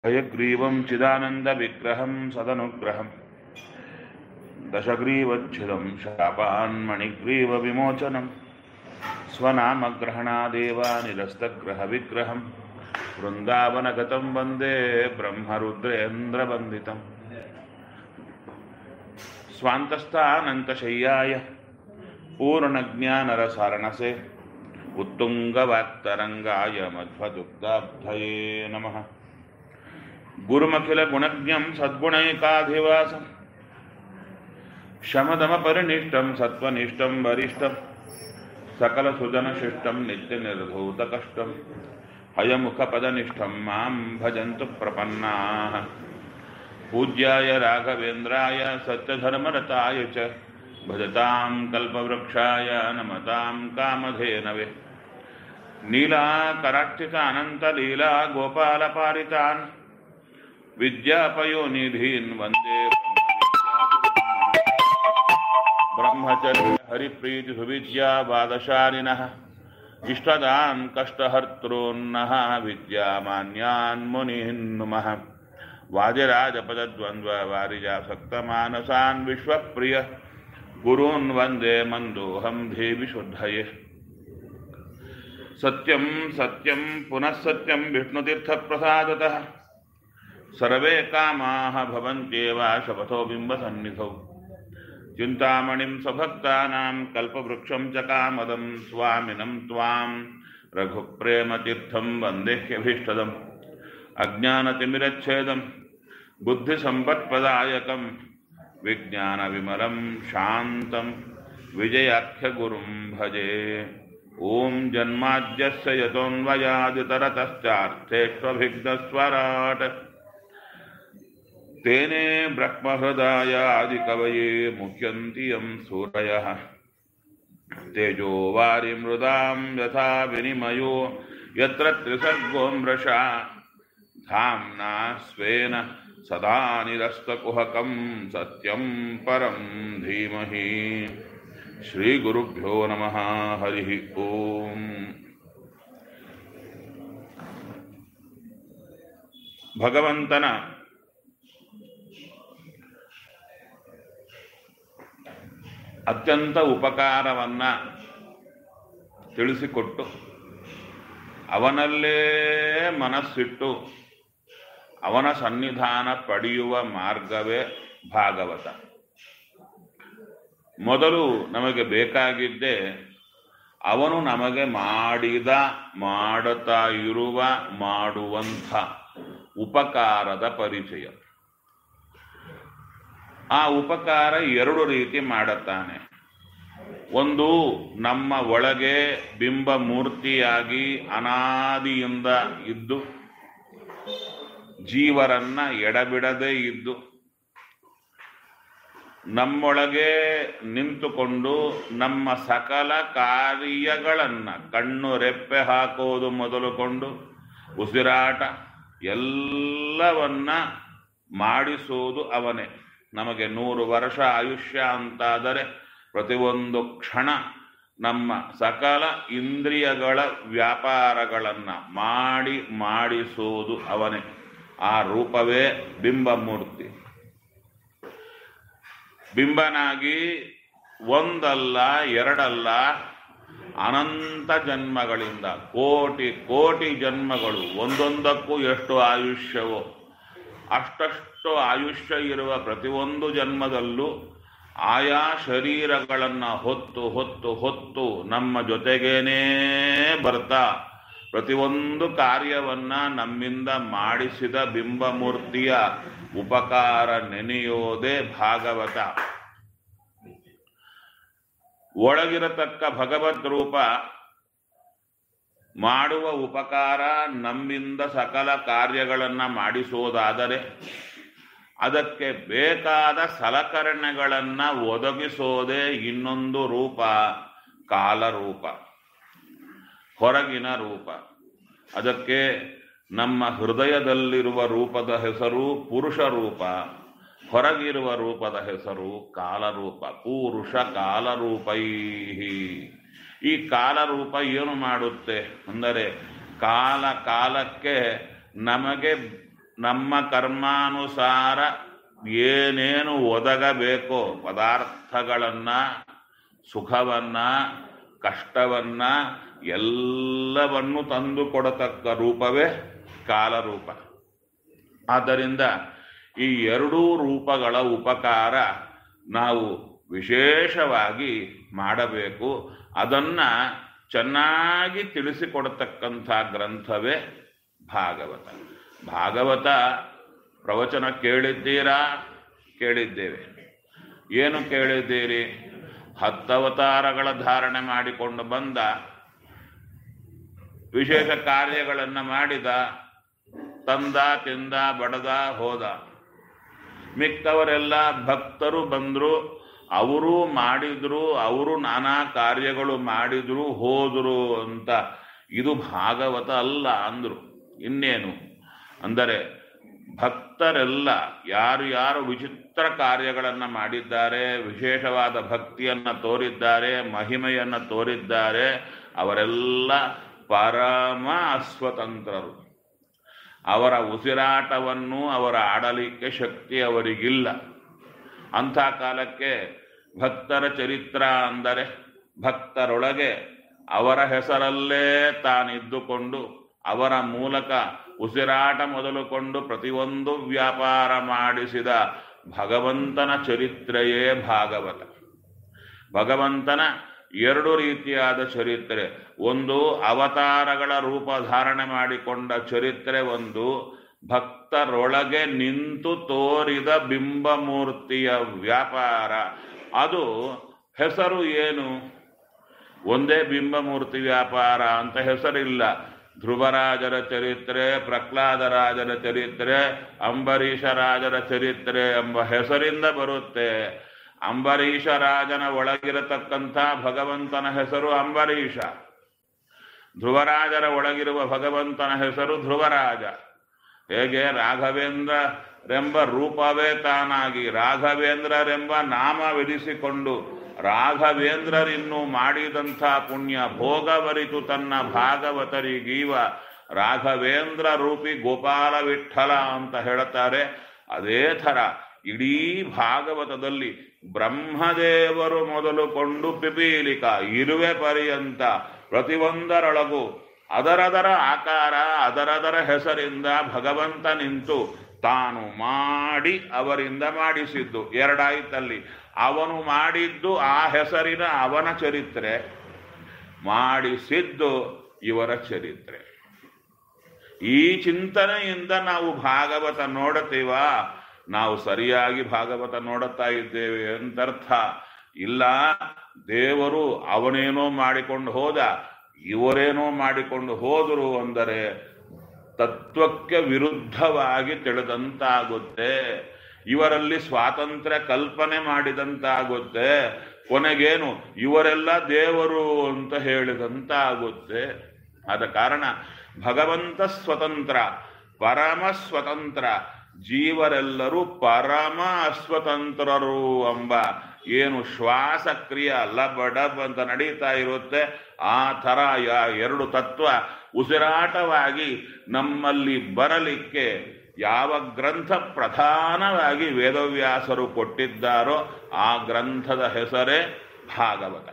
हयग्रीवं चिदानन्दविग्रहं सदनुग्रहं दशग्रीवच्छिदं शापान्मणिग्रीवविमोचनं स्वनामग्रहणादेव निरस्तग्रहविग्रहं वृन्दावनगतं वन्दे ब्रह्मरुद्रेन्द्रवन्दितम् स्वान्तस्थानन्तशय्याय पूर्णज्ञानरसारणसे उत्तुङ्गवाक्तरङ्गाय मध्वदुग्धाब्धये नमः गुरुमखिलगुणज्ञं सद्गुणैकाधिवासं शमदमपरिनिष्टं सत्त्वनिष्ठं वरिष्ठं सकलसुजनशिष्टं नित्यनिर्धूतकष्टं हयमुखपदनिष्ठं मां भजन्तु प्रपन्नाः पूज्याय राघवेन्द्राय सत्यधर्मरताय च भजतां कल्पवृक्षाय नमतां कामधेनवे नीलाकरार्चितानन्तलीला गोपालपालितान् विद्यापयोनिधीन् वन्दे ब्रह्मचर्य हरिप्रीतिसुविद्यावादशालिनः इष्टदान् कष्टहर्तॄन्नः विद्यामान्यान् मुनीन् नुमः वादिराजपदद्वन्द्ववारिजासक्तमानसान् विश्वप्रिय गुरून् वन्दे मन्दोऽहं देवि शुद्धये सत्यं सत्यं पुनः सत्यं विष्णुतीर्थप्रसादतः सर्वे कामाः भवन्त्येव शपथो बिम्बसन्निधौ चिन्तामणिं स्वभक्तानां कल्पवृक्षं च कामदं स्वामिनं त्वां रघुप्रेमतीर्थं वन्देह्यभीष्टदम् अज्ञानतिमिरच्छेदं बुद्धिसम्पत्प्रदायकं विज्ञानविमलं शान्तं विजयाख्यगुरुं भजे ॐ जन्माद्यस्य यतोऽन्वयादितरतश्चार्थेष्वभिघ्नस्वराट् तेने ब्रह्महृदायादिकवये मुह्यन्ति यं सूरयः तेजो वारिमृदां यथा विनिमयो यत्र त्रिसर्गो मृषा धाम्ना स्वेन सदा निरस्तकुहकं सत्यं परं धीमहि श्रीगुरुभ्यो नमः हरिः ओम् ಭಗವಂತನ ಅತ್ಯಂತ ಉಪಕಾರವನ್ನ ತಿಳಿಸಿಕೊಟ್ಟು ಅವನಲ್ಲೇ ಮನಸ್ಸಿಟ್ಟು ಅವನ ಸನ್ನಿಧಾನ ಪಡೆಯುವ ಮಾರ್ಗವೇ ಭಾಗವತ ಮೊದಲು ನಮಗೆ ಬೇಕಾಗಿದ್ದೇ ಅವನು ನಮಗೆ ಮಾಡಿದ ಮಾಡುತ್ತಾ ಇರುವ ಮಾಡುವಂಥ ಉಪಕಾರದ ಪರಿಚಯ ಆ ಉಪಕಾರ ಎರಡು ರೀತಿ ಮಾಡುತ್ತಾನೆ ಒಂದು ನಮ್ಮ ಒಳಗೆ ಬಿಂಬ ಮೂರ್ತಿಯಾಗಿ ಅನಾದಿಯಿಂದ ಇದ್ದು ಜೀವರನ್ನ ಎಡಬಿಡದೇ ಇದ್ದು ನಮ್ಮೊಳಗೆ ನಿಂತುಕೊಂಡು ನಮ್ಮ ಸಕಲ ಕಾರ್ಯಗಳನ್ನ ಕಣ್ಣು ರೆಪ್ಪೆ ಹಾಕೋದು ಮೊದಲುಕೊಂಡು ಉಸಿರಾಟ ಎಲ್ಲವನ್ನ ಮಾಡಿಸುವುದು ಅವನೇ ನಮಗೆ ನೂರು ವರ್ಷ ಆಯುಷ್ಯ ಅಂತಾದರೆ ಪ್ರತಿಯೊಂದು ಕ್ಷಣ ನಮ್ಮ ಸಕಲ ಇಂದ್ರಿಯಗಳ ವ್ಯಾಪಾರಗಳನ್ನು ಮಾಡಿ ಮಾಡಿಸುವುದು ಅವನೇ ಆ ರೂಪವೇ ಬಿಂಬಮೂರ್ತಿ ಬಿಂಬನಾಗಿ ಒಂದಲ್ಲ ಎರಡಲ್ಲ ಅನಂತ ಜನ್ಮಗಳಿಂದ ಕೋಟಿ ಕೋಟಿ ಜನ್ಮಗಳು ಒಂದೊಂದಕ್ಕೂ ಎಷ್ಟು ಆಯುಷ್ಯವೋ ಅಷ್ಟಷ್ಟು ಆಯುಷ್ಯ ಇರುವ ಪ್ರತಿಯೊಂದು ಜನ್ಮದಲ್ಲೂ ಆಯಾ ಶರೀರಗಳನ್ನು ಹೊತ್ತು ಹೊತ್ತು ಹೊತ್ತು ನಮ್ಮ ಜೊತೆಗೇನೇ ಬರ್ತಾ ಪ್ರತಿಯೊಂದು ಕಾರ್ಯವನ್ನ ನಮ್ಮಿಂದ ಮಾಡಿಸಿದ ಬಿಂಬಮೂರ್ತಿಯ ಉಪಕಾರ ನೆನೆಯೋದೇ ಭಾಗವತ ಒಳಗಿರತಕ್ಕ ಭಗವದ್ ರೂಪ ಮಾಡುವ ಉಪಕಾರ ನಮ್ಮಿಂದ ಸಕಲ ಕಾರ್ಯಗಳನ್ನು ಮಾಡಿಸೋದಾದರೆ ಅದಕ್ಕೆ ಬೇಕಾದ ಸಲಕರಣೆಗಳನ್ನು ಒದಗಿಸೋದೇ ಇನ್ನೊಂದು ರೂಪ ಕಾಲರೂಪ ಹೊರಗಿನ ರೂಪ ಅದಕ್ಕೆ ನಮ್ಮ ಹೃದಯದಲ್ಲಿರುವ ರೂಪದ ಹೆಸರು ಪುರುಷ ರೂಪ ಹೊರಗಿರುವ ರೂಪದ ಹೆಸರು ಕಾಲರೂಪ ಪೂರುಷ ಕಾಲರೂಪೈ ಈ ಕಾಲರೂಪ ಏನು ಮಾಡುತ್ತೆ ಅಂದರೆ ಕಾಲ ಕಾಲಕ್ಕೆ ನಮಗೆ ನಮ್ಮ ಕರ್ಮಾನುಸಾರ ಏನೇನು ಒದಗಬೇಕೋ ಪದಾರ್ಥಗಳನ್ನ ಸುಖವನ್ನ ಕಷ್ಟವನ್ನ ಎಲ್ಲವನ್ನು ತಂದು ಕೊಡತಕ್ಕ ರೂಪವೇ ಕಾಲರೂಪ ಆದ್ದರಿಂದ ಈ ಎರಡೂ ರೂಪಗಳ ಉಪಕಾರ ನಾವು ವಿಶೇಷವಾಗಿ ಮಾಡಬೇಕು ಅದನ್ನ ಚೆನ್ನಾಗಿ ತಿಳಿಸಿಕೊಡತಕ್ಕಂಥ ಗ್ರಂಥವೇ ಭಾಗವತ ಭಾಗವತ ಪ್ರವಚನ ಕೇಳಿದ್ದೀರಾ ಕೇಳಿದ್ದೇವೆ ಏನು ಕೇಳಿದ್ದೀರಿ ಹತ್ತವತಾರಗಳ ಧಾರಣೆ ಮಾಡಿಕೊಂಡು ಬಂದ ವಿಶೇಷ ಕಾರ್ಯಗಳನ್ನು ಮಾಡಿದ ತಂದ ತಿಂದ ಬಡದ ಹೋದ ಮಿಕ್ಕವರೆಲ್ಲ ಭಕ್ತರು ಬಂದರು ಅವರು ಮಾಡಿದ್ರು ಅವರು ನಾನಾ ಕಾರ್ಯಗಳು ಮಾಡಿದ್ರು ಹೋದರು ಅಂತ ಇದು ಭಾಗವತ ಅಲ್ಲ ಅಂದ್ರು ಇನ್ನೇನು ಅಂದರೆ ಭಕ್ತರೆಲ್ಲ ಯಾರು ಯಾರು ವಿಚಿತ್ರ ಕಾರ್ಯಗಳನ್ನು ಮಾಡಿದ್ದಾರೆ ವಿಶೇಷವಾದ ಭಕ್ತಿಯನ್ನು ತೋರಿದ್ದಾರೆ ಮಹಿಮೆಯನ್ನು ತೋರಿದ್ದಾರೆ ಅವರೆಲ್ಲ ಪರಮ ಅಸ್ವತಂತ್ರರು ಅವರ ಉಸಿರಾಟವನ್ನು ಅವರ ಆಡಲಿಕ್ಕೆ ಶಕ್ತಿ ಅವರಿಗಿಲ್ಲ ಅಂಥ ಕಾಲಕ್ಕೆ ಭಕ್ತರ ಚರಿತ್ರ ಅಂದರೆ ಭಕ್ತರೊಳಗೆ ಅವರ ಹೆಸರಲ್ಲೇ ತಾನಿದ್ದುಕೊಂಡು ಅವರ ಮೂಲಕ ಉಸಿರಾಟ ಮೊದಲುಕೊಂಡು ಪ್ರತಿಯೊಂದು ವ್ಯಾಪಾರ ಮಾಡಿಸಿದ ಭಗವಂತನ ಚರಿತ್ರೆಯೇ ಭಾಗವತ ಭಗವಂತನ ಎರಡು ರೀತಿಯಾದ ಚರಿತ್ರೆ ಒಂದು ಅವತಾರಗಳ ರೂಪ ಧಾರಣೆ ಮಾಡಿಕೊಂಡ ಚರಿತ್ರೆ ಒಂದು ಭಕ್ತರೊಳಗೆ ನಿಂತು ತೋರಿದ ಬಿಂಬಮೂರ್ತಿಯ ವ್ಯಾಪಾರ ಅದು ಹೆಸರು ಏನು ಒಂದೇ ಬಿಂಬಮೂರ್ತಿ ವ್ಯಾಪಾರ ಅಂತ ಹೆಸರಿಲ್ಲ ಧ್ರುವರಾಜರ ಚರಿತ್ರೆ ಪ್ರಹ್ಲಾದರಾಜರ ಚರಿತ್ರೆ ಅಂಬರೀಷ ರಾಜರ ಚರಿತ್ರೆ ಎಂಬ ಹೆಸರಿಂದ ಬರುತ್ತೆ ಅಂಬರೀಷ ರಾಜನ ಒಳಗಿರತಕ್ಕಂಥ ಭಗವಂತನ ಹೆಸರು ಅಂಬರೀಷ ಧ್ರುವರಾಜರ ಒಳಗಿರುವ ಭಗವಂತನ ಹೆಸರು ಧ್ರುವರಾಜ ಹೇಗೆ ರಾಘವೇಂದ್ರರೆಂಬ ರೂಪವೇ ತಾನಾಗಿ ರಾಘವೇಂದ್ರರೆಂಬ ನಾಮವಿರಿಸಿಕೊಂಡು ರಾಘವೇಂದ್ರರಿನ್ನು ಮಾಡಿದಂಥ ಪುಣ್ಯ ಭೋಗವರಿತು ತನ್ನ ಭಾಗವತರಿಗೀವ ರಾಘವೇಂದ್ರ ರೂಪಿ ಗೋಪಾಲ ವಿಠಲ ಅಂತ ಹೇಳುತ್ತಾರೆ ಅದೇ ಥರ ಇಡೀ ಭಾಗವತದಲ್ಲಿ ಬ್ರಹ್ಮದೇವರು ಮೊದಲುಕೊಂಡು ಪಿಪೀಲಿಕ ಇರುವೆ ಪರ್ಯಂತ ಪ್ರತಿಯೊಂದರೊಳಗೂ ಅದರದರ ಆಕಾರ ಅದರದರ ಹೆಸರಿಂದ ಭಗವಂತ ನಿಂತು ತಾನು ಮಾಡಿ ಅವರಿಂದ ಮಾಡಿಸಿದ್ದು ಎರಡಾಯ್ತಲ್ಲಿ ಅವನು ಮಾಡಿದ್ದು ಆ ಹೆಸರಿನ ಅವನ ಚರಿತ್ರೆ ಮಾಡಿಸಿದ್ದು ಇವರ ಚರಿತ್ರೆ ಈ ಚಿಂತನೆಯಿಂದ ನಾವು ಭಾಗವತ ನೋಡುತ್ತೀವ ನಾವು ಸರಿಯಾಗಿ ಭಾಗವತ ನೋಡುತ್ತಾ ಇದ್ದೇವೆ ಅಂತರ್ಥ ಇಲ್ಲ ದೇವರು ಅವನೇನೋ ಮಾಡಿಕೊಂಡು ಹೋದ ಇವರೇನೋ ಮಾಡಿಕೊಂಡು ಹೋದರು ಅಂದರೆ ತತ್ವಕ್ಕೆ ವಿರುದ್ಧವಾಗಿ ತಿಳಿದಂತಾಗುತ್ತೆ ಇವರಲ್ಲಿ ಸ್ವಾತಂತ್ರ್ಯ ಕಲ್ಪನೆ ಮಾಡಿದಂತಾಗುತ್ತೆ ಕೊನೆಗೇನು ಇವರೆಲ್ಲ ದೇವರು ಅಂತ ಹೇಳಿದಂತಾಗುತ್ತೆ ಆದ ಕಾರಣ ಭಗವಂತ ಸ್ವತಂತ್ರ ಪರಮ ಸ್ವತಂತ್ರ ಜೀವರೆಲ್ಲರೂ ಪರಮ ಅಸ್ವತಂತ್ರರು ಎಂಬ ಏನು ಶ್ವಾಸಕ್ರಿಯೆ ಲಬ್ ಡಬ್ ಅಂತ ನಡೀತಾ ಇರುತ್ತೆ ಆ ಥರ ಯ- ಎರಡು ತತ್ವ ಉಸಿರಾಟವಾಗಿ ನಮ್ಮಲ್ಲಿ ಬರಲಿಕ್ಕೆ ಯಾವ ಗ್ರಂಥ ಪ್ರಧಾನವಾಗಿ ವೇದವ್ಯಾಸರು ಕೊಟ್ಟಿದ್ದಾರೋ ಆ ಗ್ರಂಥದ ಹೆಸರೇ ಭಾಗವತ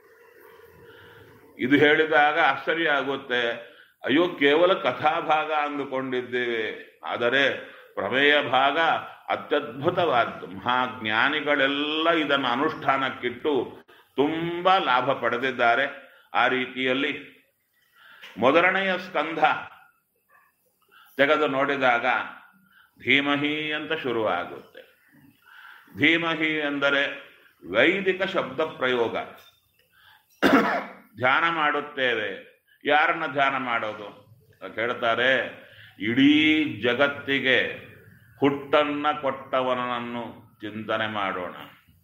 ಇದು ಹೇಳಿದಾಗ ಆಶ್ಚರ್ಯ ಆಗುತ್ತೆ ಅಯ್ಯೋ ಕೇವಲ ಕಥಾಭಾಗ ಅಂದುಕೊಂಡಿದ್ದೇವೆ ಆದರೆ ಪ್ರಮೇಯ ಭಾಗ ಅತ್ಯದ್ಭುತವಾದ್ದು ಮಹಾಜ್ಞಾನಿಗಳೆಲ್ಲ ಇದನ್ನು ಅನುಷ್ಠಾನಕ್ಕಿಟ್ಟು ತುಂಬ ಲಾಭ ಪಡೆದಿದ್ದಾರೆ ಆ ರೀತಿಯಲ್ಲಿ ಮೊದಲನೆಯ ಸ್ಕಂಧ ತೆಗೆದು ನೋಡಿದಾಗ ಧೀಮಹಿ ಅಂತ ಶುರುವಾಗುತ್ತೆ ಧೀಮಹಿ ಎಂದರೆ ವೈದಿಕ ಶಬ್ದ ಪ್ರಯೋಗ ಧ್ಯಾನ ಮಾಡುತ್ತೇವೆ ಯಾರನ್ನ ಧ್ಯಾನ ಮಾಡೋದು ಅಂತ ಹೇಳ್ತಾರೆ ಇಡೀ ಜಗತ್ತಿಗೆ ಹುಟ್ಟನ್ನ ಕೊಟ್ಟವನನ್ನು ಚಿಂತನೆ ಮಾಡೋಣ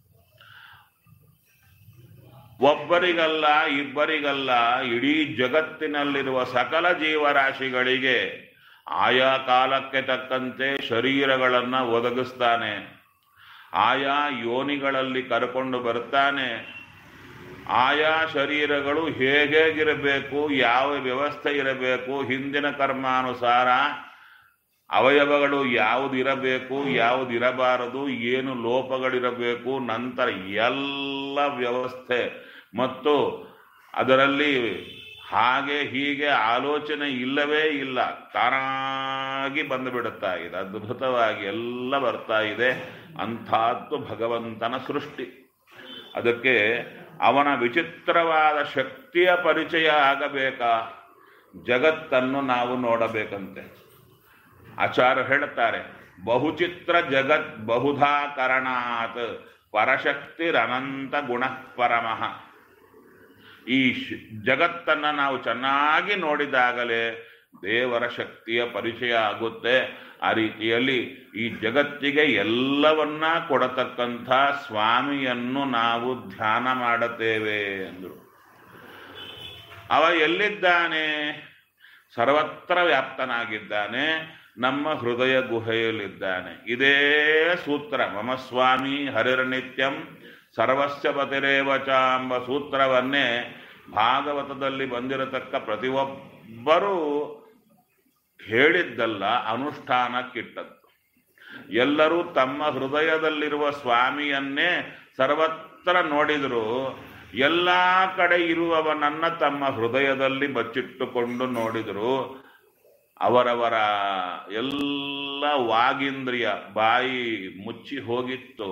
ಒಬ್ಬರಿಗಲ್ಲ ಇಬ್ಬರಿಗಲ್ಲ ಇಡೀ ಜಗತ್ತಿನಲ್ಲಿರುವ ಸಕಲ ಜೀವರಾಶಿಗಳಿಗೆ ಆಯಾ ಕಾಲಕ್ಕೆ ತಕ್ಕಂತೆ ಶರೀರಗಳನ್ನು ಒದಗಿಸ್ತಾನೆ ಆಯಾ ಯೋನಿಗಳಲ್ಲಿ ಕರ್ಕೊಂಡು ಬರ್ತಾನೆ ಆಯಾ ಶರೀರಗಳು ಹೇಗೇಗಿರಬೇಕು ಯಾವ ವ್ಯವಸ್ಥೆ ಇರಬೇಕು ಹಿಂದಿನ ಕರ್ಮಾನುಸಾರ ಅವಯವಗಳು ಯಾವುದಿರಬೇಕು ಯಾವುದಿರಬಾರದು ಏನು ಲೋಪಗಳಿರಬೇಕು ನಂತರ ಎಲ್ಲ ವ್ಯವಸ್ಥೆ ಮತ್ತು ಅದರಲ್ಲಿ ಹಾಗೆ ಹೀಗೆ ಆಲೋಚನೆ ಇಲ್ಲವೇ ಇಲ್ಲ ತಾನಾಗಿ ಬಂದುಬಿಡುತ್ತಾ ಇದೆ ಅದ್ಭುತವಾಗಿ ಎಲ್ಲ ಬರ್ತಾ ಇದೆ ಅಂಥದ್ದು ಭಗವಂತನ ಸೃಷ್ಟಿ ಅದಕ್ಕೆ ಅವನ ವಿಚಿತ್ರವಾದ ಶಕ್ತಿಯ ಪರಿಚಯ ಆಗಬೇಕಾ ಜಗತ್ತನ್ನು ನಾವು ನೋಡಬೇಕಂತೆ ಆಚಾರ್ಯ ಹೇಳುತ್ತಾರೆ ಬಹುಚಿತ್ರ ಜಗತ್ ಬಹುಧಾ ಕರಣಾತ್ ಪರಶಕ್ತಿರನಂತ ಗುಣ ಪರಮಃ ಈ ಶ್- ಜಗತ್ತನ್ನ ನಾವು ಚೆನ್ನಾಗಿ ನೋಡಿದಾಗಲೇ ದೇವರ ಶಕ್ತಿಯ ಪರಿಚಯ ಆಗುತ್ತೆ ಆ ರೀತಿಯಲ್ಲಿ ಈ ಜಗತ್ತಿಗೆ ಎಲ್ಲವನ್ನ ಕೊಡತಕ್ಕಂಥ ಸ್ವಾಮಿಯನ್ನು ನಾವು ಧ್ಯಾನ ಮಾಡುತ್ತೇವೆ ಅಂದರು ಅವ ಎಲ್ಲಿದ್ದಾನೆ ಸರ್ವತ್ರ ವ್ಯಾಪ್ತನಾಗಿದ್ದಾನೆ ನಮ್ಮ ಹೃದಯ ಗುಹೆಯಲ್ಲಿದ್ದಾನೆ ಇದೇ ಸೂತ್ರ ಮಮ ಸ್ವಾಮಿ ಹರಿರ್ನಿತ್ಯಂ ಸರ್ವಸ್ಯ ಪತಿರೇವಚ ಎಂಬ ಸೂತ್ರವನ್ನೇ ಭಾಗವತದಲ್ಲಿ ಬಂದಿರತಕ್ಕ ಪ್ರತಿಯೊಬ್ಬರೂ ಹೇಳಿದ್ದಲ್ಲ ಅನುಷ್ಠಾನಕ್ಕಿಟ್ಟದ್ದು ಎಲ್ಲರೂ ತಮ್ಮ ಹೃದಯದಲ್ಲಿರುವ ಸ್ವಾಮಿಯನ್ನೇ ಸರ್ವತ್ರ ನೋಡಿದರು ಎಲ್ಲ ಕಡೆ ಇರುವವನನ್ನ ತಮ್ಮ ಹೃದಯದಲ್ಲಿ ಬಚ್ಚಿಟ್ಟುಕೊಂಡು ನೋಡಿದರು ಅವರವರ ಎಲ್ಲ ವಾಗಿಂದ್ರಿಯ ಬಾಯಿ ಮುಚ್ಚಿ ಹೋಗಿತ್ತು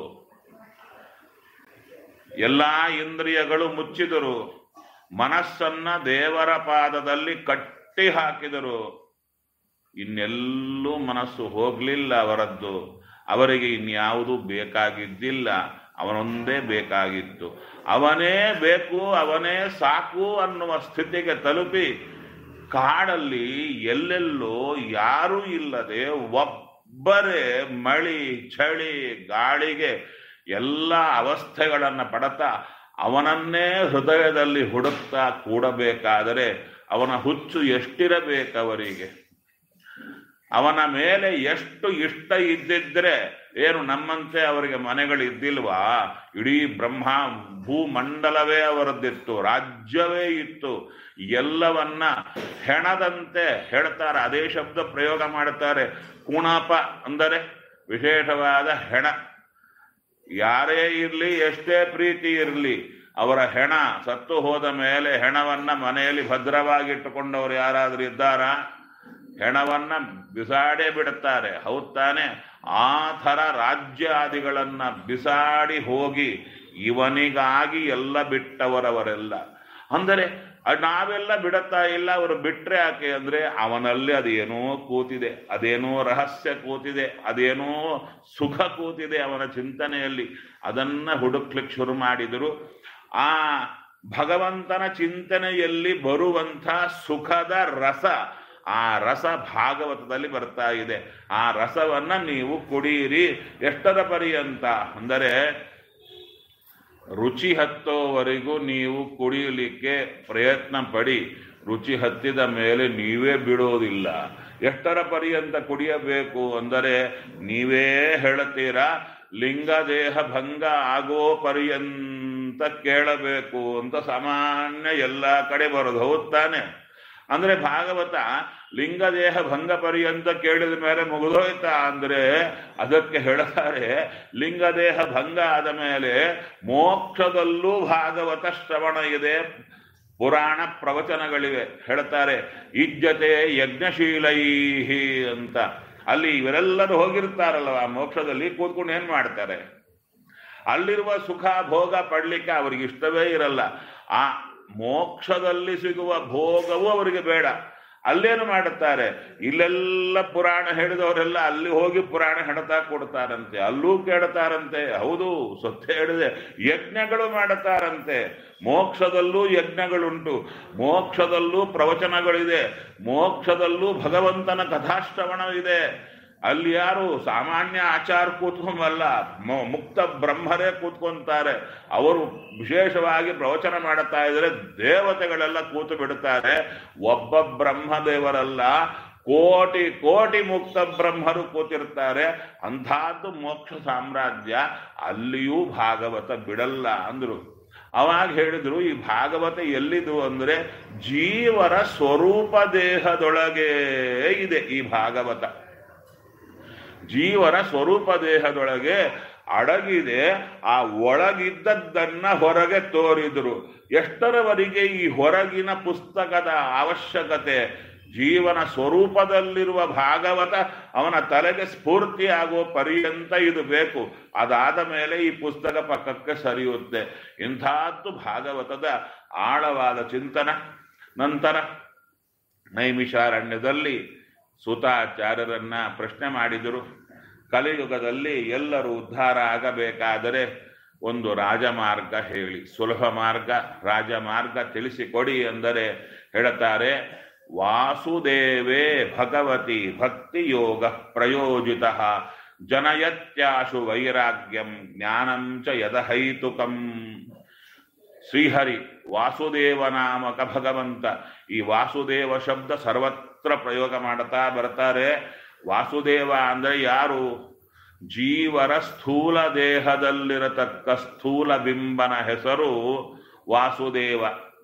ಎಲ್ಲಾ ಇಂದ್ರಿಯಗಳು ಮುಚ್ಚಿದರು ಮನಸ್ಸನ್ನ ದೇವರ ಪಾದದಲ್ಲಿ ಕಟ್ಟಿ ಹಾಕಿದರು ಇನ್ನೆಲ್ಲೂ ಮನಸ್ಸು ಹೋಗ್ಲಿಲ್ಲ ಅವರದ್ದು ಅವರಿಗೆ ಇನ್ಯಾವುದು ಬೇಕಾಗಿದ್ದಿಲ್ಲ ಅವನೊಂದೇ ಬೇಕಾಗಿತ್ತು ಅವನೇ ಬೇಕು ಅವನೇ ಸಾಕು ಅನ್ನುವ ಸ್ಥಿತಿಗೆ ತಲುಪಿ ಕಾಡಲ್ಲಿ ಎಲ್ಲೆಲ್ಲೋ ಯಾರೂ ಇಲ್ಲದೆ ಒಬ್ಬರೇ ಮಳಿ ಚಳಿ ಗಾಳಿಗೆ ಎಲ್ಲ ಅವಸ್ಥೆಗಳನ್ನು ಪಡತಾ ಅವನನ್ನೇ ಹೃದಯದಲ್ಲಿ ಹುಡುಕ್ತಾ ಕೂಡಬೇಕಾದರೆ ಅವನ ಹುಚ್ಚು ಎಷ್ಟಿರಬೇಕವರಿಗೆ ಅವನ ಮೇಲೆ ಎಷ್ಟು ಇಷ್ಟ ಇದ್ದಿದ್ರೆ ಏನು ನಮ್ಮಂತೆ ಅವರಿಗೆ ಮನೆಗಳಿದ್ದಿಲ್ವಾ ಇಡೀ ಬ್ರಹ್ಮ ಭೂಮಂಡಲವೇ ಅವರದ್ದಿತ್ತು ರಾಜ್ಯವೇ ಇತ್ತು ಎಲ್ಲವನ್ನ ಹೆಣದಂತೆ ಹೇಳ್ತಾರೆ ಅದೇ ಶಬ್ದ ಪ್ರಯೋಗ ಮಾಡುತ್ತಾರೆ ಕುಣಪ ಅಂದರೆ ವಿಶೇಷವಾದ ಹೆಣ ಯಾರೇ ಇರಲಿ ಎಷ್ಟೇ ಪ್ರೀತಿ ಇರಲಿ ಅವರ ಹೆಣ ಸತ್ತು ಹೋದ ಮೇಲೆ ಹೆಣವನ್ನ ಮನೆಯಲ್ಲಿ ಭದ್ರವಾಗಿಟ್ಟುಕೊಂಡವರು ಯಾರಾದರೂ ಇದ್ದಾರಾ ಹೆಣವನ್ನ ಬಿಸಾಡೇ ಬಿಡುತ್ತಾರೆ ಹೌದ್ ತಾನೆ ಆ ಥರ ರಾಜ್ಯಾದಿಗಳನ್ನ ಬಿಸಾಡಿ ಹೋಗಿ ಇವನಿಗಾಗಿ ಎಲ್ಲ ಬಿಟ್ಟವರವರೆಲ್ಲ ಅಂದರೆ ಅದ್ ನಾವೆಲ್ಲ ಬಿಡುತ್ತಾ ಇಲ್ಲ ಅವರು ಬಿಟ್ರೆ ಯಾಕೆ ಅಂದ್ರೆ ಅವನಲ್ಲಿ ಅದೇನೋ ಕೂತಿದೆ ಅದೇನೋ ರಹಸ್ಯ ಕೂತಿದೆ ಅದೇನೋ ಸುಖ ಕೂತಿದೆ ಅವನ ಚಿಂತನೆಯಲ್ಲಿ ಅದನ್ನ ಹುಡುಕ್ಲಿಕ್ಕೆ ಶುರು ಮಾಡಿದರು ಆ ಭಗವಂತನ ಚಿಂತನೆಯಲ್ಲಿ ಬರುವಂಥ ಸುಖದ ರಸ ಆ ರಸ ಭಾಗವತದಲ್ಲಿ ಬರ್ತಾ ಇದೆ ಆ ರಸವನ್ನ ನೀವು ಕುಡಿಯಿರಿ ಎಷ್ಟರ ಪರ್ಯಂತ ಅಂದರೆ ರುಚಿ ಹತ್ತೋವರೆಗೂ ನೀವು ಕುಡಿಯಲಿಕ್ಕೆ ಪ್ರಯತ್ನ ಪಡಿ ರುಚಿ ಹತ್ತಿದ ಮೇಲೆ ನೀವೇ ಬಿಡೋದಿಲ್ಲ ಎಷ್ಟರ ಪರ್ಯಂತ ಕುಡಿಯಬೇಕು ಅಂದರೆ ನೀವೇ ಹೇಳುತ್ತೀರಾ ಲಿಂಗದೇಹ ಭಂಗ ಆಗೋ ಪರ್ಯಂತ ಕೇಳಬೇಕು ಅಂತ ಸಾಮಾನ್ಯ ಎಲ್ಲ ಕಡೆ ಬರೋದು ಹೌದ್ ತಾನೆ ಅಂದ್ರೆ ಭಾಗವತ ಲಿಂಗದೇಹ ಭಂಗ ಪರ್ಯಂತ ಕೇಳಿದ ಮೇಲೆ ಮುಗಿದೋಯ್ತಾ ಅಂದ್ರೆ ಅದಕ್ಕೆ ಹೇಳ್ತಾರೆ ಲಿಂಗದೇಹ ಭಂಗ ಆದ ಮೇಲೆ ಮೋಕ್ಷದಲ್ಲೂ ಭಾಗವತ ಶ್ರವಣ ಇದೆ ಪುರಾಣ ಪ್ರವಚನಗಳಿವೆ ಹೇಳ್ತಾರೆ ಇಜ್ಜತೆ ಯಜ್ಞಶೀಲೈಹಿ ಅಂತ ಅಲ್ಲಿ ಇವರೆಲ್ಲರೂ ಹೋಗಿರ್ತಾರಲ್ಲ ಆ ಮೋಕ್ಷದಲ್ಲಿ ಕೂತ್ಕೊಂಡು ಏನ್ ಮಾಡ್ತಾರೆ ಅಲ್ಲಿರುವ ಸುಖ ಭೋಗ ಪಡ್ಲಿಕ್ಕೆ ಅವ್ರಿಗೆ ಇಷ್ಟವೇ ಇರಲ್ಲ ಆ ಮೋಕ್ಷದಲ್ಲಿ ಸಿಗುವ ಭೋಗವು ಅವರಿಗೆ ಬೇಡ ಅಲ್ಲೇನು ಮಾಡುತ್ತಾರೆ ಇಲ್ಲೆಲ್ಲ ಪುರಾಣ ಹೇಳಿದವರೆಲ್ಲ ಅಲ್ಲಿ ಹೋಗಿ ಪುರಾಣ ಹೆಣತಾ ಕೊಡ್ತಾರಂತೆ ಅಲ್ಲೂ ಕೇಳ್ತಾರಂತೆ ಹೌದು ಸೊತ್ತೆ ಹೇಳಿದೆ ಯಜ್ಞಗಳು ಮಾಡುತ್ತಾರಂತೆ ಮೋಕ್ಷದಲ್ಲೂ ಯಜ್ಞಗಳುಂಟು ಮೋಕ್ಷದಲ್ಲೂ ಪ್ರವಚನಗಳಿದೆ ಮೋಕ್ಷದಲ್ಲೂ ಭಗವಂತನ ಕಥಾಶ್ರವಣವಿದೆ ಅಲ್ಲಿ ಯಾರು ಸಾಮಾನ್ಯ ಆಚಾರ ಕೂತ್ಕೊಂಬಲ್ಲ ಮೊ- ಮುಕ್ತ ಬ್ರಹ್ಮರೇ ಕೂತ್ಕೊಂತಾರೆ ಅವರು ವಿಶೇಷವಾಗಿ ಪ್ರವಚನ ಮಾಡುತ್ತಾ ಇದ್ರೆ ದೇವತೆಗಳೆಲ್ಲ ಕೂತು ಬಿಡುತ್ತಾರೆ ಒಬ್ಬ ಬ್ರಹ್ಮದೇವರಲ್ಲ ಕೋಟಿ ಕೋಟಿ ಮುಕ್ತ ಬ್ರಹ್ಮರು ಕೂತಿರ್ತಾರೆ ಅಂಥದ್ದು ಮೋಕ್ಷ ಸಾಮ್ರಾಜ್ಯ ಅಲ್ಲಿಯೂ ಭಾಗವತ ಬಿಡಲ್ಲ ಅಂದ್ರು ಅವಾಗ ಹೇಳಿದ್ರು ಈ ಭಾಗವತ ಎಲ್ಲಿದು ಅಂದ್ರೆ ಜೀವರ ಸ್ವರೂಪ ದೇಹದೊಳಗೆ ಇದೆ ಈ ಭಾಗವತ ಜೀವರ ಸ್ವರೂಪ ದೇಹದೊಳಗೆ ಅಡಗಿದೆ ಆ ಒಳಗಿದ್ದದ್ದನ್ನ ಹೊರಗೆ ತೋರಿದರು ಎಷ್ಟರವರೆಗೆ ಈ ಹೊರಗಿನ ಪುಸ್ತಕದ ಅವಶ್ಯಕತೆ ಜೀವನ ಸ್ವರೂಪದಲ್ಲಿರುವ ಭಾಗವತ ಅವನ ತಲೆಗೆ ಸ್ಫೂರ್ತಿ ಆಗುವ ಪರ್ಯಂತ ಇದು ಬೇಕು ಅದಾದ ಮೇಲೆ ಈ ಪುಸ್ತಕ ಪಕ್ಕಕ್ಕೆ ಸರಿಯುತ್ತೆ ಇಂಥದ್ದು ಭಾಗವತದ ಆಳವಾದ ಚಿಂತನ ನಂತರ ನೈಮಿಷಾರಣ್ಯದಲ್ಲಿ ಸುತಾಚಾರ್ಯರನ್ನ ಪ್ರಶ್ನೆ ಮಾಡಿದರು ಕಲಿಯುಗದಲ್ಲಿ ಎಲ್ಲರೂ ಉದ್ಧಾರ ಆಗಬೇಕಾದರೆ ಒಂದು ರಾಜಮಾರ್ಗ ಹೇಳಿ ಸುಲಭ ಮಾರ್ಗ ರಾಜಮಾರ್ಗ ತಿಳಿಸಿಕೊಡಿ ಎಂದರೆ ಹೇಳುತ್ತಾರೆ ವಾಸುದೇವೇ ಭಗವತಿ ಭಕ್ತಿ ಯೋಗ ಪ್ರಯೋಜಿತ ಜನಯತ್ಯಾಶು ವೈರಾಗ್ಯಂ ಜ್ಞಾನಂ ಚ ಯದಹೈತುಕಂ ಶ್ರೀಹರಿ ವಾಸುದೇವ ನಾಮಕ ಭಗವಂತ ಈ ವಾಸುದೇವ ಶಬ್ದ ಸರ್ವತ್ರ ಪ್ರಯೋಗ ಮಾಡುತ್ತಾ ಬರ್ತಾರೆ ವಾಸುದೇವ ಅಂದ್ರೆ ಯಾರು ಜೀವರ ಸ್ಥೂಲ ದೇಹದಲ್ಲಿರತಕ್ಕ ಸ್ಥೂಲ ಬಿಂಬನ ಹೆಸರು ವಾಸುದೇವ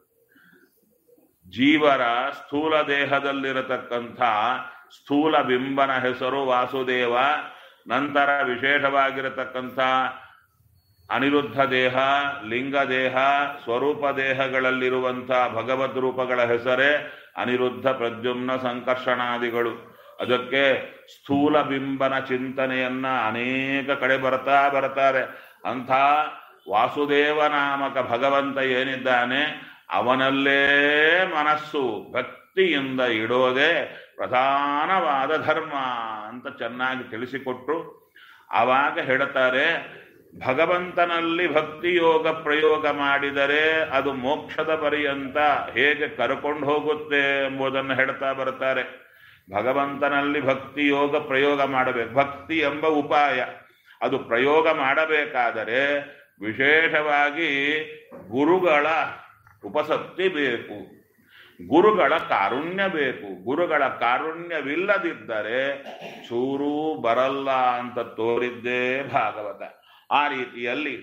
ಜೀವರ ಸ್ಥೂಲ ದೇಹದಲ್ಲಿರತಕ್ಕಂಥ ಸ್ಥೂಲ ಬಿಂಬನ ಹೆಸರು ವಾಸುದೇವ ನಂತರ ವಿಶೇಷವಾಗಿರತಕ್ಕಂಥ ಅನಿರುದ್ಧ ದೇಹ ಲಿಂಗ ದೇಹ ಸ್ವರೂಪ ದೇಹಗಳಲ್ಲಿರುವಂಥ ಭಗವದ್ ರೂಪಗಳ ಹೆಸರೇ ಅನಿರುದ್ಧ ಪ್ರದ್ಯುಮ್ನ ಸಂಕರ್ಷಣಾದಿಗಳು ಅದಕ್ಕೆ ಸ್ಥೂಲ ಬಿಂಬನ ಚಿಂತನೆಯನ್ನ ಅನೇಕ ಕಡೆ ಬರ್ತಾ ಬರ್ತಾರೆ ಅಂಥ ವಾಸುದೇವ ನಾಮಕ ಭಗವಂತ ಏನಿದ್ದಾನೆ ಅವನಲ್ಲೇ ಮನಸ್ಸು ಭಕ್ತಿಯಿಂದ ಇಡೋದೇ ಪ್ರಧಾನವಾದ ಧರ್ಮ ಅಂತ ಚೆನ್ನಾಗಿ ತಿಳಿಸಿಕೊಟ್ರು ಆವಾಗ ಹೇಳ್ತಾರೆ ಭಗವಂತನಲ್ಲಿ ಭಕ್ತಿ ಯೋಗ ಪ್ರಯೋಗ ಮಾಡಿದರೆ ಅದು ಮೋಕ್ಷದ ಪರ್ಯಂತ ಹೇಗೆ ಕರ್ಕೊಂಡು ಹೋಗುತ್ತೆ ಎಂಬುದನ್ನು ಹೇಳ್ತಾ ಬರ್ತಾರೆ ಭಗವಂತನಲ್ಲಿ ಭಕ್ತಿ ಯೋಗ ಪ್ರಯೋಗ ಮಾಡಬೇಕು ಭಕ್ತಿ ಎಂಬ ಉಪಾಯ ಅದು ಪ್ರಯೋಗ ಮಾಡಬೇಕಾದರೆ ವಿಶೇಷವಾಗಿ ಗುರುಗಳ ಉಪಸಕ್ತಿ ಬೇಕು ಗುರುಗಳ ಕಾರುಣ್ಯ ಬೇಕು ಗುರುಗಳ ಕಾರುಣ್ಯವಿಲ್ಲದಿದ್ದರೆ ಚೂರೂ ಬರಲ್ಲ ಅಂತ ತೋರಿದ್ದೇ ಭಾಗವತ ಆ ರೀತಿಯಲ್ಲಿ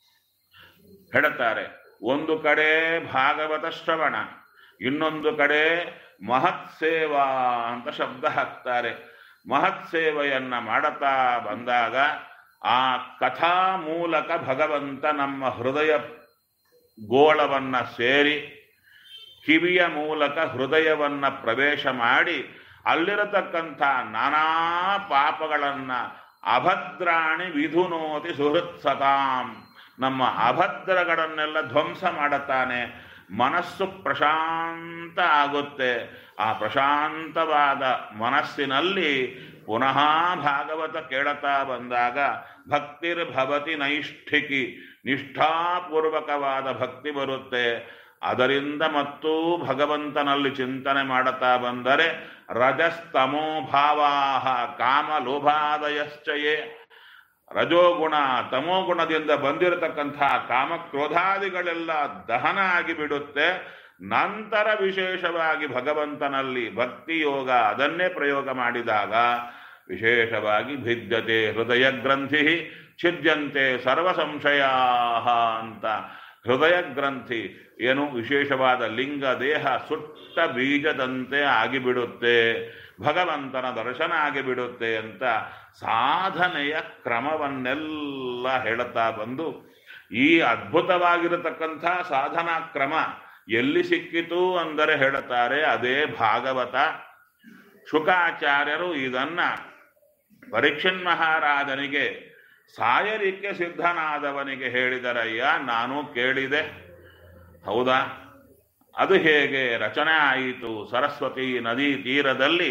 ಹೇಳ್ತಾರೆ ಒಂದು ಕಡೆ ಭಾಗವತ ಶ್ರವಣ ಇನ್ನೊಂದು ಕಡೆ ಮಹತ್ ಸೇವಾ ಅಂತ ಶಬ್ದ ಹಾಕ್ತಾರೆ ಮಹತ್ ಸೇವೆಯನ್ನ ಮಾಡುತ್ತಾ ಬಂದಾಗ ಆ ಕಥಾ ಮೂಲಕ ಭಗವಂತ ನಮ್ಮ ಹೃದಯ ಗೋಳವನ್ನ ಸೇರಿ ಕಿವಿಯ ಮೂಲಕ ಹೃದಯವನ್ನ ಪ್ರವೇಶ ಮಾಡಿ ಅಲ್ಲಿರತಕ್ಕಂಥ ನಾನಾ ಪಾಪಗಳನ್ನ ಅಭದ್ರಾಣಿ ವಿಧುನೋತಿ ಸುಹೃತ್ಸತಾಂ ನಮ್ಮ ಅಭದ್ರಗಳನ್ನೆಲ್ಲ ಧ್ವಂಸ ಮಾಡುತ್ತಾನೆ ಮನಸ್ಸು ಪ್ರಶಾಂತ ಆಗುತ್ತೆ ಆ ಪ್ರಶಾಂತವಾದ ಮನಸ್ಸಿನಲ್ಲಿ ಪುನಃ ಭಾಗವತ ಕೇಳುತ್ತಾ ಬಂದಾಗ ಭಕ್ತಿರ್ಭವತಿ ನೈಷ್ಠಿಕಿ ನಿಷ್ಠಾಪೂರ್ವಕವಾದ ಭಕ್ತಿ ಬರುತ್ತೆ ಅದರಿಂದ ಮತ್ತು ಭಗವಂತನಲ್ಲಿ ಚಿಂತನೆ ಮಾಡುತ್ತಾ ಬಂದರೆ ರಜಸ್ತಮೋ ಭಾವಾಹ ಕಾಮ ಲೋಭಾದಯಶ್ಚಯೇ ರಜೋಗುಣ ತಮೋಗುಣದಿಂದ ಬಂದಿರತಕ್ಕಂತಹ ಕಾಮ ಕ್ರೋಧಾದಿಗಳೆಲ್ಲ ದಹನ ಆಗಿಬಿಡುತ್ತೆ ನಂತರ ವಿಶೇಷವಾಗಿ ಭಗವಂತನಲ್ಲಿ ಭಕ್ತಿ ಯೋಗ ಅದನ್ನೇ ಪ್ರಯೋಗ ಮಾಡಿದಾಗ ವಿಶೇಷವಾಗಿ ಭಿದ್ಯತೆ ಹೃದಯ ಗ್ರಂಥಿ ಛಿದ್ಯಂತೆ ಸರ್ವ ಸಂಶಯ ಅಂತ ಹೃದಯ ಗ್ರಂಥಿ ಏನು ವಿಶೇಷವಾದ ಲಿಂಗ ದೇಹ ಸುಟ್ಟ ಬೀಜದಂತೆ ಆಗಿಬಿಡುತ್ತೆ ಭಗವಂತನ ದರ್ಶನ ಆಗಿಬಿಡುತ್ತೆ ಅಂತ ಸಾಧನೆಯ ಕ್ರಮವನ್ನೆಲ್ಲ ಹೇಳುತ್ತಾ ಬಂದು ಈ ಅದ್ಭುತವಾಗಿರತಕ್ಕಂಥ ಸಾಧನಾ ಕ್ರಮ ಎಲ್ಲಿ ಸಿಕ್ಕಿತು ಅಂದರೆ ಹೇಳುತ್ತಾರೆ ಅದೇ ಭಾಗವತ ಶುಕಾಚಾರ್ಯರು ಇದನ್ನ ಪರೀಕ್ಷನ್ ಮಹಾರಾಜನಿಗೆ ಸಾಯಲಿಕ್ಕೆ ಸಿದ್ಧನಾದವನಿಗೆ ಹೇಳಿದರಯ್ಯ ನಾನು ಕೇಳಿದೆ ಹೌದಾ ಅದು ಹೇಗೆ ರಚನೆ ಆಯಿತು ಸರಸ್ವತಿ ನದಿ ತೀರದಲ್ಲಿ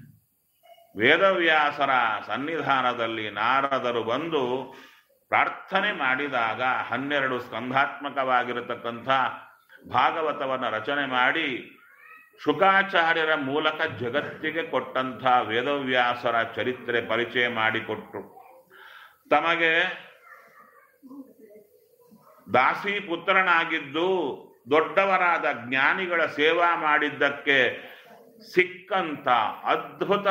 ವೇದವ್ಯಾಸರ ಸನ್ನಿಧಾನದಲ್ಲಿ ನಾರದರು ಬಂದು ಪ್ರಾರ್ಥನೆ ಮಾಡಿದಾಗ ಹನ್ನೆರಡು ಸ್ಕಂಧಾತ್ಮಕವಾಗಿರತಕ್ಕಂಥ ಭಾಗವತವನ್ನು ರಚನೆ ಮಾಡಿ ಶುಕಾಚಾರ್ಯರ ಮೂಲಕ ಜಗತ್ತಿಗೆ ಕೊಟ್ಟಂಥ ವೇದವ್ಯಾಸರ ಚರಿತ್ರೆ ಪರಿಚಯ ಮಾಡಿಕೊಟ್ರು ತಮಗೆ ದಾಸಿ ಪುತ್ರನಾಗಿದ್ದು ದೊಡ್ಡವರಾದ ಜ್ಞಾನಿಗಳ ಸೇವಾ ಮಾಡಿದ್ದಕ್ಕೆ ಸಿಕ್ಕಂತ ಅದ್ಭುತ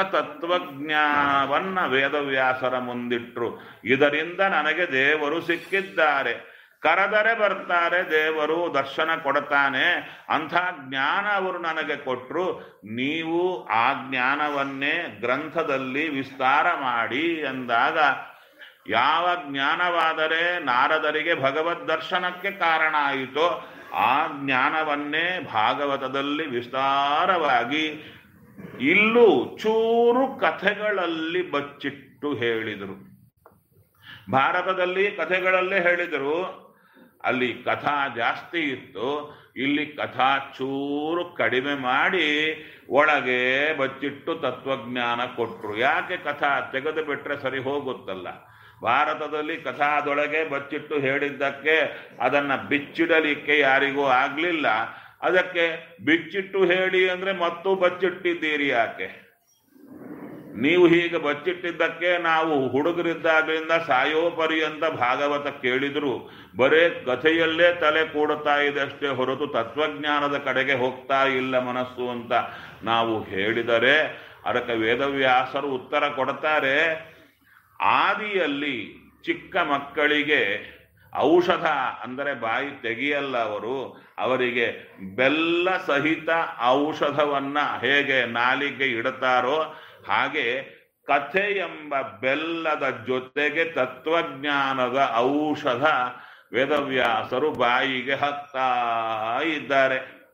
ತತ್ವಜ್ಞಾನವನ್ನ ವೇದವ್ಯಾಸರ ಮುಂದಿಟ್ರು ಇದರಿಂದ ನನಗೆ ದೇವರು ಸಿಕ್ಕಿದ್ದಾರೆ ಕರೆದರೆ ಬರ್ತಾರೆ ದೇವರು ದರ್ಶನ ಕೊಡ್ತಾನೆ ಅಂಥ ಜ್ಞಾನ ಅವರು ನನಗೆ ಕೊಟ್ಟರು ನೀವು ಆ ಜ್ಞಾನವನ್ನೇ ಗ್ರಂಥದಲ್ಲಿ ವಿಸ್ತಾರ ಮಾಡಿ ಅಂದಾಗ ಯಾವ ಜ್ಞಾನವಾದರೆ ನಾರದರಿಗೆ ಭಗವದ್ ದರ್ಶನಕ್ಕೆ ಕಾರಣ ಆಯಿತೋ ಆ ಜ್ಞಾನವನ್ನೇ ಭಾಗವತದಲ್ಲಿ ವಿಸ್ತಾರವಾಗಿ ಇಲ್ಲೂ ಚೂರು ಕಥೆಗಳಲ್ಲಿ ಬಚ್ಚಿಟ್ಟು ಹೇಳಿದರು ಭಾರತದಲ್ಲಿ ಕಥೆಗಳಲ್ಲೇ ಹೇಳಿದರು ಅಲ್ಲಿ ಕಥಾ ಜಾಸ್ತಿ ಇತ್ತು ಇಲ್ಲಿ ಕಥಾ ಚೂರು ಕಡಿಮೆ ಮಾಡಿ ಒಳಗೆ ಬಚ್ಚಿಟ್ಟು ತತ್ವಜ್ಞಾನ ಕೊಟ್ರು ಯಾಕೆ ಕಥಾ ತೆಗೆದು ಬಿಟ್ರೆ ಸರಿ ಹೋಗುತ್ತಲ್ಲ ಭಾರತದಲ್ಲಿ ಕಥಾದೊಳಗೆ ಬಚ್ಚಿಟ್ಟು ಹೇಳಿದ್ದಕ್ಕೆ ಅದನ್ನ ಬಿಚ್ಚಿಡಲಿಕ್ಕೆ ಯಾರಿಗೂ ಆಗ್ಲಿಲ್ಲ ಅದಕ್ಕೆ ಬಿಚ್ಚಿಟ್ಟು ಹೇಳಿ ಅಂದ್ರೆ ಮತ್ತೂ ಬಚ್ಚಿಟ್ಟಿದ್ದೀರಿ ಯಾಕೆ ನೀವು ಹೀಗೆ ಬಚ್ಚಿಟ್ಟಿದ್ದಕ್ಕೆ ನಾವು ಹುಡುಗರಿದ್ದಾಗಲಿಂದ ಸಾಯೋ ಪರ್ಯಂತ ಭಾಗವತ ಕೇಳಿದ್ರು ಬರೇ ಕಥೆಯಲ್ಲೇ ತಲೆ ಕೂಡುತ್ತಾ ಇದೆ ಅಷ್ಟೇ ಹೊರತು ತತ್ವಜ್ಞಾನದ ಕಡೆಗೆ ಹೋಗ್ತಾ ಇಲ್ಲ ಮನಸ್ಸು ಅಂತ ನಾವು ಹೇಳಿದರೆ ಅದಕ್ಕೆ ವೇದವ್ಯಾಸರು ಉತ್ತರ ಕೊಡ್ತಾರೆ ಆದಿಯಲ್ಲಿ ಚಿಕ್ಕ ಮಕ್ಕಳಿಗೆ ಔಷಧ ಅಂದರೆ ಬಾಯಿ ತೆಗೆಯಲ್ಲ ಅವರು ಅವರಿಗೆ ಬೆಲ್ಲ ಸಹಿತ ಔಷಧವನ್ನ ಹೇಗೆ ನಾಲಿಗೆ ಇಡುತ್ತಾರೋ ಹಾಗೆ ಕಥೆ ಎಂಬ ಬೆಲ್ಲದ ಜೊತೆಗೆ ತತ್ವಜ್ಞಾನದ ಔಷಧ ವೇದವ್ಯಾಸರು ಬಾಯಿಗೆ ಹಾಕ್ತಾ ಇದ್ದಾರೆ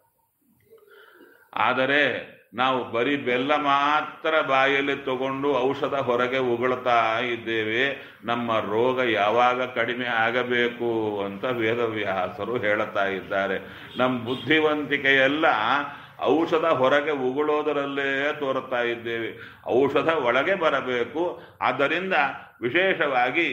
ಆದರೆ ನಾವು ಬರೀ ಬೆಲ್ಲ ಮಾತ್ರ ಬಾಯಲ್ಲಿ ತಗೊಂಡು ಔಷಧ ಹೊರಗೆ ಉಗುಳ್ತಾ ಇದ್ದೇವೆ ನಮ್ಮ ರೋಗ ಯಾವಾಗ ಕಡಿಮೆ ಆಗಬೇಕು ಅಂತ ವೇದವ್ಯಾಸರು ಹೇಳುತ್ತಾ ಇದ್ದಾರೆ ನಮ್ಮ ಬುದ್ಧಿವಂತಿಕೆಯೆಲ್ಲ ಔಷಧ ಹೊರಗೆ ಉಗುಳೋದರಲ್ಲೇ ತೋರುತ್ತಾ ಇದ್ದೇವೆ ಔಷಧ ಒಳಗೆ ಬರಬೇಕು ಆದ್ದರಿಂದ ವಿಶೇಷವಾಗಿ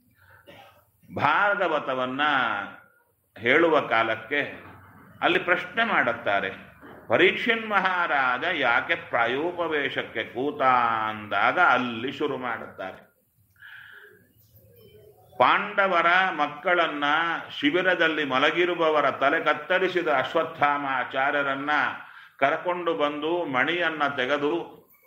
ಭಾಗವತವನ್ನ ಹೇಳುವ ಕಾಲಕ್ಕೆ ಅಲ್ಲಿ ಪ್ರಶ್ನೆ ಮಾಡುತ್ತಾರೆ ಪರೀಕ್ಷನ್ ಮಹಾರಾಜ ಯಾಕೆ ಪ್ರಾಯೋಪವೇಶಕ್ಕೆ ಕೂತ ಅಂದಾಗ ಅಲ್ಲಿ ಶುರು ಮಾಡುತ್ತಾರೆ ಪಾಂಡವರ ಮಕ್ಕಳನ್ನ ಶಿಬಿರದಲ್ಲಿ ಮಲಗಿರುವವರ ತಲೆ ಕತ್ತರಿಸಿದ ಅಶ್ವತ್ಥಾಮಾಚಾರ್ಯರನ್ನ ಕರಕೊಂಡು ಬಂದು ಮಣಿಯನ್ನ ತೆಗೆದು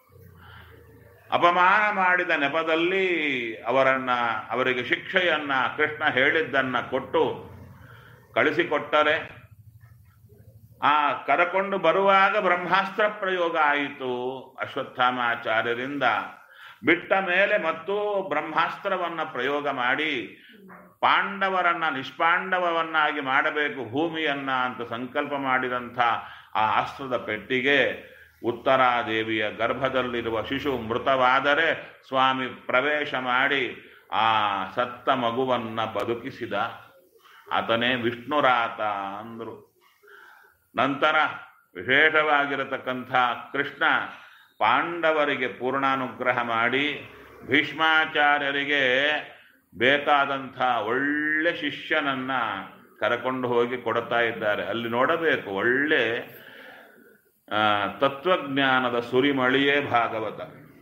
ಅಪಮಾನ ಮಾಡಿದ ನೆಪದಲ್ಲಿ ಅವರನ್ನ ಅವರಿಗೆ ಶಿಕ್ಷೆಯನ್ನ ಕೃಷ್ಣ ಹೇಳಿದ್ದನ್ನ ಕೊಟ್ಟು ಕಳಿಸಿಕೊಟ್ಟರೆ ಆ ಕರಕೊಂಡು ಬರುವಾಗ ಬ್ರಹ್ಮಾಸ್ತ್ರ ಪ್ರಯೋಗ ಆಯಿತು ಅಶ್ವತ್ಥಾಮಾಚಾರ್ಯರಿಂದ ಬಿಟ್ಟ ಮೇಲೆ ಮತ್ತೂ ಬ್ರಹ್ಮಾಸ್ತ್ರವನ್ನ ಪ್ರಯೋಗ ಮಾಡಿ ಪಾಂಡವರನ್ನ ನಿಷ್ಪಾಂಡವವನ್ನಾಗಿ ಮಾಡಬೇಕು ಭೂಮಿಯನ್ನ ಅಂತ ಸಂಕಲ್ಪ ಮಾಡಿದಂಥ ಆ ಅಸ್ತ್ರದ ಪೆಟ್ಟಿಗೆ ಉತ್ತರಾದೇವಿಯ ಗರ್ಭದಲ್ಲಿರುವ ಶಿಶು ಮೃತವಾದರೆ ಸ್ವಾಮಿ ಪ್ರವೇಶ ಮಾಡಿ ಆ ಸತ್ತ ಮಗುವನ್ನ ಬದುಕಿಸಿದ ಆತನೇ ವಿಷ್ಣುರಾತ ಅಂದರು ನಂತರ ವಿಶೇಷವಾಗಿರತಕ್ಕಂಥ ಕೃಷ್ಣ ಪಾಂಡವರಿಗೆ ಪೂರ್ಣಾನುಗ್ರಹ ಮಾಡಿ ಭೀಷ್ಮಾಚಾರ್ಯರಿಗೆ ಬೇಕಾದಂಥ ಒಳ್ಳೆ ಶಿಷ್ಯನನ್ನ ಕರಕೊಂಡು ಹೋಗಿ ಕೊಡ್ತಾ ಇದ್ದಾರೆ ಅಲ್ಲಿ ನೋಡಬೇಕು ಒಳ್ಳೆ ಆ, ತತ್ವಜ್ಞಾನದ ಸುರಿಮಳಿಯೇ ಭಾಗವತ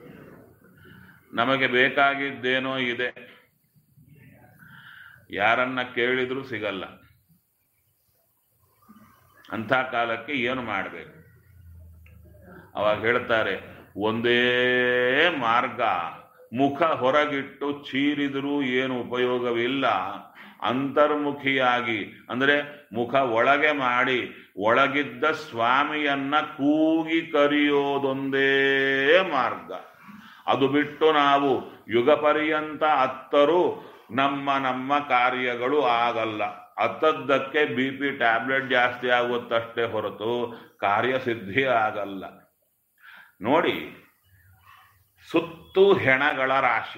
ನಮಗೆ ಬೇಕಾಗಿದ್ದೇನೋ ಇದೆ ಯಾರನ್ನ ಕೇಳಿದ್ರೂ ಸಿಗಲ್ಲ ಅಂಥ ಕಾಲಕ್ಕೆ ಏನು ಮಾಡಬೇಕು ಅವಾಗ ಹೇಳ್ತಾರೆ ಒಂದೇ ಮಾರ್ಗ ಮುಖ ಹೊರಗಿಟ್ಟು ಚೀರಿದರೂ ಏನು ಉಪಯೋಗವಿಲ್ಲ ಅಂತರ್ಮುಖಿಯಾಗಿ ಅಂದರೆ ಮುಖ ಒಳಗೆ ಮಾಡಿ ಒಳಗಿದ್ದ ಸ್ವಾಮಿಯನ್ನ ಕೂಗಿ ಕರೆಯೋದೊಂದೇ ಮಾರ್ಗ ಅದು ಬಿಟ್ಟು ನಾವು ಯುಗ ಪರ್ಯಂತ ಅತ್ತರೂ ನಮ್ಮ ನಮ್ಮ ಕಾರ್ಯಗಳು ಆಗಲ್ಲ ಅತ್ತದ್ದಕ್ಕೆ ಬಿ ಪಿ ಟ್ಯಾಬ್ಲೆಟ್ ಜಾಸ್ತಿ ಆಗುತ್ತಷ್ಟೇ ಹೊರತು ಕಾರ್ಯಸಿದ್ಧಿ ಆಗಲ್ಲ ನೋಡಿ ಸುತ್ತು ಹೆಣಗಳ ರಾಶಿ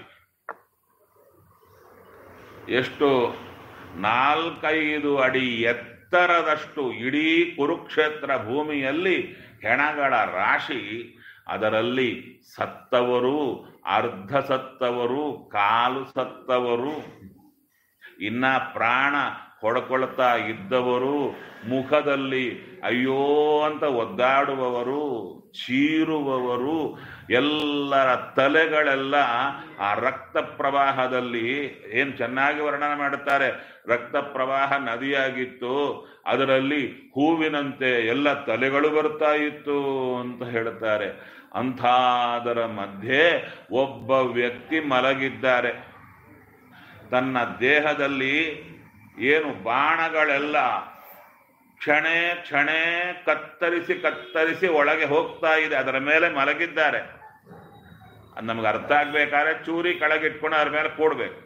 ಎಷ್ಟು ನಾಲ್ಕೈದು ಅಡಿ ಎತ್ತರದಷ್ಟು ಇಡೀ ಕುರುಕ್ಷೇತ್ರ ಭೂಮಿಯಲ್ಲಿ ಹೆಣಗಳ ರಾಶಿ ಅದರಲ್ಲಿ ಸತ್ತವರು ಅರ್ಧ ಸತ್ತವರು ಕಾಲು ಸತ್ತವರು ಇನ್ನ ಪ್ರಾಣ ಹೊಡ್ಕೊಳ್ತಾ ಇದ್ದವರು ಮುಖದಲ್ಲಿ ಅಯ್ಯೋ ಅಂತ ಒದ್ದಾಡುವವರು ಚೀರುವವರು ಎಲ್ಲರ ತಲೆಗಳೆಲ್ಲ ಆ ರಕ್ತ ಪ್ರವಾಹದಲ್ಲಿ ಏನ್ ಚೆನ್ನಾಗಿ ವರ್ಣನೆ ಮಾಡುತ್ತಾರೆ ರಕ್ತ ಪ್ರವಾಹ ನದಿಯಾಗಿತ್ತು ಅದರಲ್ಲಿ ಹೂವಿನಂತೆ ಎಲ್ಲ ತಲೆಗಳು ಬರ್ತಾ ಇತ್ತು ಅಂತ ಹೇಳ್ತಾರೆ ಅಂಥದರ ಮಧ್ಯೆ ಒಬ್ಬ ವ್ಯಕ್ತಿ ಮಲಗಿದ್ದಾರೆ ತನ್ನ ದೇಹದಲ್ಲಿ ಏನು ಬಾಣಗಳೆಲ್ಲ ಕ್ಷಣೆ ಕ್ಷಣೆ ಕತ್ತರಿಸಿ ಕತ್ತರಿಸಿ ಒಳಗೆ ಹೋಗ್ತಾ ಇದೆ ಅದರ ಮೇಲೆ ಮಲಗಿದ್ದಾರೆ ಅದು ನಮ್ಗೆ ಅರ್ಥ ಆಗ್ಬೇಕಾದ್ರೆ ಚೂರಿ ಕೆಳಗಿಟ್ಕೊಂಡು ಅದ್ರ ಮೇಲೆ ಕೂಡ್ಬೇಕು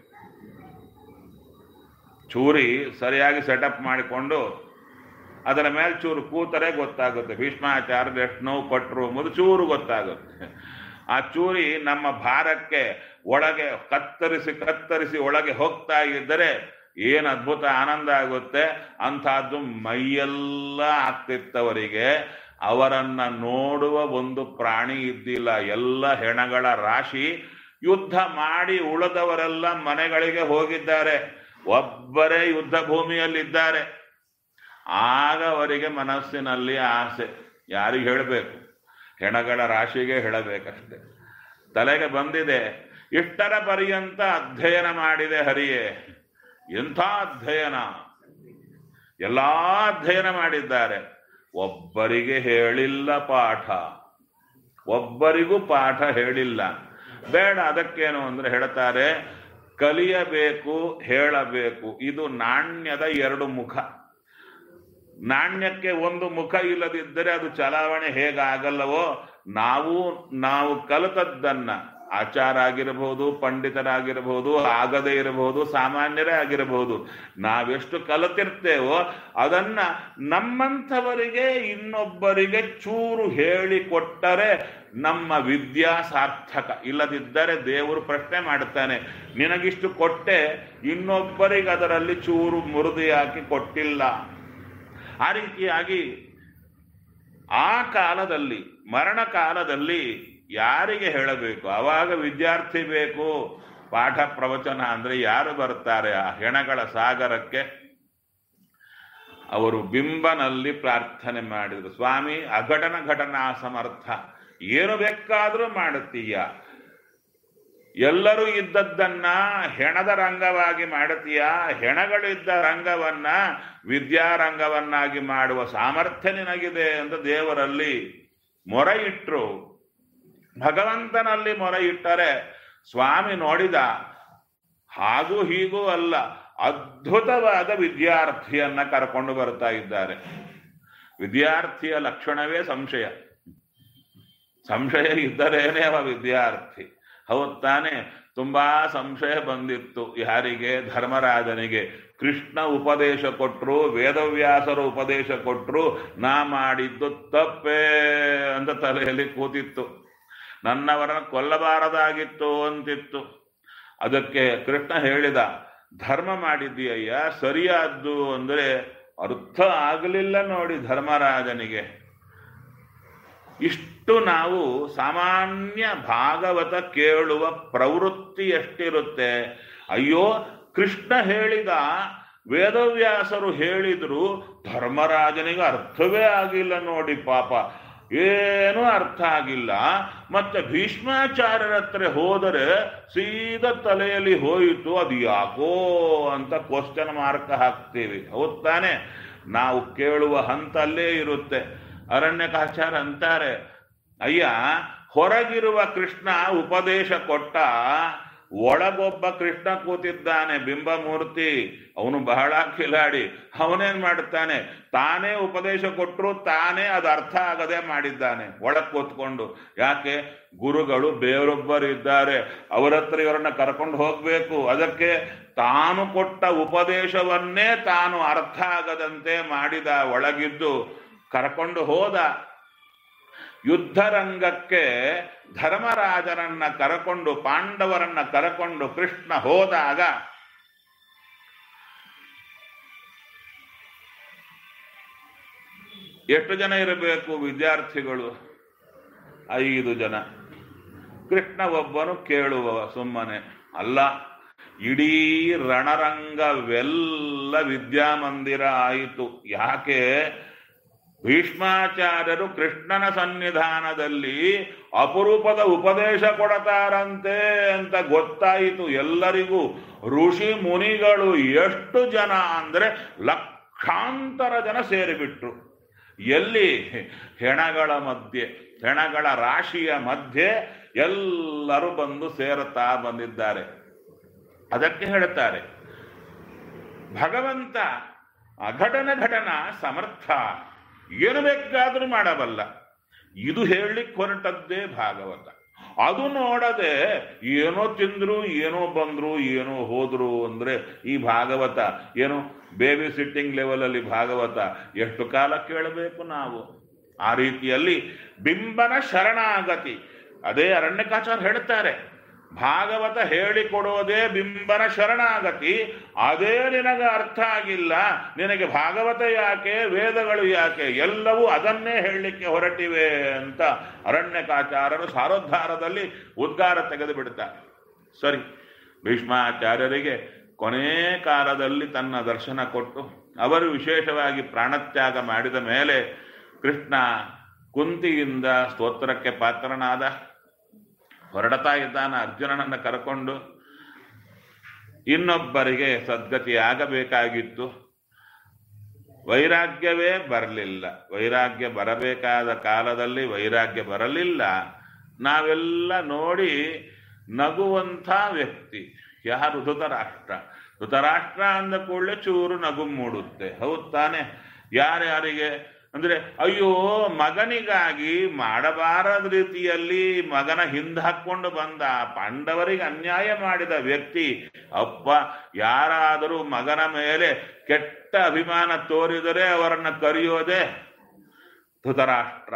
ಚೂರಿ ಸರಿಯಾಗಿ ಸೆಟಪ್ ಮಾಡಿಕೊಂಡು ಅದರ ಮೇಲೆ ಚೂರು ಕೂತರೆ ಗೊತ್ತಾಗುತ್ತೆ ಭೀಷ್ಮಾಚಾರ್ಯರು ಎಷ್ಟು ನೋವು ಕೊಟ್ಟರು ಎಂಬುದು ಚೂರು ಗೊತ್ತಾಗುತ್ತೆ ಆ ಚೂರಿ ನಮ್ಮ ಭಾರಕ್ಕೆ ಒಳಗೆ ಕತ್ತರಿಸಿ ಕತ್ತರಿಸಿ ಒಳಗೆ ಹೋಗ್ತಾ ಇದ್ದರೆ ಏನು ಅದ್ಭುತ ಆನಂದ ಆಗುತ್ತೆ ಅಂಥದ್ದು ಮೈಯೆಲ್ಲ ಆಗ್ತಿತ್ತವರಿಗೆ ಅವರನ್ನ ನೋಡುವ ಒಂದು ಪ್ರಾಣಿ ಇದ್ದಿಲ್ಲ ಎಲ್ಲ ಹೆಣಗಳ ರಾಶಿ ಯುದ್ಧ ಮಾಡಿ ಉಳಿದವರೆಲ್ಲ ಮನೆಗಳಿಗೆ ಹೋಗಿದ್ದಾರೆ ಒಬ್ಬರೇ ಯುದ್ಧ ಭೂಮಿಯಲ್ಲಿದ್ದಾರೆ ಆಗ ಅವರಿಗೆ ಮನಸ್ಸಿನಲ್ಲಿ ಆಸೆ ಯಾರಿಗೆ ಹೇಳಬೇಕು ಹೆಣಗಳ ರಾಶಿಗೆ ಹೇಳಬೇಕಷ್ಟೆ ತಲೆಗೆ ಬಂದಿದೆ ಇಷ್ಟರ ಪರ್ಯಂತ ಅಧ್ಯಯನ ಮಾಡಿದೆ ಹರಿಯೇ ಎಂಥ ಅಧ್ಯಯನ ಎಲ್ಲಾ ಅಧ್ಯಯನ ಮಾಡಿದ್ದಾರೆ ಒಬ್ಬರಿಗೆ ಹೇಳಿಲ್ಲ ಪಾಠ ಒಬ್ಬರಿಗೂ ಪಾಠ ಹೇಳಿಲ್ಲ ಬೇಡ ಅದಕ್ಕೇನು ಅಂದ್ರೆ ಹೇಳ್ತಾರೆ ಕಲಿಯಬೇಕು ಹೇಳಬೇಕು ಇದು ನಾಣ್ಯದ ಎರಡು ಮುಖ ನಾಣ್ಯಕ್ಕೆ ಒಂದು ಮುಖ ಇಲ್ಲದಿದ್ದರೆ ಅದು ಚಲಾವಣೆ ಹೇಗಾಗಲ್ಲವೋ ನಾವು ನಾವು ಕಲಿತದ್ದನ್ನ ಆಚಾರ ಆಗಿರಬಹುದು ಪಂಡಿತರಾಗಿರಬಹುದು ಆಗದೇ ಇರಬಹುದು ಸಾಮಾನ್ಯರೇ ಆಗಿರಬಹುದು ನಾವೆಷ್ಟು ಕಲಿತಿರ್ತೇವೋ ಅದನ್ನ ನಮ್ಮಂಥವರಿಗೆ ಇನ್ನೊಬ್ಬರಿಗೆ ಚೂರು ಹೇಳಿಕೊಟ್ಟರೆ ನಮ್ಮ ವಿದ್ಯಾ ಸಾರ್ಥಕ ಇಲ್ಲದಿದ್ದರೆ ದೇವರು ಪ್ರಶ್ನೆ ಮಾಡುತ್ತಾನೆ ನಿನಗಿಷ್ಟು ಕೊಟ್ಟೆ ಇನ್ನೊಬ್ಬರಿಗೆ ಅದರಲ್ಲಿ ಚೂರು ಮುರಿದು ಹಾಕಿ ಕೊಟ್ಟಿಲ್ಲ ಆ ರೀತಿಯಾಗಿ ಆ ಕಾಲದಲ್ಲಿ ಮರಣ ಕಾಲದಲ್ಲಿ ಯಾರಿಗೆ ಹೇಳಬೇಕು ಅವಾಗ ವಿದ್ಯಾರ್ಥಿ ಬೇಕು ಪಾಠ ಪ್ರವಚನ ಅಂದ್ರೆ ಯಾರು ಬರ್ತಾರೆ ಆ ಹೆಣಗಳ ಸಾಗರಕ್ಕೆ ಅವರು ಬಿಂಬನಲ್ಲಿ ಪ್ರಾರ್ಥನೆ ಮಾಡಿದ್ರು ಸ್ವಾಮಿ ಅಘಟನ ಘಟನಾ ಸಮರ್ಥ ಏನು ಬೇಕಾದ್ರೂ ಮಾಡುತ್ತೀಯ ಎಲ್ಲರೂ ಇದ್ದದ್ದನ್ನ ಹೆಣದ ರಂಗವಾಗಿ ಮಾಡುತ್ತೀಯ ಹೆಣಗಳಿದ್ದ ರಂಗವನ್ನ ವಿದ್ಯಾರಂಗವನ್ನಾಗಿ ಮಾಡುವ ಸಾಮರ್ಥ್ಯ ನಿನಗಿದೆ ಎಂದು ದೇವರಲ್ಲಿ ಮೊರೆ ಇಟ್ರು ಭಗವಂತನಲ್ಲಿ ಮೊರೆ ಇಟ್ಟರೆ ಸ್ವಾಮಿ ನೋಡಿದ ಹಾಗೂ ಹೀಗೂ ಅಲ್ಲ ಅದ್ಭುತವಾದ ವಿದ್ಯಾರ್ಥಿಯನ್ನ ಕರ್ಕೊಂಡು ಬರ್ತಾ ಇದ್ದಾರೆ ವಿದ್ಯಾರ್ಥಿಯ ಲಕ್ಷಣವೇ ಸಂಶಯ ಸಂಶಯ ಇದ್ದರೇನೇ ಅವ ವಿದ್ಯಾರ್ಥಿ ಹೌದ್ ತಾನೆ ತುಂಬಾ ಸಂಶಯ ಬಂದಿತ್ತು ಯಾರಿಗೆ ಧರ್ಮರಾಜನಿಗೆ ಕೃಷ್ಣ ಉಪದೇಶ ಕೊಟ್ರು ವೇದವ್ಯಾಸರು ಉಪದೇಶ ಕೊಟ್ರು ನಾ ಮಾಡಿದ್ದು ತಪ್ಪೇ ಅಂತ ತಲೆಯಲ್ಲಿ ಕೂತಿತ್ತು ನನ್ನವರನ್ನ ಕೊಲ್ಲಬಾರದಾಗಿತ್ತು ಅಂತಿತ್ತು ಅದಕ್ಕೆ ಕೃಷ್ಣ ಹೇಳಿದ ಧರ್ಮ ಮಾಡಿದ್ದೀಯ್ಯ ಸರಿಯಾದ್ದು ಅಂದ್ರೆ ಅರ್ಥ ಆಗಲಿಲ್ಲ ನೋಡಿ ಧರ್ಮರಾಜನಿಗೆ ಇಷ್ಟು ನಾವು ಸಾಮಾನ್ಯ ಭಾಗವತ ಕೇಳುವ ಪ್ರವೃತ್ತಿ ಎಷ್ಟಿರುತ್ತೆ ಅಯ್ಯೋ ಕೃಷ್ಣ ಹೇಳಿದ ವೇದವ್ಯಾಸರು ಹೇಳಿದ್ರು ಧರ್ಮರಾಜನಿಗೆ ಅರ್ಥವೇ ಆಗಿಲ್ಲ ನೋಡಿ ಪಾಪ ಏನೂ ಅರ್ಥ ಆಗಿಲ್ಲ ಮತ್ತೆ ಭೀಷ್ಮಾಚಾರ್ಯರ ಹತ್ರ ಹೋದರೆ ಸೀದಾ ತಲೆಯಲ್ಲಿ ಹೋಯಿತು ಅದು ಯಾಕೋ ಅಂತ ಕ್ವಶನ್ ಮಾರ್ಕ್ ಹಾಕ್ತೀವಿ ಹೌದ್ ತಾನೆ ನಾವು ಕೇಳುವ ಹಂತಲ್ಲೇ ಇರುತ್ತೆ ಅರಣ್ಯಕಾಚಾರ ಅಂತಾರೆ ಅಯ್ಯ ಹೊರಗಿರುವ ಕೃಷ್ಣ ಉಪದೇಶ ಕೊಟ್ಟ ಒಳಗೊಬ್ಬ ಕೃಷ್ಣ ಕೂತಿದ್ದಾನೆ ಬಿಂಬಮೂರ್ತಿ ಅವನು ಬಹಳ ಕಿಲಾಡಿ ಅವನೇನ್ ಮಾಡುತ್ತಾನೆ ತಾನೇ ಉಪದೇಶ ಕೊಟ್ಟರು ತಾನೇ ಅದು ಅರ್ಥ ಆಗದೆ ಮಾಡಿದ್ದಾನೆ ಒಳಗ್ ಕೂತ್ಕೊಂಡು ಯಾಕೆ ಗುರುಗಳು ಬೇರೊಬ್ಬರು ಇದ್ದಾರೆ ಅವರ ಹತ್ರ ಇವರನ್ನ ಕರ್ಕೊಂಡು ಹೋಗ್ಬೇಕು ಅದಕ್ಕೆ ತಾನು ಕೊಟ್ಟ ಉಪದೇಶವನ್ನೇ ತಾನು ಅರ್ಥ ಆಗದಂತೆ ಮಾಡಿದ ಒಳಗಿದ್ದು ಕರ್ಕೊಂಡು ಹೋದ ಯುದ್ಧರಂಗಕ್ಕೆ ಧರ್ಮರಾಜನನ್ನ ಕರಕೊಂಡು ಪಾಂಡವರನ್ನ ಕರಕೊಂಡು ಕೃಷ್ಣ ಹೋದಾಗ ಎಷ್ಟು ಜನ ಇರಬೇಕು ವಿದ್ಯಾರ್ಥಿಗಳು ಐದು ಜನ ಕೃಷ್ಣ ಒಬ್ಬನು ಕೇಳುವವ ಸುಮ್ಮನೆ ಅಲ್ಲ ಇಡೀ ರಣರಂಗವೆಲ್ಲ ವಿದ್ಯಾಮಂದಿರ ಆಯಿತು ಯಾಕೆ ಭೀಷ್ಮಾಚಾರ್ಯರು ಕೃಷ್ಣನ ಸನ್ನಿಧಾನದಲ್ಲಿ ಅಪರೂಪದ ಉಪದೇಶ ಕೊಡತಾರಂತೆ ಅಂತ ಗೊತ್ತಾಯಿತು ಎಲ್ಲರಿಗೂ ಋಷಿ ಮುನಿಗಳು ಎಷ್ಟು ಜನ ಅಂದ್ರೆ ಲಕ್ಷಾಂತರ ಜನ ಸೇರಿಬಿಟ್ರು ಎಲ್ಲಿ ಹೆಣಗಳ ಮಧ್ಯೆ ಹೆಣಗಳ ರಾಶಿಯ ಮಧ್ಯೆ ಎಲ್ಲರೂ ಬಂದು ಸೇರುತ್ತಾ ಬಂದಿದ್ದಾರೆ ಅದಕ್ಕೆ ಹೇಳ್ತಾರೆ ಭಗವಂತ ಅಘಟನ ಘಟನ ಸಮರ್ಥ ಏನು ಬೇಕಾದರೂ ಮಾಡಬಲ್ಲ ಇದು ಹೇಳಲಿಕ್ಕೆ ಹೊರಟದ್ದೇ ಭಾಗವತ ಅದು ನೋಡದೆ ಏನೋ ತಿಂದ್ರು ಏನೋ ಬಂದ್ರು ಏನೋ ಹೋದ್ರು ಅಂದ್ರೆ ಈ ಭಾಗವತ ಏನು ಬೇಬಿ ಸಿಟ್ಟಿಂಗ್ ಲೆವೆಲಲ್ಲಿ ಭಾಗವತ ಎಷ್ಟು ಕಾಲ ಕೇಳಬೇಕು ನಾವು ಆ ರೀತಿಯಲ್ಲಿ ಬಿಂಬನ ಶರಣಾಗತಿ ಅದೇ ಅರಣ್ಯಕಾಚಾರ ಹೇಳ್ತಾರೆ ಭಾಗವತ ಹೇಳಿಕೊಡೋದೇ ಬಿಂಬನ ಶರಣಾಗತಿ ಅದೇ ನಿನಗೆ ಅರ್ಥ ಆಗಿಲ್ಲ ನಿನಗೆ ಭಾಗವತ ಯಾಕೆ ವೇದಗಳು ಯಾಕೆ ಎಲ್ಲವೂ ಅದನ್ನೇ ಹೇಳಲಿಕ್ಕೆ ಹೊರಟಿವೆ ಅಂತ ಅರಣ್ಯಕಾಚಾರರು ಸಾರೋದ್ಧಾರದಲ್ಲಿ ಉದ್ಗಾರ ತೆಗೆದು ಬಿಡ್ತಾರೆ ಸರಿ ಭೀಷ್ಮಾಚಾರ್ಯರಿಗೆ ಕೊನೇ ಕಾಲದಲ್ಲಿ ತನ್ನ ದರ್ಶನ ಕೊಟ್ಟು ಅವರು ವಿಶೇಷವಾಗಿ ಪ್ರಾಣತ್ಯಾಗ ಮಾಡಿದ ಮೇಲೆ ಕೃಷ್ಣ ಕುಂತಿಯಿಂದ ಸ್ತೋತ್ರಕ್ಕೆ ಪಾತ್ರನಾದ ಹೊರಡ್ತಾ ಇದ್ದಾನ ಅರ್ಜುನನನ್ನು ಕರ್ಕೊಂಡು ಇನ್ನೊಬ್ಬರಿಗೆ ಸದ್ಗತಿ ಆಗಬೇಕಾಗಿತ್ತು ವೈರಾಗ್ಯವೇ ಬರಲಿಲ್ಲ ವೈರಾಗ್ಯ ಬರಬೇಕಾದ ಕಾಲದಲ್ಲಿ ವೈರಾಗ್ಯ ಬರಲಿಲ್ಲ ನಾವೆಲ್ಲ ನೋಡಿ ನಗುವಂಥ ವ್ಯಕ್ತಿ ಯಾರು ಧೃತರಾಷ್ಟ್ರ ಧೃತರಾಷ್ಟ್ರ ಅಂದ ಕೂಡಲೇ ಚೂರು ನಗು ಮೂಡುತ್ತೆ ಹೌದು ತಾನೆ ಯಾರ್ಯಾರಿಗೆ ಅಂದ್ರೆ ಅಯ್ಯೋ ಮಗನಿಗಾಗಿ ಮಾಡಬಾರದ ರೀತಿಯಲ್ಲಿ ಮಗನ ಹಿಂದೆ ಹಾಕೊಂಡು ಬಂದ ಪಾಂಡವರಿಗೆ ಅನ್ಯಾಯ ಮಾಡಿದ ವ್ಯಕ್ತಿ ಅಪ್ಪ ಯಾರಾದರೂ ಮಗನ ಮೇಲೆ ಕೆಟ್ಟ ಅಭಿಮಾನ ತೋರಿದರೆ ಅವರನ್ನ ಕರೆಯೋದೆ ಧೃತರಾಷ್ಟ್ರ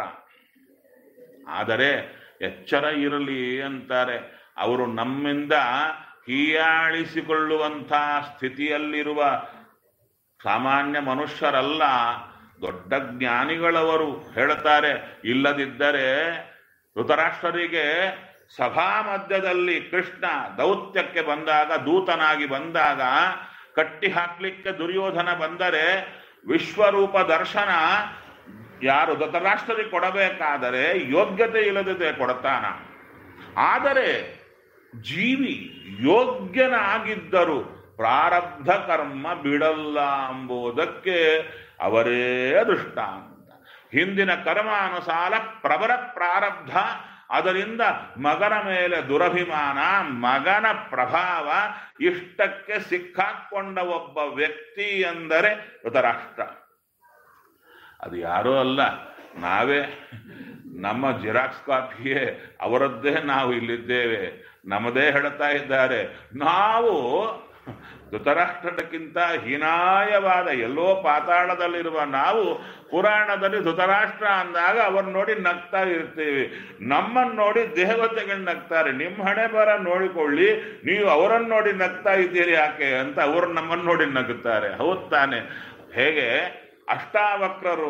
ಆದರೆ ಎಚ್ಚರ ಇರಲಿ ಅಂತಾರೆ ಅವರು ನಮ್ಮಿಂದ ಹೀಯಾಳಿಸಿಕೊಳ್ಳುವಂಥ ಸ್ಥಿತಿಯಲ್ಲಿರುವ ಸಾಮಾನ್ಯ ಮನುಷ್ಯರಲ್ಲ ದೊಡ್ಡ ಜ್ಞಾನಿಗಳವರು ಹೇಳುತ್ತಾರೆ ಇಲ್ಲದಿದ್ದರೆ ಧೃತರಾಷ್ಟ್ರರಿಗೆ ಸಭಾ ಮಧ್ಯದಲ್ಲಿ ಕೃಷ್ಣ ದೌತ್ಯಕ್ಕೆ ಬಂದಾಗ ದೂತನಾಗಿ ಬಂದಾಗ ಕಟ್ಟಿ ಹಾಕ್ಲಿಕ್ಕೆ ದುರ್ಯೋಧನ ಬಂದರೆ ವಿಶ್ವರೂಪ ದರ್ಶನ ಯಾರು ಧೃತರಾಷ್ಟ್ರರಿಗೆ ಕೊಡಬೇಕಾದರೆ ಯೋಗ್ಯತೆ ಇಲ್ಲದಿದ್ದರೆ ಕೊಡ್ತಾನ ಆದರೆ ಜೀವಿ ಯೋಗ್ಯನಾಗಿದ್ದರು ಪ್ರಾರಬ್ಧ ಕರ್ಮ ಬಿಡಲ್ಲ ಎಂಬುದಕ್ಕೆ ಅವರೇ ದೃಷ್ಟಾಂತ ಹಿಂದಿನ ಕರ್ಮಾನುಸಾರ ಪ್ರಬಲ ಪ್ರಾರಬ್ಧ ಅದರಿಂದ ಮಗನ ಮೇಲೆ ದುರಭಿಮಾನ ಮಗನ ಪ್ರಭಾವ ಇಷ್ಟಕ್ಕೆ ಸಿಕ್ಕಾಕೊಂಡ ಒಬ್ಬ ವ್ಯಕ್ತಿ ಎಂದರೆ ಧೃತರಾಷ್ಟ್ರ ಅದು ಯಾರೂ ಅಲ್ಲ ನಾವೇ ನಮ್ಮ ಜಿರಾಕ್ಸ್ ಕಾಪಿಯೇ ಅವರದ್ದೇ ನಾವು ಇಲ್ಲಿದ್ದೇವೆ ನಮ್ಮದೇ ಹೇಳ್ತಾ ಇದ್ದಾರೆ ನಾವು ಧೃತರಾಷ್ಟ್ರಕ್ಕಿಂತ ಹೀನಾಯವಾದ ಎಲ್ಲೋ ಪಾತಾಳದಲ್ಲಿರುವ ನಾವು ಪುರಾಣದಲ್ಲಿ ಧೃತರಾಷ್ಟ್ರ ಅಂದಾಗ ಅವ್ರನ್ನ ನೋಡಿ ನಗ್ತಾ ಇರ್ತೀವಿ ನಮ್ಮನ್ನು ನೋಡಿ ದೇವತೆಗಳು ನಗ್ತಾರೆ ನಿಮ್ಮ ಹಣೆ ಬರ ನೋಡಿಕೊಳ್ಳಿ ನೀವು ಅವರನ್ನು ನೋಡಿ ನಗ್ತಾ ಇದ್ದೀರಿ ಯಾಕೆ ಅಂತ ಅವರು ನಮ್ಮನ್ನು ನೋಡಿ ನಗುತ್ತಾರೆ ಹೌದು ತಾನೆ ಹೇಗೆ ಅಷ್ಟಾವಕ್ರರು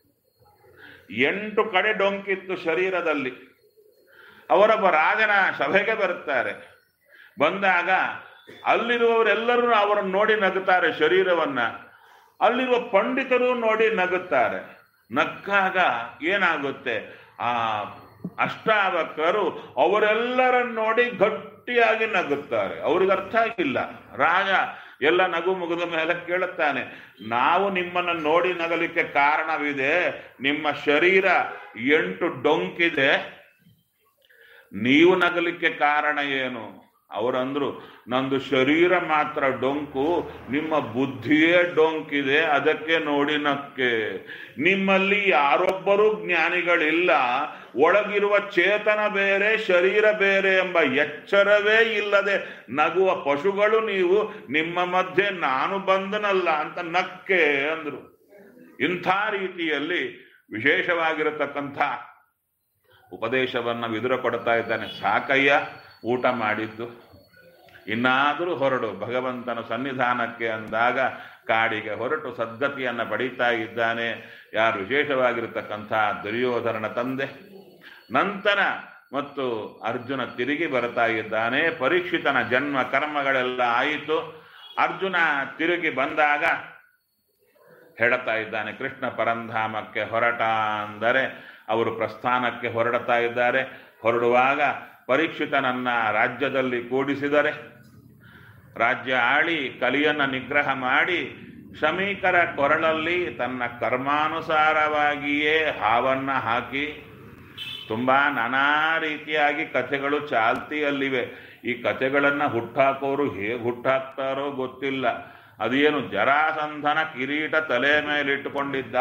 ಎಂಟು ಕಡೆ ಡೊಂಕಿತ್ತು ಶರೀರದಲ್ಲಿ ಅವರೊಬ್ಬ ರಾಜನ ಸಭೆಗೆ ಬರುತ್ತಾರೆ ಬಂದಾಗ ಅಲ್ಲಿರುವವರೆಲ್ಲರೂ ಅವರನ್ನು ನೋಡಿ ನಗುತ್ತಾರೆ ಶರೀರವನ್ನ ಅಲ್ಲಿರುವ ಪಂಡಿತರು ನೋಡಿ ನಗುತ್ತಾರೆ ನಕ್ಕಾಗ ಏನಾಗುತ್ತೆ ಆ ಅಷ್ಟಾವಕರು ಅವರೆಲ್ಲರನ್ನು ನೋಡಿ ಗಟ್ಟಿಯಾಗಿ ನಗುತ್ತಾರೆ ಅವ್ರಿಗೆ ಅರ್ಥ ಆಗಿಲ್ಲ ರಾಜ ಎಲ್ಲ ನಗು ಮುಗಿದ ಮೇಲೆ ಕೇಳುತ್ತಾನೆ ನಾವು ನಿಮ್ಮನ್ನು ನೋಡಿ ನಗಲಿಕ್ಕೆ ಕಾರಣವಿದೆ ನಿಮ್ಮ ಶರೀರ ಎಂಟು ಡೊಂಕಿದೆ ನೀವು ನಗಲಿಕ್ಕೆ ಕಾರಣ ಏನು ಅವರಂದ್ರು ನಂದು ಶರೀರ ಮಾತ್ರ ಡೊಂಕು ನಿಮ್ಮ ಬುದ್ಧಿಯೇ ಡೊಂಕಿದೆ ಅದಕ್ಕೆ ನೋಡಿ ನಕ್ಕೆ ನಿಮ್ಮಲ್ಲಿ ಯಾರೊಬ್ಬರೂ ಜ್ಞಾನಿಗಳಿಲ್ಲ ಒಳಗಿರುವ ಚೇತನ ಬೇರೆ ಶರೀರ ಬೇರೆ ಎಂಬ ಎಚ್ಚರವೇ ಇಲ್ಲದೆ ನಗುವ ಪಶುಗಳು ನೀವು ನಿಮ್ಮ ಮಧ್ಯೆ ನಾನು ಬಂದನಲ್ಲ ಅಂತ ನಕ್ಕೆ ಅಂದ್ರು ಇಂಥ ರೀತಿಯಲ್ಲಿ ವಿಶೇಷವಾಗಿರತಕ್ಕಂಥ ಉಪದೇಶವನ್ನ ವಿದುರ ಕೊಡ್ತಾ ಇದ್ದಾನೆ ಸಾಕಯ್ಯ ಊಟ ಮಾಡಿದ್ದು ಇನ್ನಾದರೂ ಹೊರಡು ಭಗವಂತನ ಸನ್ನಿಧಾನಕ್ಕೆ ಅಂದಾಗ ಕಾಡಿಗೆ ಹೊರಟು ಸದ್ಗತಿಯನ್ನು ಪಡೀತಾ ಇದ್ದಾನೆ ಯಾರು ವಿಶೇಷವಾಗಿರತಕ್ಕಂಥ ದುರ್ಯೋಧನನ ತಂದೆ ನಂತರ ಮತ್ತು ಅರ್ಜುನ ತಿರುಗಿ ಬರ್ತಾ ಇದ್ದಾನೆ ಪರೀಕ್ಷಿತನ ಜನ್ಮ ಕರ್ಮಗಳೆಲ್ಲ ಆಯಿತು ಅರ್ಜುನ ತಿರುಗಿ ಬಂದಾಗ ಹೇಳುತ್ತಾ ಇದ್ದಾನೆ ಕೃಷ್ಣ ಪರಂಧಾಮಕ್ಕೆ ಹೊರಟ ಅಂದರೆ ಅವರು ಪ್ರಸ್ಥಾನಕ್ಕೆ ಹೊರಡ್ತಾ ಇದ್ದಾರೆ ಹೊರಡುವಾಗ ಪರೀಕ್ಷಿತನನ್ನ ರಾಜ್ಯದಲ್ಲಿ ಕೂಡಿಸಿದರೆ ರಾಜ್ಯ ಆಳಿ ಕಲಿಯನ್ನ ನಿಗ್ರಹ ಮಾಡಿ ಶಮೀಕರ ಕೊರಳಲ್ಲಿ ತನ್ನ ಕರ್ಮಾನುಸಾರವಾಗಿಯೇ ಹಾವನ್ನ ಹಾಕಿ ತುಂಬಾ ನಾನಾ ರೀತಿಯಾಗಿ ಕಥೆಗಳು ಚಾಲ್ತಿಯಲ್ಲಿವೆ ಈ ಕಥೆಗಳನ್ನು ಹುಟ್ಟಾಕೋರು ಹೇಗೆ ಹುಟ್ಟಾಕ್ತಾರೋ ಗೊತ್ತಿಲ್ಲ ಅದೇನು ಜರಾಸಂಧನ ಕಿರೀಟ ತಲೆ ಮೇಲಿಟ್ಟುಕೊಂಡಿದ್ದ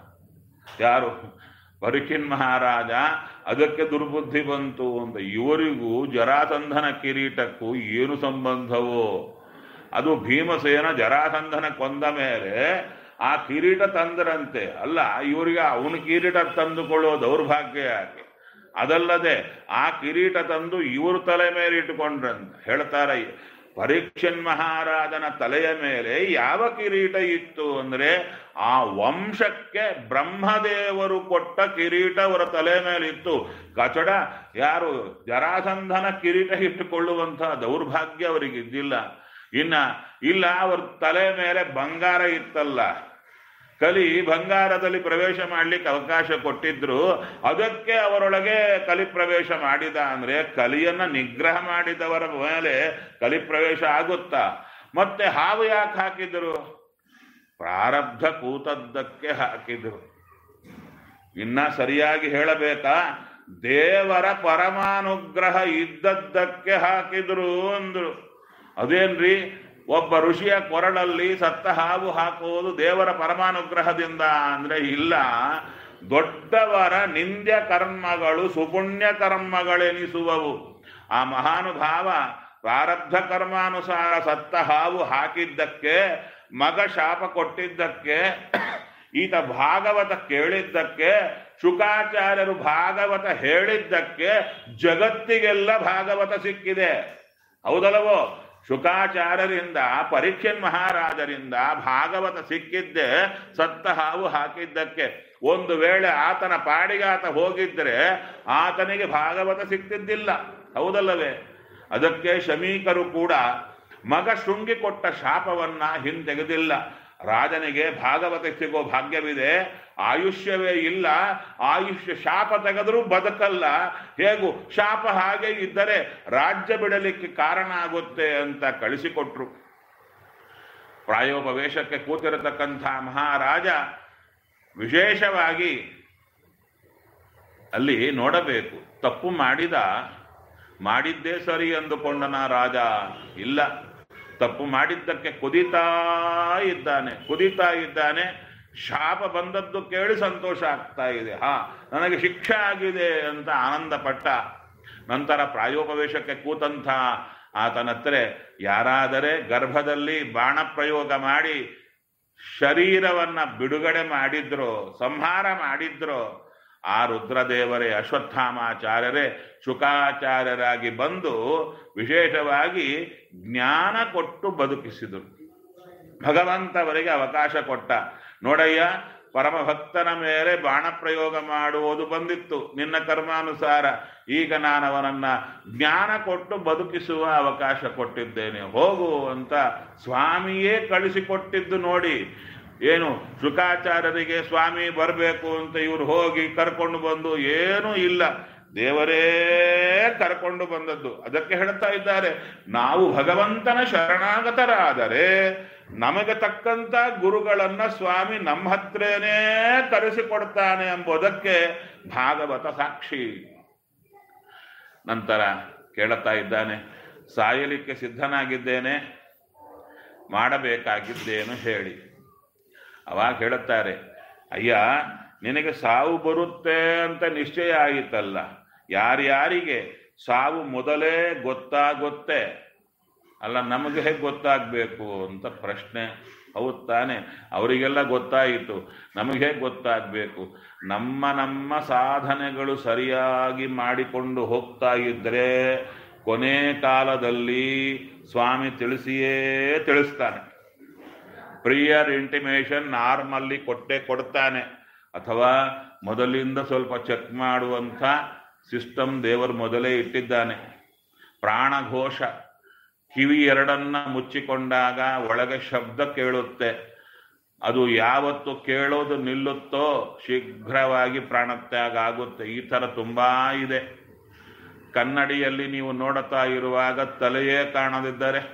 ಯಾರು ಪರೀಕ್ಷಿನ್ ಮಹಾರಾಜ ಅದಕ್ಕೆ ದುರ್ಬುದ್ಧಿ ಬಂತು ಅಂತ ಇವರಿಗೂ ಜರಾಸಂಧನ ಕಿರೀಟಕ್ಕೂ ಏನು ಸಂಬಂಧವೋ ಅದು ಭೀಮಸೇನ ಜರಾಸಂಧನ ಕೊಂದ ಮೇಲೆ ಆ ಕಿರೀಟ ತಂದರಂತೆ ಅಲ್ಲ ಇವರಿಗೆ ಅವನ ಕಿರೀಟ ತಂದುಕೊಳ್ಳೋ ದೌರ್ಭಾಗ್ಯ ಯಾಕೆ ಅದಲ್ಲದೆ ಆ ಕಿರೀಟ ತಂದು ಇವರು ತಲೆ ಮೇಲೆ ಇಟ್ಟುಕೊಂಡ್ರಂತ ಹೇಳ್ತಾರೆ ಪರೀಕ್ಷನ್ ಮಹಾರಾಜನ ತಲೆಯ ಮೇಲೆ ಯಾವ ಕಿರೀಟ ಇತ್ತು ಅಂದ್ರೆ ಆ ವಂಶಕ್ಕೆ ಬ್ರಹ್ಮದೇವರು ಕೊಟ್ಟ ಕಿರೀಟ ಅವರ ತಲೆ ಮೇಲೆ ಇತ್ತು ಕಚಡ ಯಾರು ಜರಾಸಂಧನ ಕಿರೀಟ ಇಟ್ಟುಕೊಳ್ಳುವಂತಹ ದೌರ್ಭಾಗ್ಯ ಅವರಿಗೆ ಇದ್ದಿಲ್ಲ ಇನ್ನ ಇಲ್ಲ ಅವ್ರ ತಲೆ ಮೇಲೆ ಬಂಗಾರ ಇತ್ತಲ್ಲ ಕಲಿ ಬಂಗಾರದಲ್ಲಿ ಪ್ರವೇಶ ಮಾಡ್ಲಿಕ್ಕೆ ಅವಕಾಶ ಕೊಟ್ಟಿದ್ರು ಅದಕ್ಕೆ ಅವರೊಳಗೆ ಕಲಿ ಪ್ರವೇಶ ಮಾಡಿದ ಅಂದ್ರೆ ಕಲಿಯನ್ನ ನಿಗ್ರಹ ಮಾಡಿದವರ ಮೇಲೆ ಕಲಿ ಪ್ರವೇಶ ಆಗುತ್ತಾ ಮತ್ತೆ ಹಾವು ಯಾಕೆ ಹಾಕಿದ್ರು ಪ್ರಾರಬ್ಧ ಕೂತದ್ದಕ್ಕೆ ಹಾಕಿದ್ರು ಇನ್ನ ಸರಿಯಾಗಿ ಹೇಳಬೇಕಾ ದೇವರ ಪರಮಾನುಗ್ರಹ ಇದ್ದದ್ದಕ್ಕೆ ಹಾಕಿದ್ರು ಅಂದ್ರು ಅದೇನ್ರಿ ಒಬ್ಬ ಋಷಿಯ ಕೊರಳಲ್ಲಿ ಸತ್ತ ಹಾವು ಹಾಕುವುದು ದೇವರ ಪರಮಾನುಗ್ರಹದಿಂದ ಅಂದ್ರೆ ಇಲ್ಲ ದೊಡ್ಡವರ ನಿಂದ್ಯ ಕರ್ಮಗಳು ಸುಪುಣ್ಯ ಕರ್ಮಗಳೆನಿಸುವವು ಆ ಮಹಾನುಭಾವ ಪ್ರಾರಬ್ಧ ಕರ್ಮಾನುಸಾರ ಸತ್ತ ಹಾವು ಹಾಕಿದ್ದಕ್ಕೆ ಮಗ ಶಾಪ ಕೊಟ್ಟಿದ್ದಕ್ಕೆ ಈತ ಭಾಗವತ ಕೇಳಿದ್ದಕ್ಕೆ ಶುಕಾಚಾರ್ಯರು ಭಾಗವತ ಹೇಳಿದ್ದಕ್ಕೆ ಜಗತ್ತಿಗೆಲ್ಲ ಭಾಗವತ ಸಿಕ್ಕಿದೆ ಹೌದಲ್ಲವೋ ಶುಕಾಚಾರ್ಯರಿಂದ ಪರೀಕ್ಷನ್ ಮಹಾರಾಜರಿಂದ ಭಾಗವತ ಸಿಕ್ಕಿದ್ದೆ ಸತ್ತ ಹಾವು ಹಾಕಿದ್ದಕ್ಕೆ ಒಂದು ವೇಳೆ ಆತನ ಪಾಡಿಗೆ ಆತ ಹೋಗಿದ್ರೆ ಆತನಿಗೆ ಭಾಗವತ ಸಿಕ್ತಿದ್ದಿಲ್ಲ ಹೌದಲ್ಲವೇ ಅದಕ್ಕೆ ಶಮೀಕರು ಕೂಡ ಮಗ ಶೃಂಗಿ ಕೊಟ್ಟ ಶಾಪವನ್ನ ಹಿಂತೆಗೆದಿಲ್ಲ ರಾಜನಿಗೆ ಭಾಗವತ ಸಿಗೋ ಭಾಗ್ಯವಿದೆ ಆಯುಷ್ಯವೇ ಇಲ್ಲ ಆಯುಷ್ಯ ಶಾಪ ತೆಗೆದರೂ ಬದುಕಲ್ಲ ಹೇಗೂ ಶಾಪ ಹಾಗೆ ಇದ್ದರೆ ರಾಜ್ಯ ಬಿಡಲಿಕ್ಕೆ ಕಾರಣ ಆಗುತ್ತೆ ಅಂತ ಕಳಿಸಿಕೊಟ್ರು ಪ್ರಾಯೋಪವೇಶಕ್ಕೆ ಕೂತಿರತಕ್ಕಂಥ ಮಹಾರಾಜ ವಿಶೇಷವಾಗಿ ಅಲ್ಲಿ ನೋಡಬೇಕು ತಪ್ಪು ಮಾಡಿದ ಮಾಡಿದ್ದೇ ಸರಿ ಅಂದುಕೊಂಡನ ರಾಜ ಇಲ್ಲ ತಪ್ಪು ಮಾಡಿದ್ದಕ್ಕೆ ಕುದಿತಾ ಇದ್ದಾನೆ ಕುದಿತಾ ಇದ್ದಾನೆ ಶಾಪ ಬಂದದ್ದು ಕೇಳಿ ಸಂತೋಷ ಆಗ್ತಾ ಇದೆ ಹಾ ನನಗೆ ಶಿಕ್ಷೆ ಆಗಿದೆ ಅಂತ ಆನಂದ ಪಟ್ಟ ನಂತರ ಪ್ರಾಯೋಪವೇಶಕ್ಕೆ ಕೂತಂಥ ಆತನತ್ರ ಯಾರಾದರೆ ಗರ್ಭದಲ್ಲಿ ಬಾಣ ಪ್ರಯೋಗ ಮಾಡಿ ಶರೀರವನ್ನ ಬಿಡುಗಡೆ ಮಾಡಿದ್ರೋ ಸಂಹಾರ ಮಾಡಿದ್ರೋ ಆ ರುದ್ರದೇವರೇ ಅಶ್ವತ್ಥಾಮಾಚಾರ್ಯರೇ ಶುಕಾಚಾರ್ಯರಾಗಿ ಬಂದು ವಿಶೇಷವಾಗಿ ಜ್ಞಾನ ಕೊಟ್ಟು ಬದುಕಿಸಿದರು ಭಗವಂತವರಿಗೆ ಅವಕಾಶ ಕೊಟ್ಟ ನೋಡಯ್ಯ ಪರಮ ಭಕ್ತನ ಮೇಲೆ ಬಾಣ ಪ್ರಯೋಗ ಮಾಡುವುದು ಬಂದಿತ್ತು ನಿನ್ನ ಕರ್ಮಾನುಸಾರ ಈಗ ನಾನು ಅವನನ್ನ ಜ್ಞಾನ ಕೊಟ್ಟು ಬದುಕಿಸುವ ಅವಕಾಶ ಕೊಟ್ಟಿದ್ದೇನೆ ಹೋಗು ಅಂತ ಸ್ವಾಮಿಯೇ ಕಳಿಸಿಕೊಟ್ಟಿದ್ದು ನೋಡಿ ಏನು ಶುಕಾಚಾರ್ಯರಿಗೆ ಸ್ವಾಮಿ ಬರಬೇಕು ಅಂತ ಇವ್ರು ಹೋಗಿ ಕರ್ಕೊಂಡು ಬಂದು ಏನೂ ಇಲ್ಲ ದೇವರೇ ಕರ್ಕೊಂಡು ಬಂದದ್ದು ಅದಕ್ಕೆ ಹೇಳ್ತಾ ಇದ್ದಾರೆ ನಾವು ಭಗವಂತನ ಶರಣಾಗತರಾದರೆ ನಮಗೆ ತಕ್ಕಂತ ಗುರುಗಳನ್ನ ಸ್ವಾಮಿ ನಮ್ಮ ಹತ್ರನೇ ಕರೆಸಿಕೊಡ್ತಾನೆ ಎಂಬುದಕ್ಕೆ ಭಾಗವತ ಸಾಕ್ಷಿ ನಂತರ ಕೇಳುತ್ತಾ ಇದ್ದಾನೆ ಸಾಯಲಿಕ್ಕೆ ಸಿದ್ಧನಾಗಿದ್ದೇನೆ ಮಾಡಬೇಕಾಗಿದ್ದೇನು ಹೇಳಿ ಅವಾಗ ಹೇಳುತ್ತಾರೆ ಅಯ್ಯ ನಿನಗೆ ಸಾವು ಬರುತ್ತೆ ಅಂತ ನಿಶ್ಚಯ ಆಯಿತಲ್ಲ ಯಾರ್ಯಾರಿಗೆ ಸಾವು ಮೊದಲೇ ಗೊತ್ತಾಗುತ್ತೆ ಅಲ್ಲ ನಮಗೆ ಹೇಗೆ ಗೊತ್ತಾಗಬೇಕು ಅಂತ ಪ್ರಶ್ನೆ ಹೌದು ತಾನೆ ಅವರಿಗೆಲ್ಲ ಗೊತ್ತಾಯಿತು ನಮಗೆ ಹೇಗೆ ಗೊತ್ತಾಗಬೇಕು ನಮ್ಮ ನಮ್ಮ ಸಾಧನೆಗಳು ಸರಿಯಾಗಿ ಮಾಡಿಕೊಂಡು ಹೋಗ್ತಾ ಇದ್ದರೆ ಕೊನೆ ಕಾಲದಲ್ಲಿ ಸ್ವಾಮಿ ತಿಳಿಸಿಯೇ ತಿಳಿಸ್ತಾನೆ ಪ್ರಿಯರ್ ಇಂಟಿಮೇಷನ್ ನಾರ್ಮಲ್ಲಿ ಕೊಟ್ಟೆ ಕೊಡ್ತಾನೆ ಅಥವಾ ಮೊದಲಿಂದ ಸ್ವಲ್ಪ ಚೆಕ್ ಮಾಡುವಂಥ ಸಿಸ್ಟಮ್ ದೇವರು ಮೊದಲೇ ಇಟ್ಟಿದ್ದಾನೆ ಪ್ರಾಣಘೋಷ ಕಿವಿ ಎರಡನ್ನ ಮುಚ್ಚಿಕೊಂಡಾಗ ಒಳಗೆ ಶಬ್ದ ಕೇಳುತ್ತೆ ಅದು ಯಾವತ್ತು ಕೇಳೋದು ನಿಲ್ಲುತ್ತೋ ಶೀಘ್ರವಾಗಿ ಪ್ರಾಣತ್ಯಾಗ ಆಗುತ್ತೆ ಈ ಥರ ತುಂಬಾ ಇದೆ ಕನ್ನಡಿಯಲ್ಲಿ ನೀವು ನೋಡುತ್ತಾ ಇರುವಾಗ ತಲೆಯೇ ಕಾಣದಿದ್ದರೆ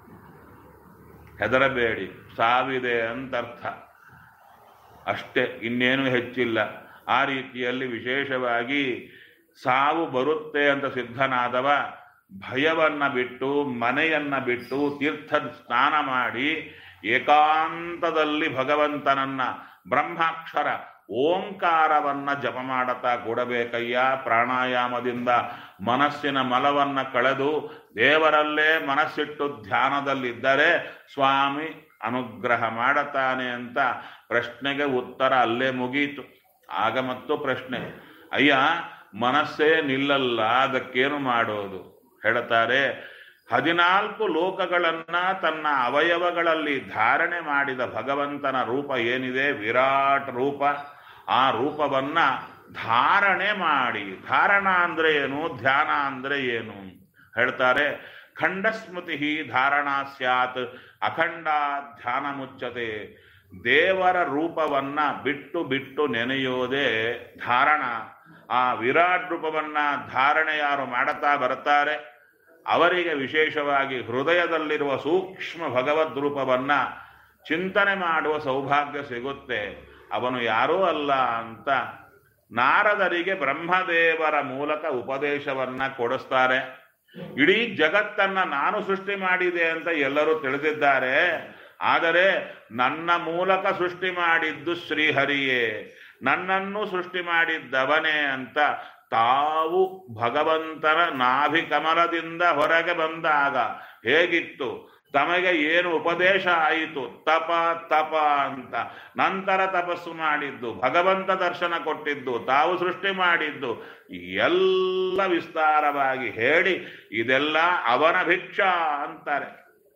ಹೆದರಬೇಡಿ ಸಾವಿದೆ ಅಂತ ಅರ್ಥ ಅಷ್ಟೇ ಇನ್ನೇನು ಹೆಚ್ಚಿಲ್ಲ ಆ ರೀತಿಯಲ್ಲಿ ವಿಶೇಷವಾಗಿ ಸಾವು ಬರುತ್ತೆ ಅಂತ ಸಿದ್ಧನಾದವ ಭಯವನ್ನ ಬಿಟ್ಟು ಮನೆಯನ್ನ ಬಿಟ್ಟು ತೀರ್ಥದ ಸ್ನಾನ ಮಾಡಿ ಏಕಾಂತದಲ್ಲಿ ಭಗವಂತನನ್ನ ಬ್ರಹ್ಮಾಕ್ಷರ ಓಂಕಾರವನ್ನ ಜಪ ಮಾಡತಾ ಕೂಡಬೇಕಯ್ಯ ಪ್ರಾಣಾಯಾಮದಿಂದ ಮನಸ್ಸಿನ ಮಲವನ್ನ ಕಳೆದು ದೇವರಲ್ಲೇ ಮನಸ್ಸಿಟ್ಟು ಧ್ಯಾನದಲ್ಲಿದ್ದರೆ ಸ್ವಾಮಿ ಅನುಗ್ರಹ ಮಾಡತಾನೆ ಅಂತ ಪ್ರಶ್ನೆಗೆ ಉತ್ತರ ಅಲ್ಲೇ ಮುಗೀತು ಆಗ ಮತ್ತು ಪ್ರಶ್ನೆ ಅಯ್ಯ ಮನಸ್ಸೇ ನಿಲ್ಲಲ್ಲ ಅದಕ್ಕೇನು ಮಾಡೋದು ಹೇಳ್ತಾರೆ ಹದಿನಾಲ್ಕು ಲೋಕಗಳನ್ನ ತನ್ನ ಅವಯವಗಳಲ್ಲಿ ಧಾರಣೆ ಮಾಡಿದ ಭಗವಂತನ ರೂಪ ಏನಿದೆ ವಿರಾಟ್ ರೂಪ ಆ ರೂಪವನ್ನ ಧಾರಣೆ ಮಾಡಿ ಧಾರಣ ಅಂದ್ರೆ ಏನು ಧ್ಯಾನ ಅಂದ್ರೆ ಏನು ಹೇಳ್ತಾರೆ ಖಂಡಸ್ಮೃತಿ ಧಾರಣ ಸ್ಯಾತ್ ಅಖಂಡ ಧ್ಯಾನ ಮುಚ್ಚತೆ ದೇವರ ರೂಪವನ್ನ ಬಿಟ್ಟು ಬಿಟ್ಟು ನೆನೆಯೋದೇ ಧಾರಣ ಆ ವಿರಾಟ್ ರೂಪವನ್ನ ಧಾರಣೆ ಯಾರು ಮಾಡುತ್ತಾ ಬರ್ತಾರೆ ಅವರಿಗೆ ವಿಶೇಷವಾಗಿ ಹೃದಯದಲ್ಲಿರುವ ಸೂಕ್ಷ್ಮ ಭಗವದ್ ರೂಪವನ್ನ ಚಿಂತನೆ ಮಾಡುವ ಸೌಭಾಗ್ಯ ಸಿಗುತ್ತೆ ಅವನು ಯಾರೂ ಅಲ್ಲ ಅಂತ ನಾರದರಿಗೆ ಬ್ರಹ್ಮದೇವರ ಮೂಲಕ ಉಪದೇಶವನ್ನ ಕೊಡಿಸ್ತಾರೆ ಇಡೀ ಜಗತ್ತನ್ನ ನಾನು ಸೃಷ್ಟಿ ಮಾಡಿದೆ ಅಂತ ಎಲ್ಲರೂ ತಿಳಿದಿದ್ದಾರೆ ಆದರೆ ನನ್ನ ಮೂಲಕ ಸೃಷ್ಟಿ ಮಾಡಿದ್ದು ಶ್ರೀಹರಿಯೇ ನನ್ನನ್ನು ಸೃಷ್ಟಿ ಮಾಡಿದ್ದವನೇ ಅಂತ ತಾವು ಭಗವಂತನ ನಾಭಿ ಕಮಲದಿಂದ ಹೊರಗೆ ಬಂದಾಗ ಹೇಗಿತ್ತು ತಮಗೆ ಏನು ಉಪದೇಶ ಆಯಿತು ತಪ ತಪ ಅಂತ ನಂತರ ತಪಸ್ಸು ಮಾಡಿದ್ದು ಭಗವಂತ ದರ್ಶನ ಕೊಟ್ಟಿದ್ದು ತಾವು ಸೃಷ್ಟಿ ಮಾಡಿದ್ದು ಎಲ್ಲ ವಿಸ್ತಾರವಾಗಿ ಹೇಳಿ ಇದೆಲ್ಲ ಅವನ ಭಿಕ್ಷಾ ಅಂತಾರೆ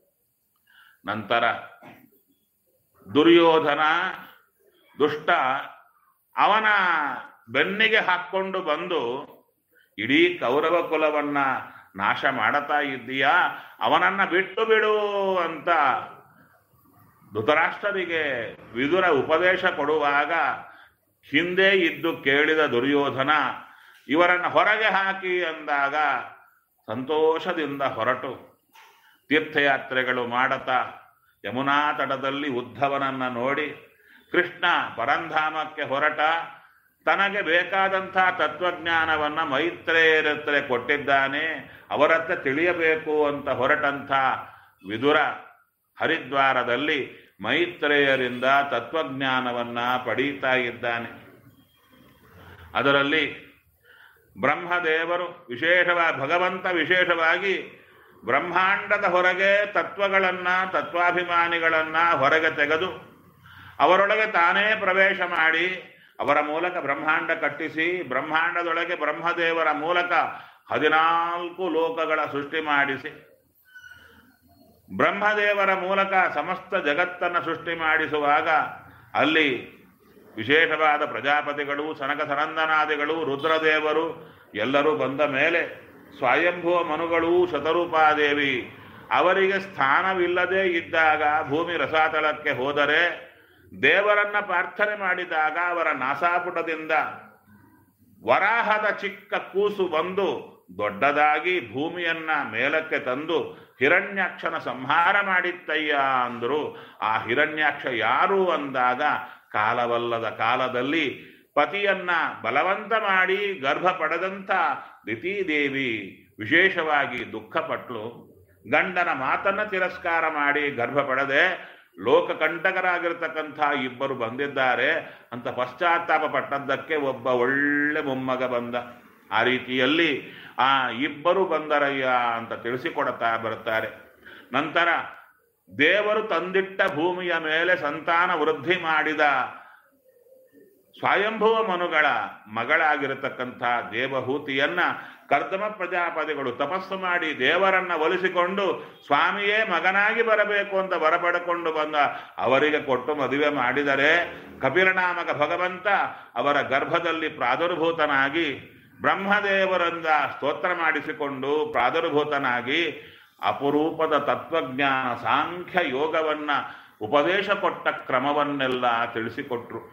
ನಂತರ ದುರ್ಯೋಧನ ದುಷ್ಟ ಅವನ ಬೆನ್ನಿಗೆ ಹಾಕ್ಕೊಂಡು ಬಂದು ಇಡೀ ಕೌರವ ಕುಲವನ್ನ ನಾಶ ಮಾಡತಾ ಇದ್ದೀಯಾ ಅವನನ್ನ ಬಿಟ್ಟು ಬಿಡು ಅಂತ ಧೃತರಾಷ್ಟ್ರರಿಗೆ ವಿದುರ ಉಪದೇಶ ಕೊಡುವಾಗ ಹಿಂದೆ ಇದ್ದು ಕೇಳಿದ ದುರ್ಯೋಧನ ಇವರನ್ನ ಹೊರಗೆ ಹಾಕಿ ಅಂದಾಗ ಸಂತೋಷದಿಂದ ಹೊರಟು ತೀರ್ಥಯಾತ್ರೆಗಳು ಮಾಡತಾ ಯಮುನಾ ತಟದಲ್ಲಿ ಉದ್ಧವನನ್ನ ನೋಡಿ ಕೃಷ್ಣ ಪರಂಧಾಮಕ್ಕೆ ಹೊರಟ ತನಗೆ ಬೇಕಾದಂಥ ತತ್ವಜ್ಞಾನವನ್ನ ಮೈತ್ರೇಯರತ್ರ ಕೊಟ್ಟಿದ್ದಾನೆ ಅವರತ್ರ ತಿಳಿಯಬೇಕು ಅಂತ ಹೊರಟಂಥ ವಿದುರ ಹರಿದ್ವಾರದಲ್ಲಿ ಮೈತ್ರೇಯರಿಂದ ತತ್ವಜ್ಞಾನವನ್ನ ಪಡೀತಾ ಇದ್ದಾನೆ ಅದರಲ್ಲಿ ಬ್ರಹ್ಮದೇವರು ವಿಶೇಷವಾಗಿ ಭಗವಂತ ವಿಶೇಷವಾಗಿ ಬ್ರಹ್ಮಾಂಡದ ಹೊರಗೆ ತತ್ವಗಳನ್ನ ತತ್ವಾಭಿಮಾನಿಗಳನ್ನ ಹೊರಗೆ ತೆಗೆದು ಅವರೊಳಗೆ ತಾನೇ ಪ್ರವೇಶ ಮಾಡಿ ಅವರ ಮೂಲಕ ಬ್ರಹ್ಮಾಂಡ ಕಟ್ಟಿಸಿ ಬ್ರಹ್ಮಾಂಡದೊಳಗೆ ಬ್ರಹ್ಮದೇವರ ಮೂಲಕ ಹದಿನಾಲ್ಕು ಲೋಕಗಳ ಸೃಷ್ಟಿ ಮಾಡಿಸಿ ಬ್ರಹ್ಮದೇವರ ಮೂಲಕ ಸಮಸ್ತ ಜಗತ್ತನ್ನು ಸೃಷ್ಟಿ ಮಾಡಿಸುವಾಗ ಅಲ್ಲಿ ವಿಶೇಷವಾದ ಪ್ರಜಾಪತಿಗಳು ಸನಕ ಸನಂದನಾದಿಗಳು ರುದ್ರದೇವರು ಎಲ್ಲರೂ ಬಂದ ಮೇಲೆ ಸ್ವಯಂಭುವ ಮನುಗಳು ಶತರೂಪಾದೇವಿ ಅವರಿಗೆ ಸ್ಥಾನವಿಲ್ಲದೆ ಇದ್ದಾಗ ಭೂಮಿ ರಸಾತಳಕ್ಕೆ ಹೋದರೆ ದೇವರನ್ನ ಪ್ರಾರ್ಥನೆ ಮಾಡಿದಾಗ ಅವರ ನಾಸಾಪುಟದಿಂದ ವರಾಹದ ಚಿಕ್ಕ ಕೂಸು ಬಂದು ದೊಡ್ಡದಾಗಿ ಭೂಮಿಯನ್ನ ಮೇಲಕ್ಕೆ ತಂದು ಹಿರಣ್ಯಾಕ್ಷನ ಸಂಹಾರ ಮಾಡಿತ್ತಯ್ಯ ಅಂದರು ಆ ಹಿರಣ್ಯಾಕ್ಷ ಯಾರು ಅಂದಾಗ ಕಾಲವಲ್ಲದ ಕಾಲದಲ್ಲಿ ಪತಿಯನ್ನ ಬಲವಂತ ಮಾಡಿ ಗರ್ಭ ಪಡೆದಂಥ ದಿತೀದೇವಿ ವಿಶೇಷವಾಗಿ ದುಃಖಪಟ್ಲು ಗಂಡನ ಮಾತನ್ನ ತಿರಸ್ಕಾರ ಮಾಡಿ ಗರ್ಭ ಪಡೆದೆ ಲೋಕಕಂಟಕರಾಗಿರ್ತಕ್ಕಂಥ ಇಬ್ಬರು ಬಂದಿದ್ದಾರೆ ಅಂತ ಪಶ್ಚಾತ್ತಾಪ ಪಟ್ಟದ್ದಕ್ಕೆ ಒಬ್ಬ ಒಳ್ಳೆ ಮೊಮ್ಮಗ ಬಂದ ಆ ರೀತಿಯಲ್ಲಿ ಆ ಇಬ್ಬರು ಬಂದರಯ್ಯ ಅಂತ ತಿಳಿಸಿಕೊಡ್ತಾ ಬರ್ತಾರೆ ನಂತರ ದೇವರು ತಂದಿಟ್ಟ ಭೂಮಿಯ ಮೇಲೆ ಸಂತಾನ ವೃದ್ಧಿ ಮಾಡಿದ ಸ್ವಯಂಭುವ ಮನುಗಳ ಮಗಳಾಗಿರತಕ್ಕಂಥ ದೇವಹೂತಿಯನ್ನ ಕರ್ದಮ ಪ್ರಜಾಪತಿಗಳು ತಪಸ್ಸು ಮಾಡಿ ದೇವರನ್ನ ಒಲಿಸಿಕೊಂಡು ಸ್ವಾಮಿಯೇ ಮಗನಾಗಿ ಬರಬೇಕು ಅಂತ ಬರಪಡ್ಕೊಂಡು ಬಂದ ಅವರಿಗೆ ಕೊಟ್ಟು ಮದುವೆ ಮಾಡಿದರೆ ಕಪಿಲನಾಮಕ ಭಗವಂತ ಅವರ ಗರ್ಭದಲ್ಲಿ ಪ್ರಾದುರ್ಭೂತನಾಗಿ ಬ್ರಹ್ಮದೇವರಿಂದ ಸ್ತೋತ್ರ ಮಾಡಿಸಿಕೊಂಡು ಪ್ರಾದುರ್ಭೂತನಾಗಿ ಅಪರೂಪದ ತತ್ವಜ್ಞಾನ ಸಾಂಖ್ಯ ಯೋಗವನ್ನ ಉಪದೇಶ ಕೊಟ್ಟ ಕ್ರಮವನ್ನೆಲ್ಲ ತಿಳಿಸಿಕೊಟ್ರು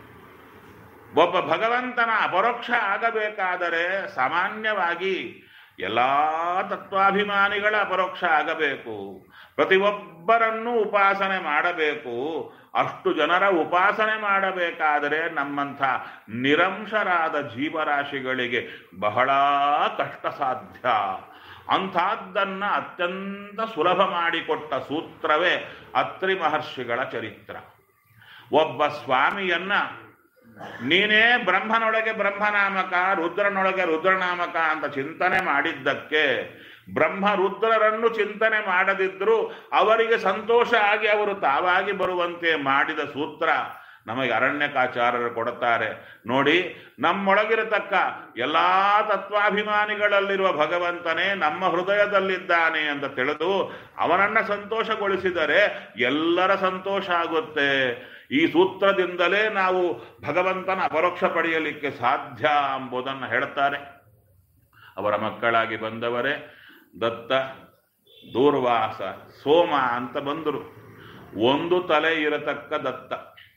ಒಬ್ಬ ಭಗವಂತನ ಅಪರೋಕ್ಷ ಆಗಬೇಕಾದರೆ ಸಾಮಾನ್ಯವಾಗಿ ಎಲ್ಲ ತತ್ವಾಭಿಮಾನಿಗಳ ಅಪರೋಕ್ಷ ಆಗಬೇಕು ಪ್ರತಿಯೊಬ್ಬರನ್ನು ಉಪಾಸನೆ ಮಾಡಬೇಕು ಅಷ್ಟು ಜನರ ಉಪಾಸನೆ ಮಾಡಬೇಕಾದರೆ ನಮ್ಮಂಥ ನಿರಂಶರಾದ ಜೀವರಾಶಿಗಳಿಗೆ ಬಹಳ ಕಷ್ಟ ಸಾಧ್ಯ ಅಂಥದ್ದನ್ನ ಅತ್ಯಂತ ಸುಲಭ ಮಾಡಿಕೊಟ್ಟ ಸೂತ್ರವೇ ಅತ್ರಿ ಮಹರ್ಷಿಗಳ ಚರಿತ್ರ ಒಬ್ಬ ಸ್ವಾಮಿಯನ್ನ ನೀನೇ ಬ್ರಹ್ಮನೊಳಗೆ ಬ್ರಹ್ಮನಾಮಕ ರುದ್ರನೊಳಗೆ ರುದ್ರನಾಮಕ ಅಂತ ಚಿಂತನೆ ಮಾಡಿದ್ದಕ್ಕೆ ಬ್ರಹ್ಮ ರುದ್ರರನ್ನು ಚಿಂತನೆ ಮಾಡದಿದ್ರೂ ಅವರಿಗೆ ಸಂತೋಷ ಆಗಿ ಅವರು ತಾವಾಗಿ ಬರುವಂತೆ ಮಾಡಿದ ಸೂತ್ರ ನಮಗೆ ಅರಣ್ಯಕಾಚಾರ್ಯರು ಕೊಡುತ್ತಾರೆ ನೋಡಿ ನಮ್ಮೊಳಗಿರತಕ್ಕ ಎಲ್ಲಾ ತತ್ವಾಭಿಮಾನಿಗಳಲ್ಲಿರುವ ಭಗವಂತನೇ ನಮ್ಮ ಹೃದಯದಲ್ಲಿದ್ದಾನೆ ಅಂತ ತಿಳಿದು ಅವನನ್ನ ಸಂತೋಷಗೊಳಿಸಿದರೆ ಎಲ್ಲರ ಸಂತೋಷ ಆಗುತ್ತೆ ಈ ಸೂತ್ರದಿಂದಲೇ ನಾವು ಭಗವಂತನ ಅಪರೋಕ್ಷ ಪಡೆಯಲಿಕ್ಕೆ ಸಾಧ್ಯ ಎಂಬುದನ್ನು ಹೇಳ್ತಾರೆ ಅವರ ಮಕ್ಕಳಾಗಿ ಬಂದವರೇ ದತ್ತ ದೂರ್ವಾಸ ಸೋಮ ಅಂತ ಬಂದರು ಒಂದು ತಲೆ ಇರತಕ್ಕ ದತ್ತ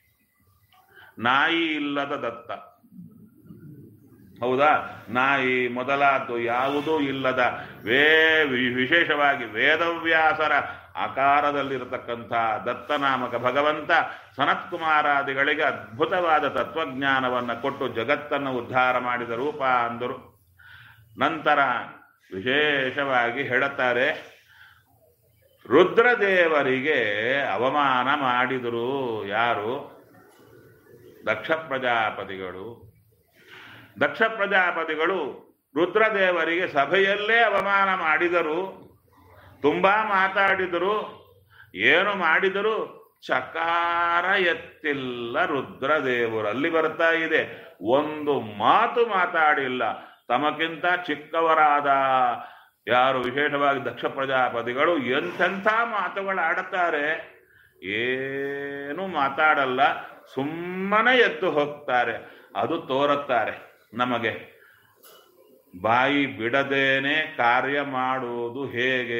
ನಾಯಿ ಇಲ್ಲದ ದತ್ತ ಹೌದಾ ನಾಯಿ ಮೊದಲಾದ್ದು ಯಾವುದೂ ಇಲ್ಲದ ವೇ ವಿ- ವಿಶೇಷವಾಗಿ ವೇದವ್ಯಾಸರ ಆಕಾರದಲ್ಲಿರತಕ್ಕಂಥ ದತ್ತನಾಮಕ ಭಗವಂತ ಸನತ್ಕುಮಾರಾದಿಗಳಿಗೆ ಅದ್ಭುತವಾದ ತತ್ವಜ್ಞಾನವನ್ನು ಕೊಟ್ಟು ಜಗತ್ತನ್ನು ಉದ್ಧಾರ ಮಾಡಿದ ರೂಪ ಅಂದರು ನಂತರ ವಿಶೇಷವಾಗಿ ಹೇಳುತ್ತಾರೆ ರುದ್ರದೇವರಿಗೆ ಅವಮಾನ ಮಾಡಿದರು ಯಾರು ದಕ್ಷ ಪ್ರಜಾಪತಿಗಳು ದಕ್ಷ ಪ್ರಜಾಪತಿಗಳು ರುದ್ರದೇವರಿಗೆ ಸಭೆಯಲ್ಲೇ ಅವಮಾನ ಮಾಡಿದರು ತುಂಬಾ ಮಾತಾಡಿದರು ಏನು ಮಾಡಿದರು ಚಕಾರ ಎತ್ತಿಲ್ಲ ರುದ್ರದೇವರು ಅಲ್ಲಿ ಬರ್ತಾ ಇದೆ ಒಂದು ಮಾತು ಮಾತಾಡಿಲ್ಲ ತಮಗಿಂತ ಚಿಕ್ಕವರಾದ ಯಾರು ವಿಶೇಷವಾಗಿ ದಕ್ಷ ಪ್ರಜಾಪತಿಗಳು ಎಂತೆಂಥ ಮಾತುಗಳು ಆಡುತ್ತಾರೆ ಏನು ಮಾತಾಡಲ್ಲ ಸುಮ್ಮನೆ ಎದ್ದು ಹೋಗ್ತಾರೆ ಅದು ತೋರುತ್ತಾರೆ ನಮಗೆ ಬಾಯಿ ಬಿಡದೇನೆ ಕಾರ್ಯ ಮಾಡುವುದು ಹೇಗೆ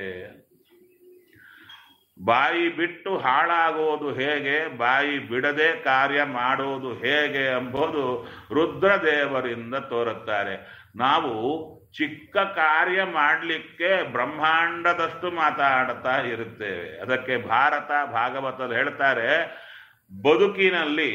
ಬಾಯಿ ಬಿಟ್ಟು ಹಾಳಾಗೋದು ಹೇಗೆ ಬಾಯಿ ಬಿಡದೆ ಕಾರ್ಯ ಮಾಡೋದು ಹೇಗೆ ಎಂಬುದು ರುದ್ರದೇವರಿಂದ ತೋರುತ್ತಾರೆ ನಾವು ಚಿಕ್ಕ ಕಾರ್ಯ ಮಾಡಲಿಕ್ಕೆ ಬ್ರಹ್ಮಾಂಡದಷ್ಟು ಮಾತಾಡ್ತಾ ಇರುತ್ತೇವೆ ಅದಕ್ಕೆ ಭಾರತ ಭಾಗವತದಲ್ಲಿ ಹೇಳ್ತಾರೆ ಬದುಕಿನಲ್ಲಿ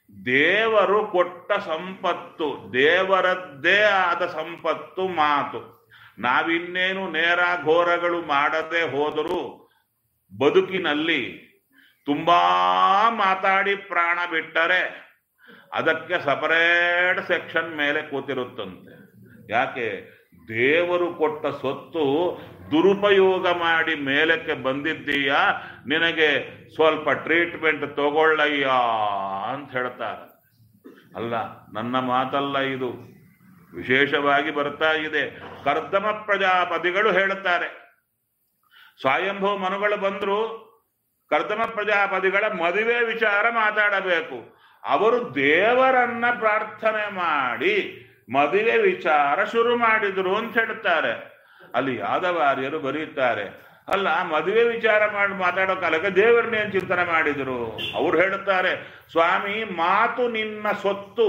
ದೇವರು ಕೊಟ್ಟ ಸಂಪತ್ತು ದೇವರದ್ದೇ ಆದ ಸಂಪತ್ತು ಮಾತು ನಾವಿನ್ನೇನು ನೇರ ಘೋರಗಳು ಮಾಡದೆ ಹೋದರೂ ಬದುಕಿನಲ್ಲಿ ತುಂಬಾ ಮಾತಾಡಿ ಪ್ರಾಣ ಬಿಟ್ಟರೆ ಅದಕ್ಕೆ ಸಪರೇಟ್ ಸೆಕ್ಷನ್ ಮೇಲೆ ಕೂತಿರುತ್ತಂತೆ ಯಾಕೆ ದೇವರು ಕೊಟ್ಟ ಸೊತ್ತು ದುರುಪಯೋಗ ಮಾಡಿ ಮೇಲಕ್ಕೆ ಬಂದಿದ್ದೀಯಾ ನಿನಗೆ ಸ್ವಲ್ಪ ಟ್ರೀಟ್ಮೆಂಟ್ ತಗೊಳ್ಳಯ್ಯ ಅಂತ ಹೇಳ್ತಾರೆ ಅಲ್ಲ ನನ್ನ ಮಾತಲ್ಲ ಇದು ವಿಶೇಷವಾಗಿ ಬರ್ತಾ ಇದೆ ಕರ್ದಮ ಪ್ರಜಾಪತಿಗಳು ಹೇಳುತ್ತಾರೆ ಸ್ವಯಂಭೂ ಮನುಗಳು ಬಂದ್ರು ಕರ್ದಮ ಪ್ರಜಾಪತಿಗಳ ಮದುವೆ ವಿಚಾರ ಮಾತಾಡಬೇಕು ಅವರು ದೇವರನ್ನ ಪ್ರಾರ್ಥನೆ ಮಾಡಿ ಮದುವೆ ವಿಚಾರ ಶುರು ಮಾಡಿದ್ರು ಅಂತ ಹೇಳ್ತಾರೆ ಅಲ್ಲಿ ಯಾದವಾರ್ಯರು ಬರೀತಾರೆ ಅಲ್ಲ ಮದುವೆ ವಿಚಾರ ಮಾಡಿ ಮಾತಾಡೋ ಕಾಲಕ್ಕೆ ದೇವರನ್ನೇನು ಚಿಂತನೆ ಮಾಡಿದ್ರು ಅವ್ರು ಹೇಳುತ್ತಾರೆ ಸ್ವಾಮಿ ಮಾತು ನಿನ್ನ ಸೊತ್ತು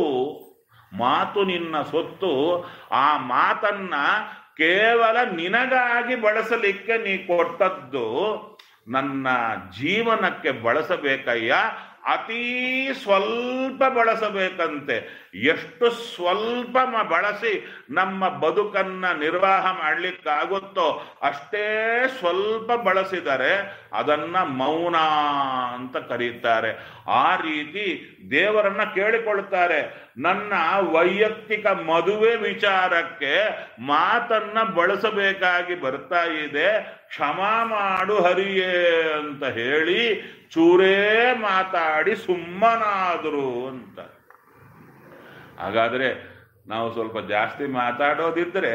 ಮಾತು ನಿನ್ನ ಸೊತ್ತು ಆ ಮಾತನ್ನ ಕೇವಲ ನಿನಗಾಗಿ ಬಳಸಲಿಕ್ಕೆ ನೀ ಕೊಟ್ಟದ್ದು ನನ್ನ ಜೀವನಕ್ಕೆ ಬಳಸಬೇಕಯ್ಯ ಅತೀ ಸ್ವಲ್ಪ ಬಳಸಬೇಕಂತೆ ಎಷ್ಟು ಸ್ವಲ್ಪ ಮ- ಬಳಸಿ ನಮ್ಮ ಬದುಕನ್ನ ನಿರ್ವಾಹ ಮಾಡ್ಲಿಕ್ಕಾಗುತ್ತೋ ಅಷ್ಟೇ ಸ್ವಲ್ಪ ಬಳಸಿದರೆ ಅದನ್ನ ಮೌನ ಅಂತ ಕರೀತಾರೆ ಆ ರೀತಿ ದೇವರನ್ನ ಕೇಳಿಕೊಳ್ಳುತ್ತಾರೆ ನನ್ನ ವೈಯಕ್ತಿಕ ಮದುವೆ ವಿಚಾರಕ್ಕೆ ಮಾತನ್ನ ಬಳಸಬೇಕಾಗಿ ಬರ್ತಾ ಇದೆ ಕ್ಷಮಾ ಮಾಡು ಹರಿಯೇ ಅಂತ ಹೇಳಿ ಚೂರೇ ಮಾತಾಡಿ ಸುಮ್ಮನಾದರು ಅಂತ ಹಾಗಾದ್ರೆ ನಾವು ಸ್ವಲ್ಪ ಜಾಸ್ತಿ ಮಾತಾಡೋದಿದ್ರೆ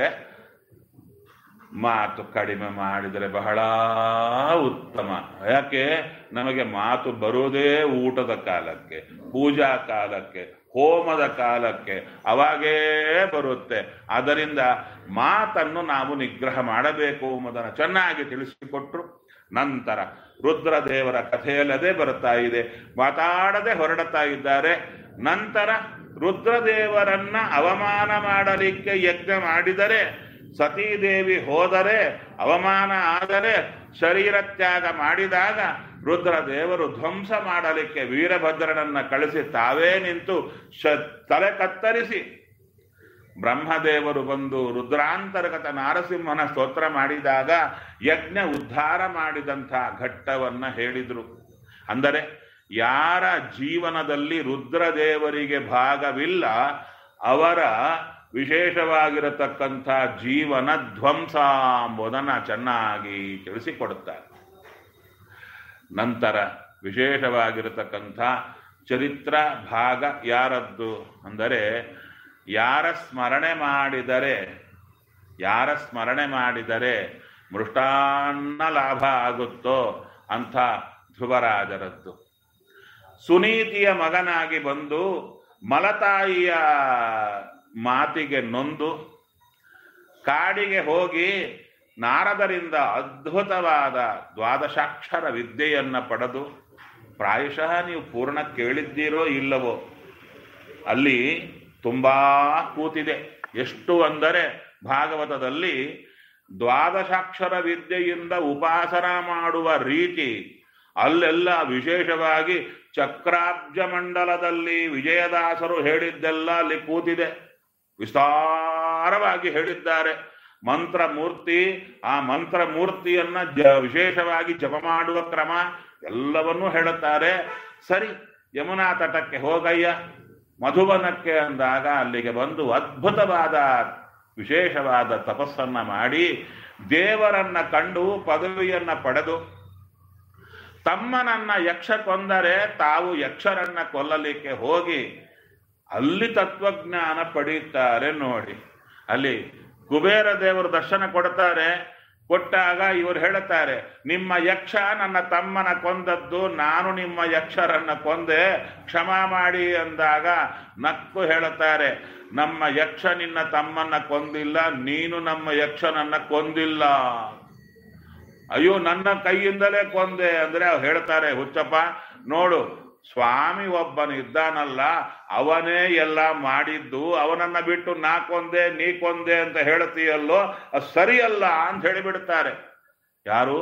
ಮಾತು ಕಡಿಮೆ ಮಾಡಿದರೆ ಬಹಳ ಉತ್ತಮ ಯಾಕೆ ನಮಗೆ ಮಾತು ಬರೋದೇ ಊಟದ ಕಾಲಕ್ಕೆ ಪೂಜಾ ಕಾಲಕ್ಕೆ ಹೋಮದ ಕಾಲಕ್ಕೆ ಅವಾಗೇ ಬರುತ್ತೆ ಆದ್ದರಿಂದ ಮಾತನ್ನು ನಾವು ನಿಗ್ರಹ ಮಾಡಬೇಕು ಎಂಬುದನ್ನು ಚೆನ್ನಾಗಿ ತಿಳಿಸಿಕೊಟ್ರು ನಂತರ ರುದ್ರದೇವರ ಕಥೆಯಲ್ಲದೆ ಬರ್ತಾ ಇದೆ ಮಾತಾಡದೆ ಹೊರಡುತ್ತಾ ಇದ್ದಾರೆ ನಂತರ ರುದ್ರದೇವರನ್ನ ಅವಮಾನ ಮಾಡಲಿಕ್ಕೆ ಯಜ್ಞ ಮಾಡಿದರೆ ಸತೀದೇವಿ ಹೋದರೆ ಅವಮಾನ ಆದರೆ ಶರೀರ ತ್ಯಾಗ ಮಾಡಿದಾಗ ರುದ್ರದೇವರು ಧ್ವಂಸ ಮಾಡಲಿಕ್ಕೆ ವೀರಭದ್ರನನ್ನ ಕಳಿಸಿ ತಾವೇ ನಿಂತು ಶ ತಲೆ ಕತ್ತರಿಸಿ ಬ್ರಹ್ಮದೇವರು ಬಂದು ರುದ್ರಾಂತರ್ಗತ ನಾರಸಿಂಹನ ಸ್ತೋತ್ರ ಮಾಡಿದಾಗ ಯಜ್ಞ ಉದ್ಧಾರ ಮಾಡಿದಂಥ ಘಟ್ಟವನ್ನ ಹೇಳಿದರು ಅಂದರೆ ಯಾರ ಜೀವನದಲ್ಲಿ ರುದ್ರದೇವರಿಗೆ ಭಾಗವಿಲ್ಲ ಅವರ ವಿಶೇಷವಾಗಿರತಕ್ಕಂಥ ಜೀವನ ಧ್ವಂಸ ಎಂಬುದನ್ನು ಚೆನ್ನಾಗಿ ತಿಳಿಸಿಕೊಡುತ್ತಾರೆ ನಂತರ ವಿಶೇಷವಾಗಿರತಕ್ಕಂಥ ಚರಿತ್ರ ಭಾಗ ಯಾರದ್ದು ಅಂದರೆ ಯಾರ ಸ್ಮರಣೆ ಮಾಡಿದರೆ ಯಾರ ಸ್ಮರಣೆ ಮಾಡಿದರೆ ಮೃಷ್ಟಾನ್ನ ಲಾಭ ಆಗುತ್ತೋ ಅಂಥ ಧ್ರುವರಾಜರದ್ದು ಸುನೀತಿಯ ಮಗನಾಗಿ ಬಂದು ಮಲತಾಯಿಯ ಮಾತಿಗೆ ನೊಂದು ಕಾಡಿಗೆ ಹೋಗಿ ನಾರದರಿಂದ ಅದ್ಭುತವಾದ ದ್ವಾದಶಾಕ್ಷರ ವಿದ್ಯೆಯನ್ನ ಪಡೆದು ಪ್ರಾಯಶಃ ನೀವು ಪೂರ್ಣ ಕೇಳಿದ್ದೀರೋ ಇಲ್ಲವೋ ಅಲ್ಲಿ ತುಂಬಾ ಕೂತಿದೆ ಎಷ್ಟು ಅಂದರೆ ಭಾಗವತದಲ್ಲಿ ದ್ವಾದಶಾಕ್ಷರ ವಿದ್ಯೆಯಿಂದ ಉಪಾಸನ ಮಾಡುವ ರೀತಿ ಅಲ್ಲೆಲ್ಲ ವಿಶೇಷವಾಗಿ ಚಕ್ರಾಬ್ಜ ಮಂಡಲದಲ್ಲಿ ವಿಜಯದಾಸರು ಹೇಳಿದ್ದೆಲ್ಲ ಅಲ್ಲಿ ಕೂತಿದೆ ವಿಸ್ತಾರವಾಗಿ ಹೇಳಿದ್ದಾರೆ ಮಂತ್ರ ಮೂರ್ತಿ ಆ ಮಂತ್ರ ಮೂರ್ತಿಯನ್ನ ಜ ವಿಶೇಷವಾಗಿ ಜಪ ಮಾಡುವ ಕ್ರಮ ಎಲ್ಲವನ್ನೂ ಹೇಳುತ್ತಾರೆ ಸರಿ ಯಮುನಾ ತಟಕ್ಕೆ ಹೋಗಯ್ಯ ಮಧುವನಕ್ಕೆ ಅಂದಾಗ ಅಲ್ಲಿಗೆ ಬಂದು ಅದ್ಭುತವಾದ ವಿಶೇಷವಾದ ತಪಸ್ಸನ್ನ ಮಾಡಿ ದೇವರನ್ನ ಕಂಡು ಪದವಿಯನ್ನ ಪಡೆದು ತಮ್ಮನನ್ನ ಯಕ್ಷ ಕೊಂದರೆ ತಾವು ಯಕ್ಷರನ್ನ ಕೊಲ್ಲಲಿಕ್ಕೆ ಹೋಗಿ ಅಲ್ಲಿ ತತ್ವಜ್ಞಾನ ಪಡೆಯುತ್ತಾರೆ ನೋಡಿ ಅಲ್ಲಿ ಕುಬೇರ ದೇವರು ದರ್ಶನ ಕೊಡ್ತಾರೆ ಕೊಟ್ಟಾಗ ಇವರು ಹೇಳುತ್ತಾರೆ ನಿಮ್ಮ ಯಕ್ಷ ನನ್ನ ತಮ್ಮನ ಕೊಂದದ್ದು ನಾನು ನಿಮ್ಮ ಯಕ್ಷರನ್ನ ಕೊಂದೆ ಕ್ಷಮ ಮಾಡಿ ಅಂದಾಗ ನಕ್ಕು ಹೇಳುತ್ತಾರೆ ನಮ್ಮ ಯಕ್ಷ ನಿನ್ನ ತಮ್ಮನ್ನ ಕೊಂದಿಲ್ಲ ನೀನು ನಮ್ಮ ಯಕ್ಷನನ್ನ ಕೊಂದಿಲ್ಲ ಅಯ್ಯೋ ನನ್ನ ಕೈಯಿಂದಲೇ ಕೊಂದೆ ಅಂದ್ರೆ ಅವ್ರು ಹೇಳ್ತಾರೆ ಹುಚ್ಚಪ್ಪ ನೋಡು ಸ್ವಾಮಿ ಒಬ್ಬನಿದ್ದಾನಲ್ಲ ಅವನೇ ಎಲ್ಲ ಮಾಡಿದ್ದು ಅವನನ್ನ ಬಿಟ್ಟು ನಾ ಕೊಂದೆ ನೀ ಕೊಂದೆ ಅಂತ ಹೇಳ್ತೀಯಲ್ಲೋ ಅದು ಸರಿಯಲ್ಲ ಅಂತ ಹೇಳಿಬಿಡ್ತಾರೆ ಯಾರು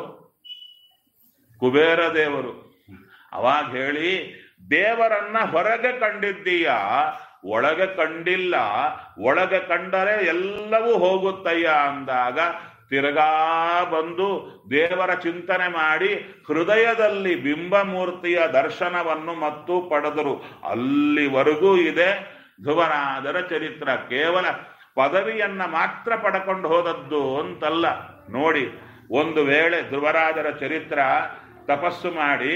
ಕುಬೇರ ದೇವರು ಅವಾಗ ಹೇಳಿ ದೇವರನ್ನ ಹೊರಗೆ ಕಂಡಿದ್ದೀಯ ಒಳಗೆ ಕಂಡಿಲ್ಲ ಒಳಗೆ ಕಂಡರೆ ಎಲ್ಲವೂ ಹೋಗುತ್ತಯ್ಯ ಅಂದಾಗ ತಿರ್ಗಾ ಬಂದು ದೇವರ ಚಿಂತನೆ ಮಾಡಿ ಹೃದಯದಲ್ಲಿ ಬಿಂಬಮೂರ್ತಿಯ ದರ್ಶನವನ್ನು ಮತ್ತು ಪಡೆದರು ಅಲ್ಲಿವರೆಗೂ ಇದೆ ಧ್ರುವನಾದರ ಚರಿತ್ರ ಕೇವಲ ಪದವಿಯನ್ನ ಮಾತ್ರ ಪಡ್ಕೊಂಡು ಹೋದದ್ದು ಅಂತಲ್ಲ ನೋಡಿ ಒಂದು ವೇಳೆ ಧ್ರುವರಾಜರ ಚರಿತ್ರ ತಪಸ್ಸು ಮಾಡಿ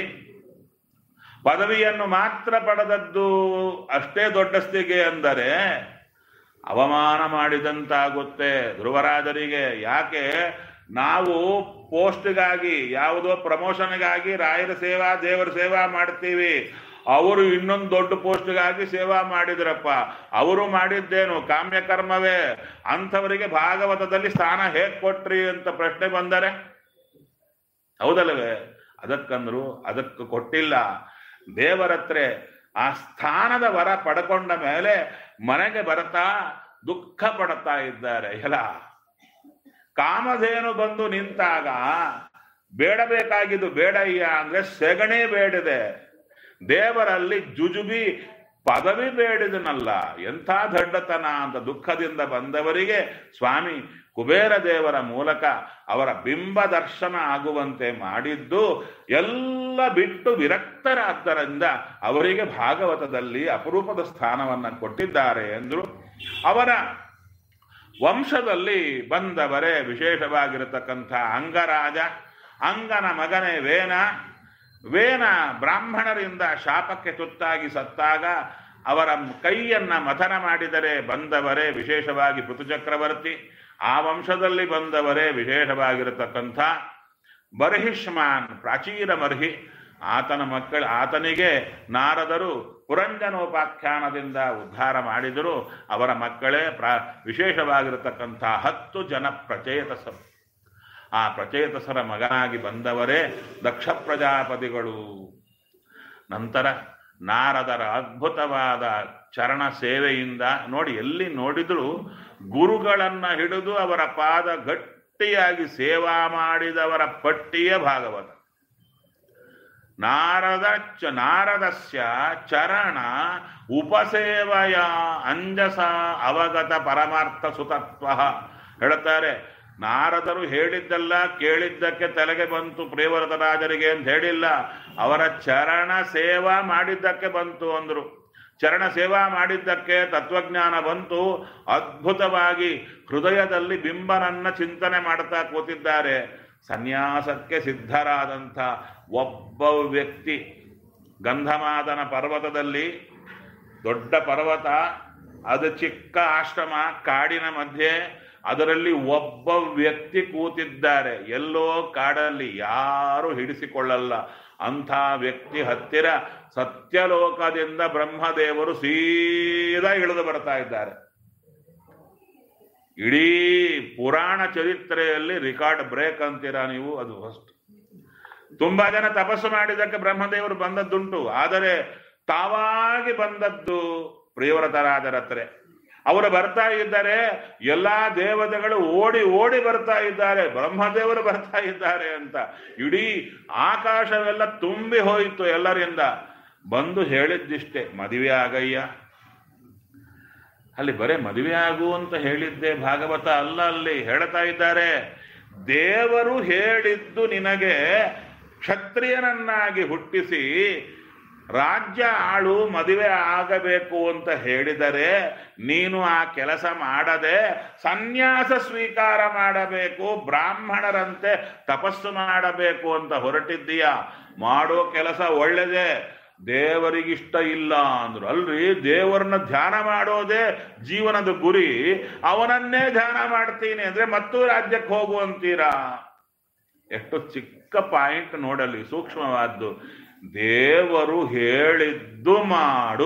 ಪದವಿಯನ್ನು ಮಾತ್ರ ಪಡೆದದ್ದು ಅಷ್ಟೇ ದೊಡ್ಡಸ್ತಿಗೆ ಅಂದರೆ ಅವಮಾನ ಮಾಡಿದಂತಾಗುತ್ತೆ ಧ್ರುವರಾಜರಿಗೆ ಯಾಕೆ ನಾವು ಪೋಸ್ಟ್ಗಾಗಿ ಯಾವುದೋ ಪ್ರಮೋಷನ್ಗಾಗಿ ರಾಯರ ಸೇವಾ ದೇವರ ಸೇವಾ ಮಾಡ್ತೀವಿ ಅವರು ಇನ್ನೊಂದು ದೊಡ್ಡ ಪೋಸ್ಟ್ಗಾಗಿ ಸೇವಾ ಮಾಡಿದ್ರಪ್ಪ ಅವರು ಮಾಡಿದ್ದೇನು ಕಾಮ್ಯ ಕರ್ಮವೇ ಅಂಥವರಿಗೆ ಭಾಗವತದಲ್ಲಿ ಸ್ಥಾನ ಹೇಗೆ ಕೊಟ್ರಿ ಅಂತ ಪ್ರಶ್ನೆ ಬಂದರೆ ಹೌದಲ್ಲವೇ ಅದಕ್ಕಂದ್ರು ಅದಕ್ಕೆ ಕೊಟ್ಟಿಲ್ಲ ದೇವರತ್ರ ಆ ಸ್ಥಾನದ ವರ ಪಡ್ಕೊಂಡ ಮೇಲೆ ಮನೆಗೆ ಬರ್ತಾ ದುಃಖ ಪಡ್ತಾ ಇದ್ದಾರೆ ಎಲ್ಲ ಕಾಮಧೇನು ಬಂದು ನಿಂತಾಗ ಬೇಡಬೇಕಾಗಿದ್ದು ಬೇಡಯ್ಯ ಅಂದ್ರೆ ಸೆಗಣಿ ಬೇಡಿದೆ ದೇವರಲ್ಲಿ ಜುಜುಬಿ ಪದವಿ ಬೇಡಿದನಲ್ಲ ಎಂಥ ದಡ್ಡತನ ಅಂತ ದುಃಖದಿಂದ ಬಂದವರಿಗೆ ಸ್ವಾಮಿ ಕುಬೇರ ದೇವರ ಮೂಲಕ ಅವರ ಬಿಂಬ ದರ್ಶನ ಆಗುವಂತೆ ಮಾಡಿದ್ದು ಎಲ್ಲ ಬಿಟ್ಟು ವಿರಕ್ತರಾದ್ದರಿಂದ ಅವರಿಗೆ ಭಾಗವತದಲ್ಲಿ ಅಪರೂಪದ ಸ್ಥಾನವನ್ನು ಕೊಟ್ಟಿದ್ದಾರೆ ಎಂದರು ಅವರ ವಂಶದಲ್ಲಿ ಬಂದವರೇ ವಿಶೇಷವಾಗಿರತಕ್ಕಂಥ ಅಂಗರಾಜ ಅಂಗನ ಮಗನೇ ವೇನ ವೇನ ಬ್ರಾಹ್ಮಣರಿಂದ ಶಾಪಕ್ಕೆ ತುತ್ತಾಗಿ ಸತ್ತಾಗ ಅವರ ಕೈಯನ್ನ ಮಥನ ಮಾಡಿದರೆ ಬಂದವರೇ ವಿಶೇಷವಾಗಿ ಪೃಥುಚಕ್ರವರ್ತಿ ಆ ವಂಶದಲ್ಲಿ ಬಂದವರೇ ವಿಶೇಷವಾಗಿರತಕ್ಕಂಥ ಬರ್ಹಿಷ್ಮಾನ್ ಪ್ರಾಚೀನ ಮರ್ಹಿ ಆತನ ಮಕ್ಕಳ ಆತನಿಗೆ ನಾರದರು ಪುರಂಜನೋಪಾಖ್ಯಾನದಿಂದ ಉದ್ಧಾರ ಮಾಡಿದರು ಅವರ ಮಕ್ಕಳೇ ಪ್ರ ವಿಶೇಷವಾಗಿರತಕ್ಕಂಥ ಹತ್ತು ಜನ ಪ್ರಚೇತಸರು ಆ ಪ್ರಚೇತಸರ ಮಗನಾಗಿ ಬಂದವರೇ ದಕ್ಷ ಪ್ರಜಾಪತಿಗಳು ನಂತರ ನಾರದರ ಅದ್ಭುತವಾದ ಚರಣ ಸೇವೆಯಿಂದ ನೋಡಿ ಎಲ್ಲಿ ನೋಡಿದ್ರು ಗುರುಗಳನ್ನ ಹಿಡಿದು ಅವರ ಪಾದ ಗಟ್ಟಿಯಾಗಿ ಸೇವಾ ಮಾಡಿದವರ ಪಟ್ಟಿಯೇ ಭಾಗವತ ನಾರದ ಚ ನಾರದಸ್ಯ ಚರಣ ಉಪಸೇವಯ ಅಂಜಸ ಅವಗತ ಪರಮಾರ್ಥ ಸುತತ್ವ ಹೇಳ್ತಾರೆ ನಾರದರು ಹೇಳಿದ್ದಲ್ಲ ಕೇಳಿದ್ದಕ್ಕೆ ತಲೆಗೆ ಬಂತು ಪ್ರಿಯವರತರಾಜರಿಗೆ ಅಂತ ಹೇಳಿಲ್ಲ ಅವರ ಚರಣ ಸೇವಾ ಮಾಡಿದ್ದಕ್ಕೆ ಬಂತು ಅಂದ್ರು ಚರಣ ಸೇವಾ ಮಾಡಿದ್ದಕ್ಕೆ ತತ್ವಜ್ಞಾನ ಬಂತು ಅದ್ಭುತವಾಗಿ ಹೃದಯದಲ್ಲಿ ಬಿಂಬನನ್ನ ಚಿಂತನೆ ಮಾಡ್ತಾ ಕೂತಿದ್ದಾರೆ ಸನ್ಯಾಸಕ್ಕೆ ಸಿದ್ಧರಾದಂಥ ಒಬ್ಬ ವ್ಯಕ್ತಿ ಗಂಧಮಾದನ ಪರ್ವತದಲ್ಲಿ ದೊಡ್ಡ ಪರ್ವತ ಅದು ಚಿಕ್ಕ ಆಶ್ರಮ ಕಾಡಿನ ಮಧ್ಯೆ ಅದರಲ್ಲಿ ಒಬ್ಬ ವ್ಯಕ್ತಿ ಕೂತಿದ್ದಾರೆ ಎಲ್ಲೋ ಕಾಡಲ್ಲಿ ಯಾರು ಹಿಡಿಸಿಕೊಳ್ಳಲ್ಲ ಅಂಥ ವ್ಯಕ್ತಿ ಹತ್ತಿರ ಸತ್ಯಲೋಕದಿಂದ ಬ್ರಹ್ಮದೇವರು ಸೀದಾ ಇಳಿದು ಬರ್ತಾ ಇದ್ದಾರೆ ಇಡೀ ಪುರಾಣ ಚರಿತ್ರೆಯಲ್ಲಿ ರಿಕಾರ್ಡ್ ಬ್ರೇಕ್ ಅಂತೀರಾ ನೀವು ಅದು ಫಸ್ಟ್ ತುಂಬಾ ಜನ ತಪಸ್ಸು ಮಾಡಿದ್ದಕ್ಕೆ ಬ್ರಹ್ಮದೇವರು ಬಂದದ್ದುಂಟು ಆದರೆ ತಾವಾಗಿ ಬಂದದ್ದು ಪ್ರಿಯವ್ರತರಾದರ ಹತ್ರ ಅವರು ಬರ್ತಾ ಇದ್ದಾರೆ ಎಲ್ಲಾ ದೇವತೆಗಳು ಓಡಿ ಓಡಿ ಬರ್ತಾ ಇದ್ದಾರೆ ಬ್ರಹ್ಮದೇವರು ಬರ್ತಾ ಇದ್ದಾರೆ ಅಂತ ಇಡೀ ಆಕಾಶವೆಲ್ಲ ತುಂಬಿ ಹೋಯಿತು ಎಲ್ಲರಿಂದ ಬಂದು ಹೇಳಿದ್ದಿಷ್ಟೇ ಮದುವೆ ಆಗಯ್ಯ ಅಲ್ಲಿ ಬರೇ ಮದುವೆ ಆಗು ಅಂತ ಹೇಳಿದ್ದೆ ಭಾಗವತ ಅಲ್ಲ ಅಲ್ಲಿ ಹೇಳ್ತಾ ಇದ್ದಾರೆ ದೇವರು ಹೇಳಿದ್ದು ನಿನಗೆ ಕ್ಷತ್ರಿಯನನ್ನಾಗಿ ಹುಟ್ಟಿಸಿ ರಾಜ್ಯ ಆಳು ಮದುವೆ ಆಗಬೇಕು ಅಂತ ಹೇಳಿದರೆ ನೀನು ಆ ಕೆಲಸ ಮಾಡದೆ ಸನ್ಯಾಸ ಸ್ವೀಕಾರ ಮಾಡಬೇಕು ಬ್ರಾಹ್ಮಣರಂತೆ ತಪಸ್ಸು ಮಾಡಬೇಕು ಅಂತ ಹೊರಟಿದ್ದೀಯ ಮಾಡೋ ಕೆಲಸ ಒಳ್ಳೆದೇ ದೇವರಿಗಿಷ್ಟ ಇಲ್ಲ ಅಂದ್ರು ಅಲ್ರಿ ದೇವರನ್ನ ಧ್ಯಾನ ಮಾಡೋದೇ ಜೀವನದ ಗುರಿ ಅವನನ್ನೇ ಧ್ಯಾನ ಮಾಡ್ತೀನಿ ಅಂದ್ರೆ ಮತ್ತೂ ರಾಜ್ಯಕ್ಕೆ ಹೋಗು ಅಂತೀರಾ ಎಷ್ಟು ಚಿಕ್ಕ ಪಾಯಿಂಟ್ ನೋಡಲಿ ಸೂಕ್ಷ್ಮವಾದ್ದು ದೇವರು ಹೇಳಿದ್ದು ಮಾಡು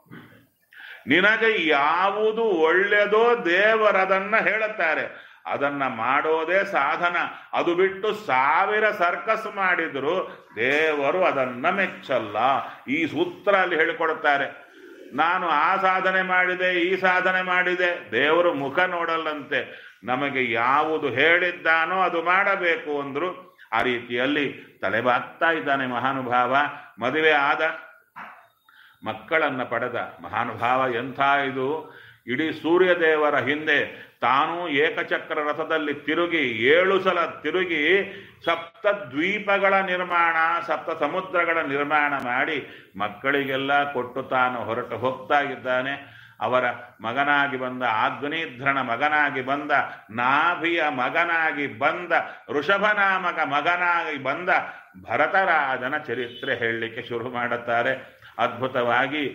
ನಿನಗೆ ಯಾವುದು ಒಳ್ಳೆಯದೋ ದೇವರದನ್ನ ಹೇಳುತ್ತಾರೆ ಅದನ್ನ ಮಾಡೋದೇ ಸಾಧನ ಅದು ಬಿಟ್ಟು ಸಾವಿರ ಸರ್ಕಸ್ ಮಾಡಿದ್ರು ದೇವರು ಅದನ್ನ ಮೆಚ್ಚಲ್ಲ ಈ ಸೂತ್ರ ಅಲ್ಲಿ ಹೇಳಿಕೊಡುತ್ತಾರೆ ನಾನು ಆ ಸಾಧನೆ ಮಾಡಿದೆ ಈ ಸಾಧನೆ ಮಾಡಿದೆ ದೇವರು ಮುಖ ನೋಡಲ್ಲಂತೆ ನಮಗೆ ಯಾವುದು ಹೇಳಿದ್ದಾನೋ ಅದು ಮಾಡಬೇಕು ಅಂದ್ರು ಆ ರೀತಿಯಲ್ಲಿ ತಲೆಬಾಗ್ತಾ ಇದ್ದಾನೆ ಮಹಾನುಭಾವ ಮದುವೆ ಆದ ಮಕ್ಕಳನ್ನ ಪಡೆದ ಮಹಾನುಭಾವ ಎಂಥ ಇದು ಇಡೀ ಸೂರ್ಯದೇವರ ಹಿಂದೆ ತಾನು ಏಕಚಕ್ರ ರಥದಲ್ಲಿ ತಿರುಗಿ ಏಳು ಸಲ ತಿರುಗಿ ಸಪ್ತ ದ್ವೀಪಗಳ ನಿರ್ಮಾಣ ಸಪ್ತ ಸಮುದ್ರಗಳ ನಿರ್ಮಾಣ ಮಾಡಿ ಮಕ್ಕಳಿಗೆಲ್ಲ ಕೊಟ್ಟು ತಾನು ಹೊರಟು ಹೋಗ್ತಾ ಇದ್ದಾನೆ ಅವರ ಮಗನಾಗಿ ಬಂದ ಆಗ್ನೇಧ್ರನ ಮಗನಾಗಿ ಬಂದ ನಾಭಿಯ ಮಗನಾಗಿ ಬಂದ ಋಷಭನಾಮಕ ಮಗನಾಗಿ ಬಂದ ಭರತರಾಜನ ಚರಿತ್ರೆ ಹೇಳಲಿಕ್ಕೆ ಶುರು ಮಾಡುತ್ತಾರೆ ಅದ್ಭುತವಾಗಿ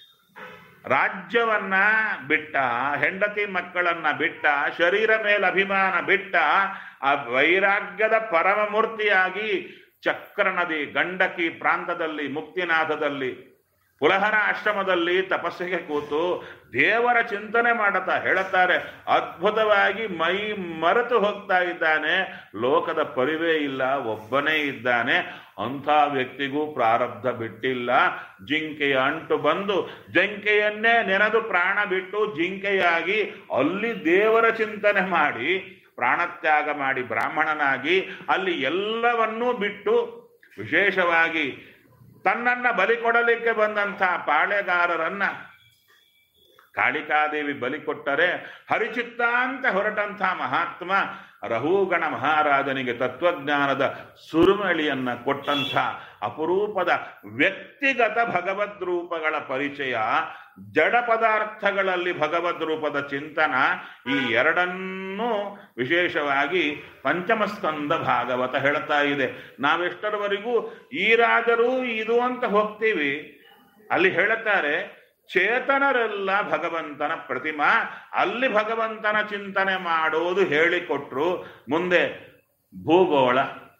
ರಾಜ್ಯವನ್ನ ಬಿಟ್ಟ ಹೆಂಡತಿ ಮಕ್ಕಳನ್ನ ಬಿಟ್ಟ ಶರೀರ ಮೇಲೆ ಅಭಿಮಾನ ಬಿಟ್ಟ ಆ ವೈರಾಗ್ಯದ ಪರಮಮೂರ್ತಿಯಾಗಿ ಚಕ್ರ ನದಿ ಗಂಡಕಿ ಪ್ರಾಂತದಲ್ಲಿ ಮುಕ್ತಿನಾಥದಲ್ಲಿ ಪುಲಹರ ಆಶ್ರಮದಲ್ಲಿ ತಪಸ್ಸಿಗೆ ಕೂತು ದೇವರ ಚಿಂತನೆ ಮಾಡುತ್ತಾ ಹೇಳುತ್ತಾರೆ ಅದ್ಭುತವಾಗಿ ಮೈ ಮರೆತು ಹೋಗ್ತಾ ಇದ್ದಾನೆ ಲೋಕದ ಪರಿವೇ ಇಲ್ಲ ಒಬ್ಬನೇ ಇದ್ದಾನೆ ಅಂಥ ವ್ಯಕ್ತಿಗೂ ಪ್ರಾರಬ್ಧ ಬಿಟ್ಟಿಲ್ಲ ಜಿಂಕೆಯ ಅಂಟು ಬಂದು ಜಿಂಕೆಯನ್ನೇ ನೆನೆದು ಪ್ರಾಣ ಬಿಟ್ಟು ಜಿಂಕೆಯಾಗಿ ಅಲ್ಲಿ ದೇವರ ಚಿಂತನೆ ಮಾಡಿ ಪ್ರಾಣತ್ಯಾಗ ಮಾಡಿ ಬ್ರಾಹ್ಮಣನಾಗಿ ಅಲ್ಲಿ ಎಲ್ಲವನ್ನೂ ಬಿಟ್ಟು ವಿಶೇಷವಾಗಿ ತನ್ನನ್ನ ಬಲಿ ಕೊಡಲಿಕ್ಕೆ ಬಂದಂಥ ಪಾಳೆಗಾರರನ್ನ ಕಾಳಿಕಾದೇವಿ ಬಲಿ ಕೊಟ್ಟರೆ ಹರಿಚಿತ್ತ ಅಂತ ಹೊರಟಂಥ ಮಹಾತ್ಮ ರಹೂಗಣ ಮಹಾರಾಜನಿಗೆ ತತ್ವಜ್ಞಾನದ ಸುರುಮಳಿಯನ್ನ ಕೊಟ್ಟಂಥ ಅಪರೂಪದ ವ್ಯಕ್ತಿಗತ ಭಗವದ್ ರೂಪಗಳ ಪರಿಚಯ ಜಡ ಪದಾರ್ಥಗಳಲ್ಲಿ ಭಗವದ್ ರೂಪದ ಚಿಂತನ ಈ ಎರಡನ್ನೂ ವಿಶೇಷವಾಗಿ ಪಂಚಮಸ್ಕಂದ ಭಾಗವತ ಹೇಳ್ತಾ ಇದೆ ನಾವೆಷ್ಟರವರೆಗೂ ಈ ರಾಜರು ಇದು ಅಂತ ಹೋಗ್ತೀವಿ ಅಲ್ಲಿ ಹೇಳುತ್ತಾರೆ ಚೇತನರೆಲ್ಲ ಭಗವಂತನ ಪ್ರತಿಮಾ ಅಲ್ಲಿ ಭಗವಂತನ ಚಿಂತನೆ ಮಾಡೋದು ಹೇಳಿಕೊಟ್ರು ಮುಂದೆ ಭೂಗೋಳ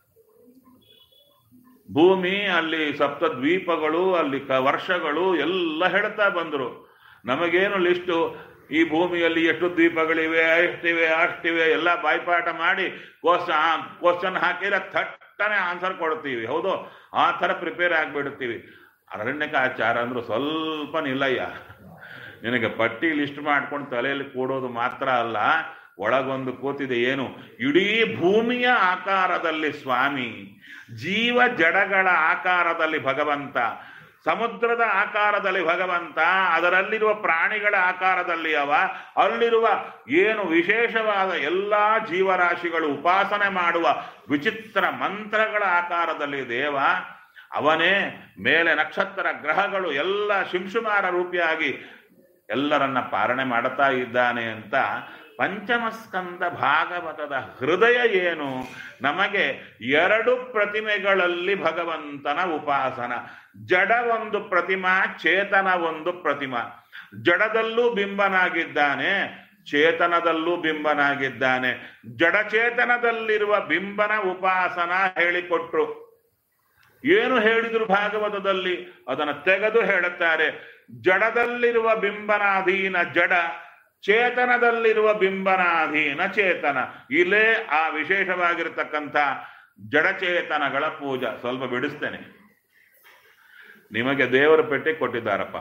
ಭೂಮಿ ಅಲ್ಲಿ ಸಪ್ತ ದ್ವೀಪಗಳು ಅಲ್ಲಿ ಕ ವರ್ಷಗಳು ಎಲ್ಲ ಹೇಳ್ತಾ ಬಂದರು ನಮಗೇನು ಲಿಸ್ಟು ಈ ಭೂಮಿಯಲ್ಲಿ ಎಷ್ಟು ದ್ವೀಪಗಳಿವೆ ಎಷ್ಟಿವೆ ಅಷ್ಟಿವೆ ಎಲ್ಲ ಬಾಯ್ಪಾಠ ಮಾಡಿ ಕೋಶ ಕ್ವಶನ್ ಹಾಕಿದ್ರೆ ಥಟ್ಟನೆ ಆನ್ಸರ್ ಕೊಡ್ತೀವಿ ಹೌದು ಆ ಥರ ಪ್ರಿಪೇರ್ ಆಗಿಬಿಡ್ತೀವಿ ಅರಣ್ಯಕಾಚಾರ ಅಂದ್ರು ಸ್ವಲ್ಪ ನಿಲ್ಲಯ್ಯ ನಿನಗೆ ಪಟ್ಟಿ ಲಿಸ್ಟ್ ಮಾಡ್ಕೊಂಡು ತಲೆಯಲ್ಲಿ ಕೂಡೋದು ಮಾತ್ರ ಅಲ್ಲ ಒಳಗೊಂದು ಕೂತಿದೆ ಏನು ಇಡೀ ಭೂಮಿಯ ಆಕಾರದಲ್ಲಿ ಸ್ವಾಮಿ ಜೀವ ಜಡಗಳ ಆಕಾರದಲ್ಲಿ ಭಗವಂತ ಸಮುದ್ರದ ಆಕಾರದಲ್ಲಿ ಭಗವಂತ ಅದರಲ್ಲಿರುವ ಪ್ರಾಣಿಗಳ ಆಕಾರದಲ್ಲಿ ಅವ ಅಲ್ಲಿರುವ ಏನು ವಿಶೇಷವಾದ ಎಲ್ಲ ಜೀವರಾಶಿಗಳು ಉಪಾಸನೆ ಮಾಡುವ ವಿಚಿತ್ರ ಮಂತ್ರಗಳ ಆಕಾರದಲ್ಲಿ ದೇವ ಅವನೇ ಮೇಲೆ ನಕ್ಷತ್ರ ಗ್ರಹಗಳು ಎಲ್ಲ ಶಿಂಶುಮಾರ ರೂಪಿಯಾಗಿ ಎಲ್ಲರನ್ನ ಪಾಲನೆ ಮಾಡುತ್ತಾ ಇದ್ದಾನೆ ಅಂತ ಪಂಚಮಸ್ಕಂದ ಭಾಗವತದ ಹೃದಯ ಏನು ನಮಗೆ ಎರಡು ಪ್ರತಿಮೆಗಳಲ್ಲಿ ಭಗವಂತನ ಉಪಾಸನ ಜಡ ಒಂದು ಪ್ರತಿಮಾ ಚೇತನ ಒಂದು ಪ್ರತಿಮಾ ಜಡದಲ್ಲೂ ಬಿಂಬನಾಗಿದ್ದಾನೆ ಚೇತನದಲ್ಲೂ ಬಿಂಬನಾಗಿದ್ದಾನೆ ಜಡಚೇತನದಲ್ಲಿರುವ ಬಿಂಬನ ಉಪಾಸನ ಹೇಳಿಕೊಟ್ರು ಏನು ಹೇಳಿದ್ರು ಭಾಗವತದಲ್ಲಿ ಅದನ್ನು ತೆಗೆದು ಹೇಳುತ್ತಾರೆ ಜಡದಲ್ಲಿರುವ ಬಿಂಬನ ಅಧೀನ ಜಡ ಚೇತನದಲ್ಲಿರುವ ಬಿಂಬನ ಅಧೀನ ಚೇತನ ಇಲ್ಲೇ ಆ ವಿಶೇಷವಾಗಿರತಕ್ಕಂಥ ಜಡಚೇತನಗಳ ಪೂಜಾ ಸ್ವಲ್ಪ ಬಿಡಿಸ್ತೇನೆ ನಿಮಗೆ ದೇವರ ಪೆಟ್ಟಿ ಕೊಟ್ಟಿದ್ದಾರಪ್ಪ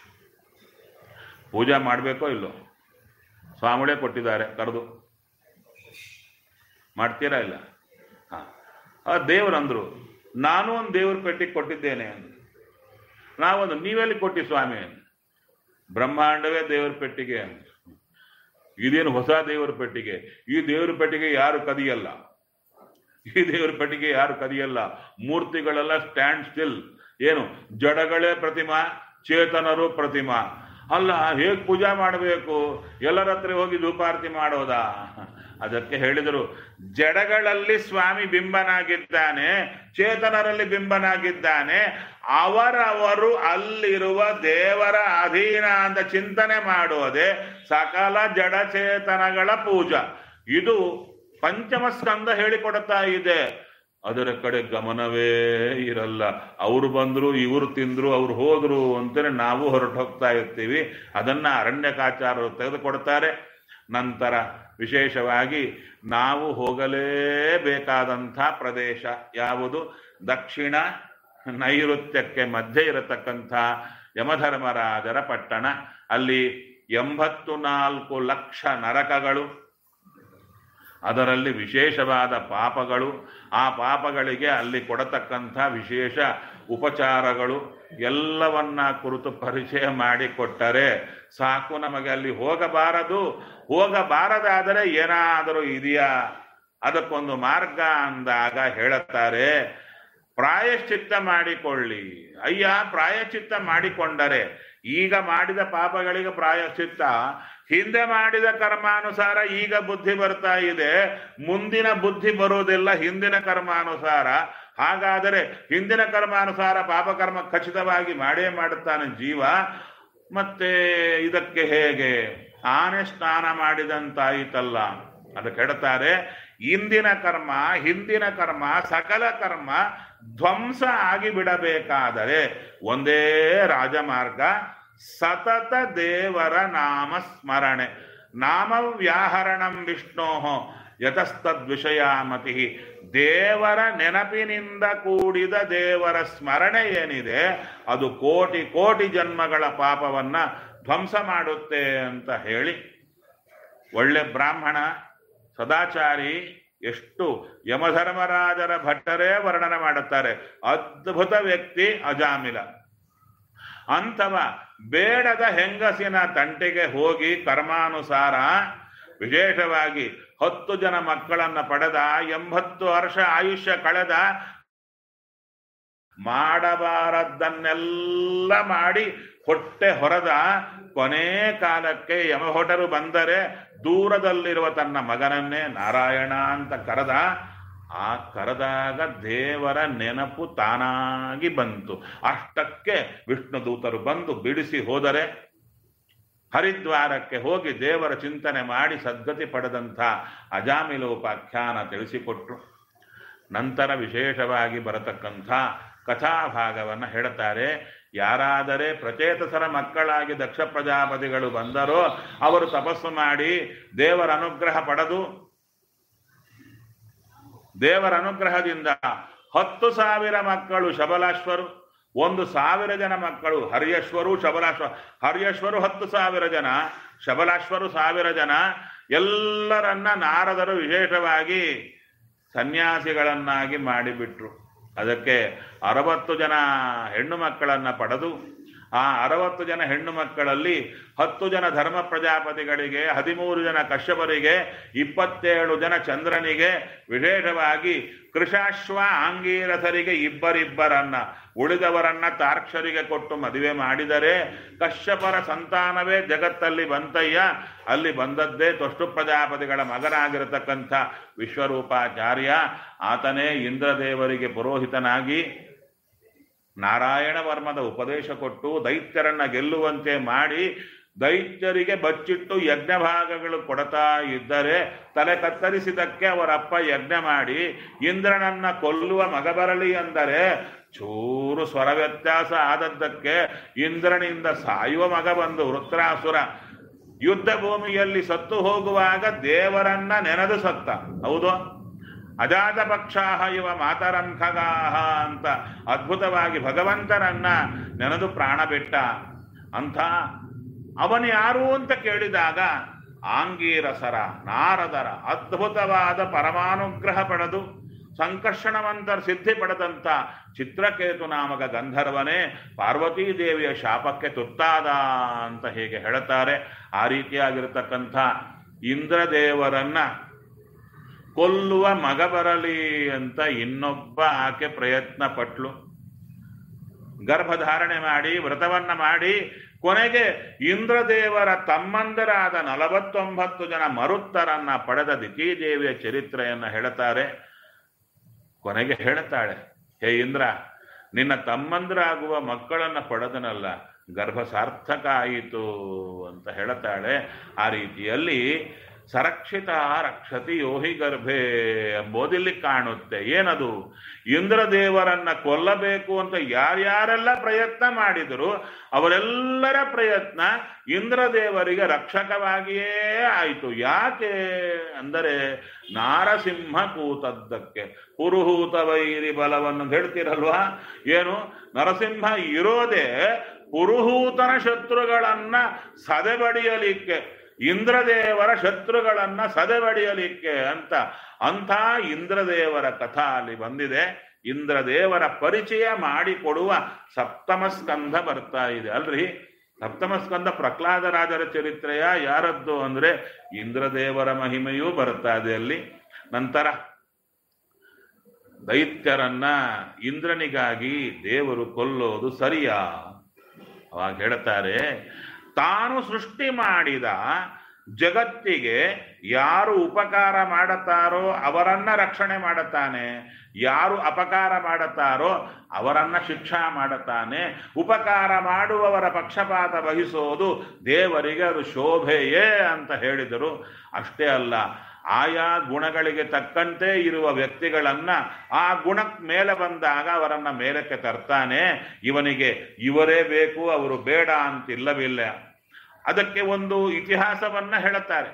ಪೂಜೆ ಮಾಡಬೇಕೋ ಇಲ್ಲೋ ಸ್ವಾಮಿಗಳೇ ಕೊಟ್ಟಿದ್ದಾರೆ ಕರೆದು ಮಾಡ್ತೀರಾ ಇಲ್ಲ ಹಾ ಆ ದೇವರಂದ್ರು ನಾನು ಒಂದು ದೇವ್ರ ಪೆಟ್ಟಿ ಕೊಟ್ಟಿದ್ದೇನೆ ಅಂದ್ರು ನಾವೊಂದು ನೀವೆಲ್ಲಿ ಕೊಟ್ಟಿ ಸ್ವಾಮಿ ಅಂದ್ರು. ಬ್ರಹ್ಮಾಂಡವೇ ದೇವರ ಪೆಟ್ಟಿಗೆ ಅಂದ್ರು ಇದೇನು ಹೊಸ ದೇವರ ಪೆಟ್ಟಿಗೆ ಈ ದೇವರ ಪೆಟ್ಟಿಗೆ ಯಾರು ಕದಿಯಲ್ಲ ಈ ದೇವರ ಪೆಟ್ಟಿಗೆ ಯಾರು ಕದಿಯಲ್ಲ ಮೂರ್ತಿಗಳೆಲ್ಲ ಸ್ಟ್ಯಾಂಡ್ ಸ್ಟಿಲ್ ಏನು ಜಡಗಳೇ ಪ್ರತಿಮಾ ಚೇತನರು ಪ್ರತಿಮಾ ಅಲ್ಲ ಹೇಗೆ ಪೂಜಾ ಮಾಡಬೇಕು ಎಲ್ಲರ ಹತ್ರ ಹೋಗಿ ಧೂಪಾರತಿ ಮಾಡೋದಾ ಅದಕ್ಕೆ ಹೇಳಿದರು ಜಡಗಳಲ್ಲಿ ಸ್ವಾಮಿ ಬಿಂಬನಾಗಿದ್ದಾನೆ ಚೇತನರಲ್ಲಿ ಬಿಂಬನಾಗಿದ್ದಾನೆ ಅವರವರು ಅಲ್ಲಿರುವ ದೇವರ ಅಧೀನ ಅಂತ ಚಿಂತನೆ ಮಾಡುವುದೇ ಸಕಲ ಜಡಚೇತನಗಳ ಪೂಜಾ ಇದು ಪಂಚಮಸ್ಕಂದ ಹೇಳಿಕೊಡುತ್ತಾ ಇದೆ ಅದರ ಕಡೆ ಗಮನವೇ ಇರಲ್ಲ ಅವರು ಬಂದ್ರು ಇವರು ತಿಂದ್ರು ಅವ್ರು ಹೋದ್ರು ಅಂತಲೇ ನಾವು ಹೊರಟು ಹೋಗ್ತಾ ಇರ್ತೀವಿ ಅದನ್ನ ಅರಣ್ಯಕಾಚಾರರು ತೆಗೆದುಕೊಡ್ತಾರೆ ನಂತರ ವಿಶೇಷವಾಗಿ ನಾವು ಹೋಗಲೇಬೇಕಾದಂಥ ಪ್ರದೇಶ ಯಾವುದು ದಕ್ಷಿಣ ನೈಋತ್ಯಕ್ಕೆ ಮಧ್ಯೆ ಇರತಕ್ಕಂಥ ಯಮಧರ್ಮರಾಜರ ಪಟ್ಟಣ ಅಲ್ಲಿ ಎಂಬತ್ತು ನಾಲ್ಕು ಲಕ್ಷ ನರಕಗಳು ಅದರಲ್ಲಿ ವಿಶೇಷವಾದ ಪಾಪಗಳು ಆ ಪಾಪಗಳಿಗೆ ಅಲ್ಲಿ ಕೊಡತಕ್ಕಂಥ ವಿಶೇಷ ಉಪಚಾರಗಳು ಎಲ್ಲವನ್ನ ಕುರಿತು ಪರಿಚಯ ಮಾಡಿಕೊಟ್ಟರೆ ಸಾಕು ನಮಗೆ ಅಲ್ಲಿ ಹೋಗಬಾರದು ಹೋಗಬಾರದಾದರೆ ಏನಾದರೂ ಇದೆಯಾ ಅದಕ್ಕೊಂದು ಮಾರ್ಗ ಅಂದಾಗ ಹೇಳುತ್ತಾರೆ ಪ್ರಾಯಶ್ಚಿತ್ತ ಮಾಡಿಕೊಳ್ಳಿ ಅಯ್ಯ ಪ್ರಾಯಶ್ಚಿತ್ತ ಮಾಡಿಕೊಂಡರೆ ಈಗ ಮಾಡಿದ ಪಾಪಗಳಿಗೆ ಪ್ರಾಯಶ್ಚಿತ್ತ ಹಿಂದೆ ಮಾಡಿದ ಕರ್ಮಾನುಸಾರ ಈಗ ಬುದ್ಧಿ ಬರ್ತಾ ಇದೆ ಮುಂದಿನ ಬುದ್ಧಿ ಬರುವುದಿಲ್ಲ ಹಿಂದಿನ ಕರ್ಮಾನುಸಾರ ಹಾಗಾದರೆ ಹಿಂದಿನ ಕರ್ಮಾನುಸಾರ ಪಾಪಕರ್ಮ ಖಚಿತವಾಗಿ ಮಾಡೇ ಮಾಡುತ್ತಾನೆ ಜೀವ ಮತ್ತೆ ಇದಕ್ಕೆ ಹೇಗೆ ಆನೆ ಸ್ನಾನ ಮಾಡಿದಂತಾಯಿತಲ್ಲ ಅದಕ್ಕೆ ಹೇಳ್ತಾರೆ ಇಂದಿನ ಕರ್ಮ ಹಿಂದಿನ ಕರ್ಮ ಸಕಲ ಕರ್ಮ ಧ್ವಂಸ ಆಗಿ ಬಿಡಬೇಕಾದರೆ ಒಂದೇ ರಾಜಮಾರ್ಗ ಸತತ ದೇವರ ನಾಮ ಸ್ಮರಣೆ ನಾಮ ವ್ಯಾಹರಣಂ ವಿಷ್ಣೋ ಯತಸ್ತದ್ವಿಷಯಾಮತಿ ದೇವರ ನೆನಪಿನಿಂದ ಕೂಡಿದ ದೇವರ ಸ್ಮರಣೆ ಏನಿದೆ ಅದು ಕೋಟಿ ಕೋಟಿ ಜನ್ಮಗಳ ಪಾಪವನ್ನ ಧ್ವಂಸ ಮಾಡುತ್ತೆ ಅಂತ ಹೇಳಿ ಒಳ್ಳೆ ಬ್ರಾಹ್ಮಣ ಸದಾಚಾರಿ ಎಷ್ಟು ಯಮಧರ್ಮರಾಜರ ಭಟ್ಟರೇ ವರ್ಣನೆ ಮಾಡುತ್ತಾರೆ ಅದ್ಭುತ ವ್ಯಕ್ತಿ ಅಜಾಮಿಲ ಅಂಥವ ಬೇಡದ ಹೆಂಗಸಿನ ತಂಟೆಗೆ ಹೋಗಿ ಕರ್ಮಾನುಸಾರ ವಿಶೇಷವಾಗಿ ಹತ್ತು ಜನ ಮಕ್ಕಳನ್ನ ಪಡೆದ ಎಂಬತ್ತು ವರ್ಷ ಆಯುಷ್ಯ ಕಳೆದ ಮಾಡಬಾರದ್ದನ್ನೆಲ್ಲ ಮಾಡಿ ಹೊಟ್ಟೆ ಹೊರದ ಕೊನೆ ಕಾಲಕ್ಕೆ ಯಮಹೊಟರು ಬಂದರೆ ದೂರದಲ್ಲಿರುವ ತನ್ನ ಮಗನನ್ನೇ ನಾರಾಯಣ ಅಂತ ಕರೆದ ಆ ಕರೆದಾಗ ದೇವರ ನೆನಪು ತಾನಾಗಿ ಬಂತು ಅಷ್ಟಕ್ಕೆ ವಿಷ್ಣು ದೂತರು ಬಂದು ಬಿಡಿಸಿ ಹೋದರೆ ಹರಿದ್ವಾರಕ್ಕೆ ಹೋಗಿ ದೇವರ ಚಿಂತನೆ ಮಾಡಿ ಸದ್ಗತಿ ಪಡೆದಂಥ ಅಜಾಮಿಲೋಪಾಖ್ಯಾನ ತಿಳಿಸಿಕೊಟ್ರು ನಂತರ ವಿಶೇಷವಾಗಿ ಬರತಕ್ಕಂಥ ಕಥಾಭಾಗವನ್ನು ಹೇಳ್ತಾರೆ ಯಾರಾದರೆ ಪ್ರಚೇತಸರ ಮಕ್ಕಳಾಗಿ ದಕ್ಷ ಪ್ರಜಾಪತಿಗಳು ಬಂದರೋ ಅವರು ತಪಸ್ಸು ಮಾಡಿ ದೇವರ ಅನುಗ್ರಹ ಪಡೆದು ದೇವರ ಅನುಗ್ರಹದಿಂದ ಹತ್ತು ಸಾವಿರ ಮಕ್ಕಳು ಶಬಲಾಶ್ವರು ಒಂದು ಸಾವಿರ ಜನ ಮಕ್ಕಳು ಹರ್ಯಶ್ವರು ಶಬಲಾಶ್ವ ಹರ್ಯಶ್ವರು ಹತ್ತು ಸಾವಿರ ಜನ ಶಬಲಾಶ್ವರು ಸಾವಿರ ಜನ ಎಲ್ಲರನ್ನ ನಾರದರು ವಿಶೇಷವಾಗಿ ಸನ್ಯಾಸಿಗಳನ್ನಾಗಿ ಮಾಡಿಬಿಟ್ರು ಅದಕ್ಕೆ ಅರವತ್ತು ಜನ ಹೆಣ್ಣು ಮಕ್ಕಳನ್ನ ಪಡೆದು ಆ ಅರವತ್ತು ಜನ ಹೆಣ್ಣು ಮಕ್ಕಳಲ್ಲಿ ಹತ್ತು ಜನ ಧರ್ಮ ಪ್ರಜಾಪತಿಗಳಿಗೆ ಹದಿಮೂರು ಜನ ಕಶ್ಯಪರಿಗೆ ಇಪ್ಪತ್ತೇಳು ಜನ ಚಂದ್ರನಿಗೆ ವಿಶೇಷವಾಗಿ ಕೃಷಾಶ್ವ ಆಂಗೀರಸರಿಗೆ ಇಬ್ಬರಿಬ್ಬರನ್ನ ಉಳಿದವರನ್ನ ತಾರ್ಕ್ಷರಿಗೆ ಕೊಟ್ಟು ಮದುವೆ ಮಾಡಿದರೆ ಕಶ್ಯಪರ ಸಂತಾನವೇ ಜಗತ್ತಲ್ಲಿ ಬಂತಯ್ಯ ಅಲ್ಲಿ ಬಂದದ್ದೇ ತೊಷ್ಟು ಪ್ರಜಾಪತಿಗಳ ಮಗನಾಗಿರತಕ್ಕಂಥ ವಿಶ್ವರೂಪಾಚಾರ್ಯ ಆತನೇ ಇಂದ್ರದೇವರಿಗೆ ಪುರೋಹಿತನಾಗಿ ನಾರಾಯಣ ವರ್ಮದ ಉಪದೇಶ ಕೊಟ್ಟು ದೈತ್ಯರನ್ನ ಗೆಲ್ಲುವಂತೆ ಮಾಡಿ ದೈತ್ಯರಿಗೆ ಬಚ್ಚಿಟ್ಟು ಯಜ್ಞ ಭಾಗಗಳು ಕೊಡ್ತಾ ಇದ್ದರೆ ತಲೆ ಕತ್ತರಿಸಿದಕ್ಕೆ ಅವರಪ್ಪ ಯಜ್ಞ ಮಾಡಿ ಇಂದ್ರನನ್ನ ಕೊಲ್ಲುವ ಮಗ ಬರಲಿ ಅಂದರೆ ಚೂರು ಸ್ವರ ವ್ಯತ್ಯಾಸ ಆದದ್ದಕ್ಕೆ ಇಂದ್ರನಿಂದ ಸಾಯುವ ಮಗ ಬಂದು ವೃತ್ರಾಸುರ ಯುದ್ಧ ಭೂಮಿಯಲ್ಲಿ ಸತ್ತು ಹೋಗುವಾಗ ದೇವರನ್ನ ನೆನೆದು ಸತ್ತ ಹೌದು ಅಜಾತ ಪಕ್ಷಾಹ ಇವ ಮಾತರಂಖಗಾಹ ಅಂತ ಅದ್ಭುತವಾಗಿ ಭಗವಂತನನ್ನ ನೆನೆದು ಪ್ರಾಣ ಬಿಟ್ಟ ಅಂತ ಅವನು ಯಾರು ಅಂತ ಕೇಳಿದಾಗ ಆಂಗೀರಸರ ನಾರದರ ಅದ್ಭುತವಾದ ಪರಮಾನುಗ್ರಹ ಪಡೆದು ಸಂಕರ್ಷಣವಂತರ ಸಿದ್ಧಿ ಪಡೆದಂತ ಚಿತ್ರಕೇತು ನಾಮಕ ಗಂಧರ್ವನೇ ಪಾರ್ವತೀ ದೇವಿಯ ಶಾಪಕ್ಕೆ ತುತ್ತಾದ ಅಂತ ಹೇಗೆ ಹೇಳುತ್ತಾರೆ ಆ ರೀತಿಯಾಗಿರತಕ್ಕಂಥ ಇಂದ್ರದೇವರನ್ನ ಕೊಲ್ಲುವ ಮಗ ಬರಲಿ ಅಂತ ಇನ್ನೊಬ್ಬ ಆಕೆ ಪ್ರಯತ್ನ ಪಟ್ಲು ಗರ್ಭಧಾರಣೆ ಮಾಡಿ ವ್ರತವನ್ನ ಮಾಡಿ ಕೊನೆಗೆ ಇಂದ್ರದೇವರ ತಮ್ಮಂದರಾದ ನಲವತ್ತೊಂಬತ್ತು ಜನ ಮರುತ್ತರನ್ನ ಪಡೆದ ದಿತಿದೇವಿಯ ಚರಿತ್ರೆಯನ್ನ ಹೇಳುತ್ತಾರೆ ಕೊನೆಗೆ ಹೇಳುತ್ತಾಳೆ ಹೇ ಇಂದ್ರ ನಿನ್ನ ತಮ್ಮಂದ್ರಾಗುವ ಮಕ್ಕಳನ್ನ ಪಡೆದನಲ್ಲ ಗರ್ಭ ಸಾರ್ಥಕ ಆಯಿತು ಅಂತ ಹೇಳುತ್ತಾಳೆ ಆ ರೀತಿಯಲ್ಲಿ ಸರಕ್ಷಿತ ರಕ್ಷತಿ ಯೋಹಿ ಗರ್ಭೆ ಎಂಬುದಿಲ್ಲಿ ಕಾಣುತ್ತೆ ಏನದು ಇಂದ್ರದೇವರನ್ನ ಕೊಲ್ಲಬೇಕು ಅಂತ ಯಾರ್ಯಾರೆಲ್ಲ ಪ್ರಯತ್ನ ಮಾಡಿದರು ಅವರೆಲ್ಲರ ಪ್ರಯತ್ನ ಇಂದ್ರದೇವರಿಗೆ ರಕ್ಷಕವಾಗಿಯೇ ಆಯಿತು ಯಾಕೆ ಅಂದರೆ ನಾರಸಿಂಹ ಕೂತದ್ದಕ್ಕೆ ಪುರುಹೂತ ವೈರಿ ಬಲವನ್ನು ಹೇಳ್ತಿರಲ್ವಾ ಏನು ನರಸಿಂಹ ಇರೋದೇ ಪುರುಹೂತನ ಶತ್ರುಗಳನ್ನ ಸದೆಬಡಿಯಲಿಕ್ಕೆ ಇಂದ್ರದೇವರ ಶತ್ರುಗಳನ್ನ ಸದೆಬಡಿಯಲಿಕ್ಕೆ ಅಂತ ಅಂಥ ಇಂದ್ರದೇವರ ಕಥಾ ಅಲ್ಲಿ ಬಂದಿದೆ ಇಂದ್ರದೇವರ ಪರಿಚಯ ಮಾಡಿಕೊಡುವ ಸಪ್ತಮ ಸ್ಕಂಧ ಬರ್ತಾ ಇದೆ ಅಲ್ರಿ ಸಪ್ತಮ ಸ್ಕಂದ ಪ್ರಹ್ಲಾದರಾಜರ ಚರಿತ್ರೆಯ ಯಾರದ್ದು ಅಂದ್ರೆ ಇಂದ್ರದೇವರ ಮಹಿಮೆಯೂ ಬರ್ತಾ ಇದೆ ಅಲ್ಲಿ ನಂತರ ದೈತ್ಯರನ್ನ ಇಂದ್ರನಿಗಾಗಿ ದೇವರು ಕೊಲ್ಲೋದು ಸರಿಯಾ ಅವಾಗ ಹೇಳ್ತಾರೆ ತಾನು ಸೃಷ್ಟಿ ಮಾಡಿದ ಜಗತ್ತಿಗೆ ಯಾರು ಉಪಕಾರ ಮಾಡುತ್ತಾರೋ ಅವರನ್ನ ರಕ್ಷಣೆ ಮಾಡುತ್ತಾನೆ ಯಾರು ಅಪಕಾರ ಮಾಡುತ್ತಾರೋ ಅವರನ್ನ ಶಿಕ್ಷಾ ಮಾಡುತ್ತಾನೆ ಉಪಕಾರ ಮಾಡುವವರ ಪಕ್ಷಪಾತ ವಹಿಸೋದು ದೇವರಿಗೆ ಅದು ಶೋಭೆಯೇ ಅಂತ ಹೇಳಿದರು ಅಷ್ಟೇ ಅಲ್ಲ ಆಯಾ ಗುಣಗಳಿಗೆ ತಕ್ಕಂತೆ ಇರುವ ವ್ಯಕ್ತಿಗಳನ್ನ ಆ ಗುಣಕ್ ಮೇಲೆ ಬಂದಾಗ ಅವರನ್ನ ಮೇಲಕ್ಕೆ ತರ್ತಾನೆ ಇವನಿಗೆ ಇವರೇ ಬೇಕು ಅವರು ಬೇಡ ಅಂತ ಇಲ್ಲವಿಲ್ಲ ಅದಕ್ಕೆ ಒಂದು ಇತಿಹಾಸವನ್ನ ಹೇಳುತ್ತಾರೆ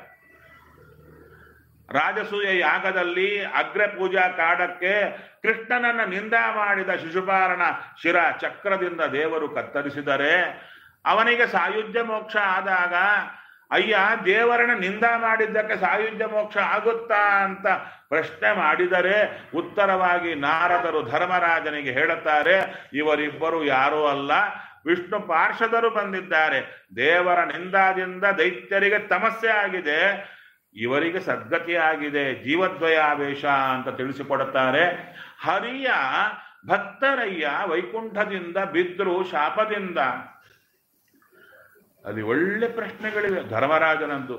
ರಾಜಸೂಯ ಯಾಗದಲ್ಲಿ ಅಗ್ರ ಪೂಜಾ ಕಾಡಕ್ಕೆ ಕೃಷ್ಣನನ್ನ ನಿಂದ ಮಾಡಿದ ಶಿಶುಪಾಲನ ಶಿರ ಚಕ್ರದಿಂದ ದೇವರು ಕತ್ತರಿಸಿದರೆ ಅವನಿಗೆ ಸಾಯುಜ್ಯ ಮೋಕ್ಷ ಆದಾಗ ಅಯ್ಯ ದೇವರನ್ನ ನಿಂದ ಮಾಡಿದ್ದಕ್ಕೆ ಸಾಯುಜ್ಯ ಮೋಕ್ಷ ಆಗುತ್ತಾ ಅಂತ ಪ್ರಶ್ನೆ ಮಾಡಿದರೆ ಉತ್ತರವಾಗಿ ನಾರದರು ಧರ್ಮರಾಜನಿಗೆ ಹೇಳುತ್ತಾರೆ ಇವರಿಬ್ಬರು ಯಾರೂ ಅಲ್ಲ ವಿಷ್ಣು ಪಾರ್ಷದರು ಬಂದಿದ್ದಾರೆ ದೇವರ ನಿಂದಾದಿಂದ ದೈತ್ಯರಿಗೆ ತಮಸ್ಸೆ ಆಗಿದೆ ಇವರಿಗೆ ಸದ್ಗತಿ ಆಗಿದೆ ಜೀವದ್ವಯಾವೇಶ ಅಂತ ತಿಳಿಸಿಕೊಡುತ್ತಾರೆ ಹರಿಯ ಭಕ್ತರಯ್ಯ ವೈಕುಂಠದಿಂದ ಬಿದ್ರು ಶಾಪದಿಂದ ಅಲ್ಲಿ ಒಳ್ಳೆ ಪ್ರಶ್ನೆಗಳಿವೆ ಧರ್ಮರಾಜನಂದು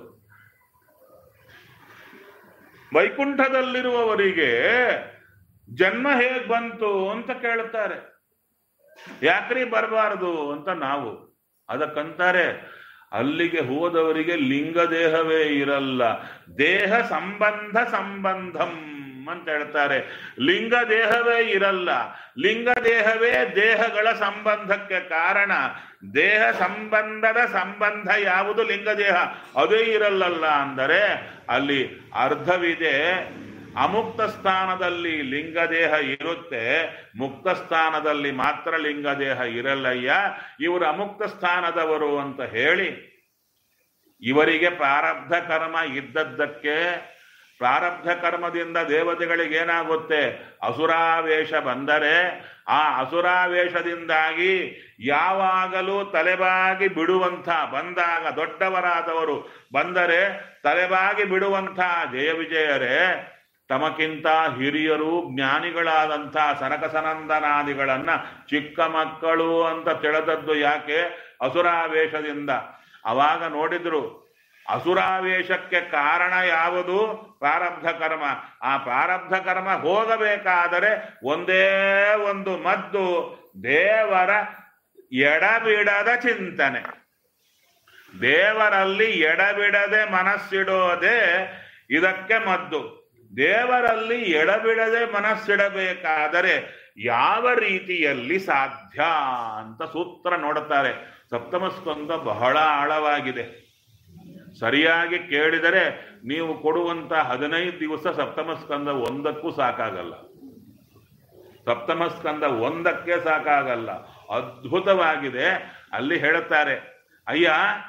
ವೈಕುಂಠದಲ್ಲಿರುವವರಿಗೆ ಜನ್ಮ ಹೇಗ್ ಬಂತು ಅಂತ ಕೇಳುತ್ತಾರೆ ಯಾಕ್ರಿ ಬರಬಾರದು ಅಂತ ನಾವು ಅದಕ್ಕಂತಾರೆ ಅಲ್ಲಿಗೆ ಹೋದವರಿಗೆ ಲಿಂಗ ದೇಹವೇ ಇರಲ್ಲ ದೇಹ ಸಂಬಂಧ ಸಂಬಂಧಂ ಅಂತ ಹೇಳ್ತಾರೆ ಲಿಂಗ ದೇಹವೇ ಇರಲ್ಲ ಲಿಂಗ ದೇಹವೇ ದೇಹಗಳ ಸಂಬಂಧಕ್ಕೆ ಕಾರಣ ದೇಹ ಸಂಬಂಧದ ಸಂಬಂಧ ಯಾವುದು ಲಿಂಗ ದೇಹ ಅದೇ ಇರಲ್ಲಲ್ಲ ಅಂದರೆ ಅಲ್ಲಿ ಅರ್ಧವಿದೆ ಅಮುಕ್ತ ಸ್ಥಾನದಲ್ಲಿ ಲಿಂಗದೇಹ ಇರುತ್ತೆ ಮುಕ್ತ ಸ್ಥಾನದಲ್ಲಿ ಮಾತ್ರ ಲಿಂಗದೇಹ ಇರಲ್ಲಯ್ಯ ಇವರು ಅಮುಕ್ತ ಸ್ಥಾನದವರು ಅಂತ ಹೇಳಿ ಇವರಿಗೆ ಪ್ರಾರಬ್ಧ ಕರ್ಮ ಇದ್ದದ್ದಕ್ಕೆ ಪ್ರಾರಬ್ಧ ಕರ್ಮದಿಂದ ದೇವತೆಗಳಿಗೆ ಏನಾಗುತ್ತೆ ಅಸುರಾವೇಶ ಬಂದರೆ ಆ ಅಸುರಾವೇಶದಿಂದಾಗಿ ಯಾವಾಗಲೂ ತಲೆಬಾಗಿ ಬಿಡುವಂಥ ಬಂದಾಗ ದೊಡ್ಡವರಾದವರು ಬಂದರೆ ತಲೆಬಾಗಿ ಬಿಡುವಂಥ ಜಯ ವಿಜಯರೇ ತಮಕ್ಕಿಂತ ಹಿರಿಯರು ಜ್ಞಾನಿಗಳಾದಂಥ ಸನಕಸನಂದನಾದಿಗಳನ್ನ ಚಿಕ್ಕ ಮಕ್ಕಳು ಅಂತ ತಿಳಿದದ್ದು ಯಾಕೆ ಅಸುರಾವೇಶದಿಂದ ಅವಾಗ ನೋಡಿದ್ರು ಅಸುರಾವೇಶಕ್ಕೆ ಕಾರಣ ಯಾವುದು ಪ್ರಾರಬ್ಧ ಕರ್ಮ ಆ ಪ್ರಾರಬ್ಧ ಕರ್ಮ ಹೋಗಬೇಕಾದರೆ ಒಂದೇ ಒಂದು ಮದ್ದು ದೇವರ ಎಡಬಿಡದ ಚಿಂತನೆ ದೇವರಲ್ಲಿ ಎಡಬಿಡದೆ ಮನಸ್ಸಿಡೋದೇ ಇದಕ್ಕೆ ಮದ್ದು ದೇವರಲ್ಲಿ ಎಡಬಿಡದೆ ಮನಸ್ಸಿಡಬೇಕಾದರೆ ಯಾವ ರೀತಿಯಲ್ಲಿ ಸಾಧ್ಯ ಅಂತ ಸೂತ್ರ ನೋಡುತ್ತಾರೆ ಸಪ್ತಮ ಸ್ಕಂದ ಬಹಳ ಆಳವಾಗಿದೆ ಸರಿಯಾಗಿ ಕೇಳಿದರೆ ನೀವು ಕೊಡುವಂತ ಹದಿನೈದು ದಿವಸ ಸಪ್ತಮ ಸ್ಕಂದ ಒಂದಕ್ಕೂ ಸಾಕಾಗಲ್ಲ ಸಪ್ತಮ ಸ್ಕಂದ ಒಂದಕ್ಕೆ ಸಾಕಾಗಲ್ಲ ಅದ್ಭುತವಾಗಿದೆ ಅಲ್ಲಿ ಹೇಳುತ್ತಾರೆ ಅಯ್ಯ